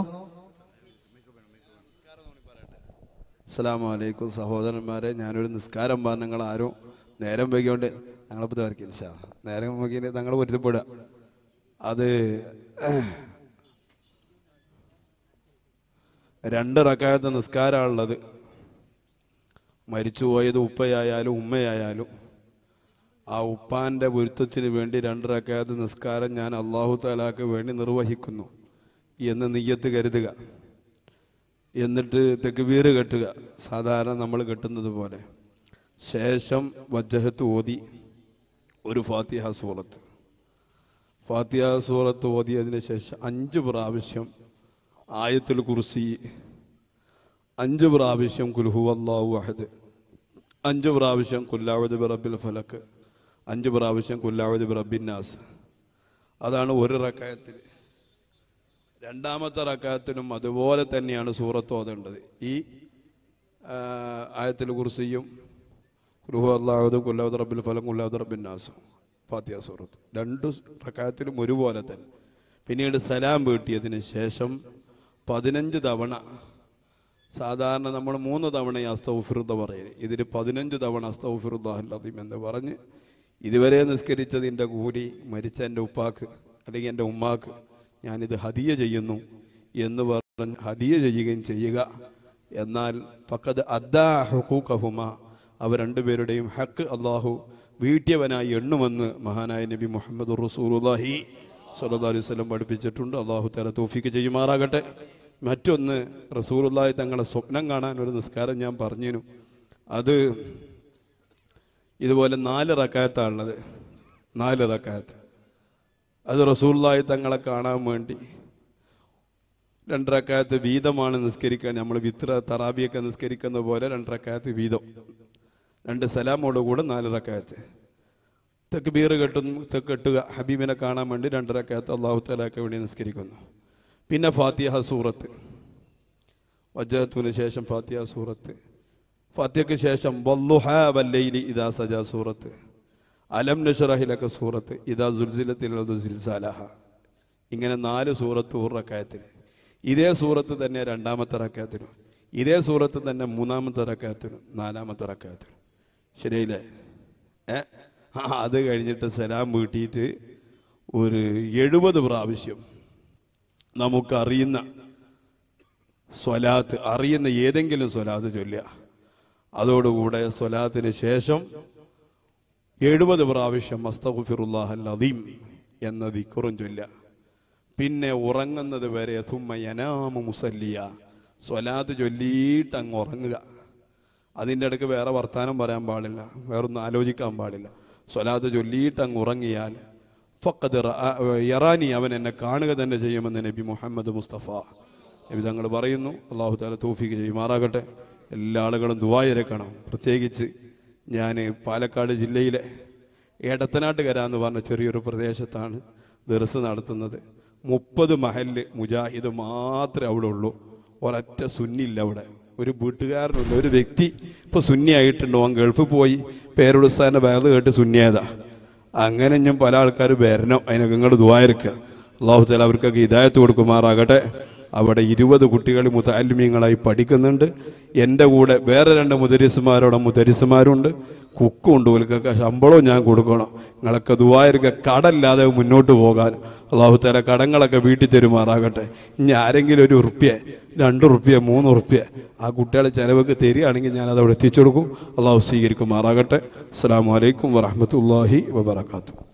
[SPEAKER 1] അസ്സലാമു അലൈക്കും സഹോദരന്മാരെ ഞാനൊരു നിസ്കാരം പറഞ്ഞ നിങ്ങൾ ആരും നേരം വൈകിയോണ്ട് ഞങ്ങളിപ്പോൾ വരയ്ക്കില്ല ഷാ നേരം വൈകിയിട്ട് ഞങ്ങൾ പൊരുത്തപ്പെടുക അത് രണ്ട് റക്കായത്തെ നിസ്കാരമുള്ളത് മരിച്ചുപോയത് ഉപ്പയായാലും ഉമ്മയായാലും ആ ഉപ്പാൻ്റെ പൊരുത്തത്തിന് വേണ്ടി രണ്ട് റക്കായത്ത് നിസ്കാരം ഞാൻ അള്ളാഹു താലാക്ക് വേണ്ടി നിർവഹിക്കുന്നു എന്ന് നെയ്യത്ത് കരുതുക എന്നിട്ട് തെക്കുവീർ കെട്ടുക സാധാരണ നമ്മൾ കെട്ടുന്നത് പോലെ ശേഷം വജ്ജഹത്ത് ഓതി ഒരു ഫാത്തിഹ സൂറത്ത് ഫാത്തിഹ സൂറത്ത് ഓതിയതിന് ശേഷം അഞ്ച് പ്രാവശ്യം ആയത്തുൽ കുർസി അഞ്ച് പ്രാവശ്യം കുൽഹു അള്ളാഹു അഹദ് അഞ്ച് പ്രാവശ്യം കുല്ലാവത് ബിറബിൽ ഫലക്ക് അഞ്ച് പ്രാവശ്യം കുല്ലാവത് ബിറബിൻ നാസ് അതാണ് ഒരു റക്കായത്തിൽ രണ്ടാമത്തെ റക്കായത്തിനും അതുപോലെ തന്നെയാണ് സൂറത്ത് ഓതേണ്ടത് ഈ ആ, ആയത്തിൽ കുറിസിയും കുരുഹു അള്ളാഹുദും കുല്ലാവത് റബ്ബിൽ ഫലം കുല്ലാവത് റബ്ബിൻ നാസും ഫാത്തിയ സൂറത്ത് രണ്ട് റക്കായത്തിലും ഒരുപോലെ തന്നെ പിന്നീട് സലാം വീട്ടിയതിന് ശേഷം പതിനഞ്ച് തവണ സാധാരണ നമ്മൾ മൂന്ന് തവണ ഈ അസ്തൗഫിറുദ പറയുന്നത് ഇതിൽ പതിനഞ്ച് തവണ അസ്തൗഫിറുദ്ദാഹുല്ലീം എന്ന് പറഞ്ഞ് ഇതുവരെ നിസ്കരിച്ചതിൻ്റെ കൂലി മരിച്ച എൻ്റെ ഉപ്പാക്ക് അല്ലെങ്കിൽ എൻ്റെ ഉമ്മാക്ക് ഞാനിത് ഹദിയ ചെയ്യുന്നു എന്ന് പറഞ്ഞ് ഹദിയ ചെയ്യുകയും ചെയ്യുക എന്നാൽ ഫക്കത് അദ്ദാ ഹുക്കൂക്കഹുമ അവ രണ്ടുപേരുടെയും ഹക്ക് അള്ളാഹു വീട്ടിയവനായി എണ്ണുമെന്ന് മഹാനായ നബി മുഹമ്മദ് റസൂലുള്ളാഹി സല്ലല്ലാഹു അലൈഹി വസല്ലം പഠിപ്പിച്ചിട്ടുണ്ട് അള്ളാഹു തല തൗഫീക്ക് ചെയ്യുമാറാകട്ടെ മറ്റൊന്ന് റസൂലുള്ളാഹി തങ്ങളെ സ്വപ്നം കാണാൻ ഒരു നിസ്കാരം ഞാൻ പറഞ്ഞിരുന്നു അത് ഇതുപോലെ നാല് റക്കായത്താണുള്ളത് നാല് റക്കായത്ത് അത് റസൂലുള്ളാഹി തങ്ങളെ കാണാൻ വേണ്ടി രണ്ടരക്കാലത്ത് വീതമാണ് നിസ്കരിക്കാൻ നമ്മൾ വിത്ര തറാബിയൊക്കെ നിസ്കരിക്കുന്ന പോലെ രണ്ടരക്കാലത്ത് വീതം രണ്ട് സലാമോട് കൂടെ നാല് റക്കായത്ത് തെക്കുബീർ കെട്ടുന്നു തെക്ക് കെട്ടുക ഹബീബിനെ കാണാൻ വേണ്ടി രണ്ടരക്കാലത്ത് അള്ളാഹു തലാക്ക് വേണ്ടി നിസ്കരിക്കുന്നു പിന്നെ ഫാത്തിഹ സൂറത്ത് വജഹത്തുവിന് ശേഷം ഫാത്തിഹ സൂറത്ത് ഫാത്തിഹയ്ക്ക് ശേഷം വല്ലുഹ വല്ലൈലി ഇദാ സജാ സൂറത്ത് അലം നഷറഹിലൊക്കെ സൂറത്ത് ഇദാ സുൽസിലത്തിൽ സിൽസാലഹ ഇങ്ങനെ നാല് സൂറത്ത് ഒരു റക്കായത്തിൽ ഇതേ സൂറത്ത് തന്നെ രണ്ടാമത്തെ റക്കായത്തിനും ഇതേ സൂറത്ത് തന്നെ മൂന്നാമത്തെ റക്കായത്തിനും നാലാമത്തെ റക്കായത്തിനും ശരിയല്ലേ ഏ ആ അത് കഴിഞ്ഞിട്ട് സലാം വീട്ടിയിട്ട് ഒരു എഴുപത് പ്രാവശ്യം നമുക്കറിയുന്ന സ്വലാത്ത് അറിയുന്ന ഏതെങ്കിലും സ്വലാത്ത് ചൊല്ലുക അതോടുകൂടെ സ്വലാത്തിന് ശേഷം എഴുപത് പ്രാവശ്യം മസ്തഫിറുല്ലാഹൽ അദീം എന്ന ദിക്കുറും ചൊല്ലുക പിന്നെ ഉറങ്ങുന്നത് വരെ സുമ്മ യനാമ മുസല്ലിയ സ്വലാത്ത് ചൊല്ലിയിട്ട് അങ്ങ് ഉറങ്ങുക അതിൻ്റെ ഇടയ്ക്ക് വേറെ വർത്താനം പറയാൻ പാടില്ല വേറൊന്നും ആലോചിക്കാൻ പാടില്ല സ്വലാത്ത് ചൊല്ലിയിട്ട് അങ്ങ് ഉറങ്ങിയാൽ ഫക്കത് യറാനി അവൻ എന്നെ കാണുക തന്നെ ചെയ്യുമെന്ന് നബി മുഹമ്മദ് മുസ്തഫ നബി തങ്ങൾ പറയുന്നു അള്ളാഹു താല തൗഫീക്ക് ചെയ്യുമാറാകട്ടെ എല്ലാ ആളുകളും ദുബായിരക്കണം പ്രത്യേകിച്ച് ഞാൻ പാലക്കാട് ജില്ലയിലെ എടത്തനാട്ടുകര എന്ന് പറഞ്ഞ ചെറിയൊരു പ്രദേശത്താണ് ദർസ് നടത്തുന്നത് മുപ്പത് മഹല് മുജാഹിദ് മാത്രമേ അവിടെ ഉള്ളൂ ഒരൊറ്റ സുന്നില്ല അവിടെ ഒരു വീട്ടുകാരനില്ല ഒരു വ്യക്തി ഇപ്പോൾ സുന്നിയായിട്ടുണ്ടോ അവൻ ഗൾഫിൽ പോയി പേരുടുസ്ഥാൻ്റെ വേദ കേട്ട് സുന്നിയതാ അങ്ങനെ ഞാൻ പല ആൾക്കാർ വരണം അതിനൊക്കെ നിങ്ങൾ ദുവായിരിക്കുക അള്ളാഹു താല അവർക്കൊക്കെ ഹിദായത്ത് കൊടുക്കുമാറാകട്ടെ അവിടെ ഇരുപത് കുട്ടികൾ മുതാലിമ്യങ്ങളായി പഠിക്കുന്നുണ്ട് എൻ്റെ കൂടെ വേറെ രണ്ട് മുദരിസുമാരോടെ മുദരിസുമാരുണ്ട് കുക്കും ഉണ്ട് ഓൽക്കൊക്കെ ശമ്പളവും ഞാൻ കൊടുക്കണം നിങ്ങളൊക്കെ ദുവായിരിക്കുക കടല്ലാതെ മുന്നോട്ട് പോകാൻ അള്ളാഹു തല കടങ്ങളൊക്കെ വീട്ടിൽ തരുമാറാകട്ടെ ഇനി ആരെങ്കിലും ഒരു ഉറുപ്പ്യ രണ്ട് ഉറുപ്പ്യ മൂന്ന് ഉറുപ്പ്യ ആ കുട്ടികളെ ചിലവൊക്കെ തരികയാണെങ്കിൽ ഞാൻ അത് അവിടെ എത്തിച്ചു കൊടുക്കും അള്ളാഹു സ്വീകരിക്കുമാറാകട്ടെ അസ്സാം വലൈക്കും വറഹമത്തല്ലാഹി വബർക്കാത്തു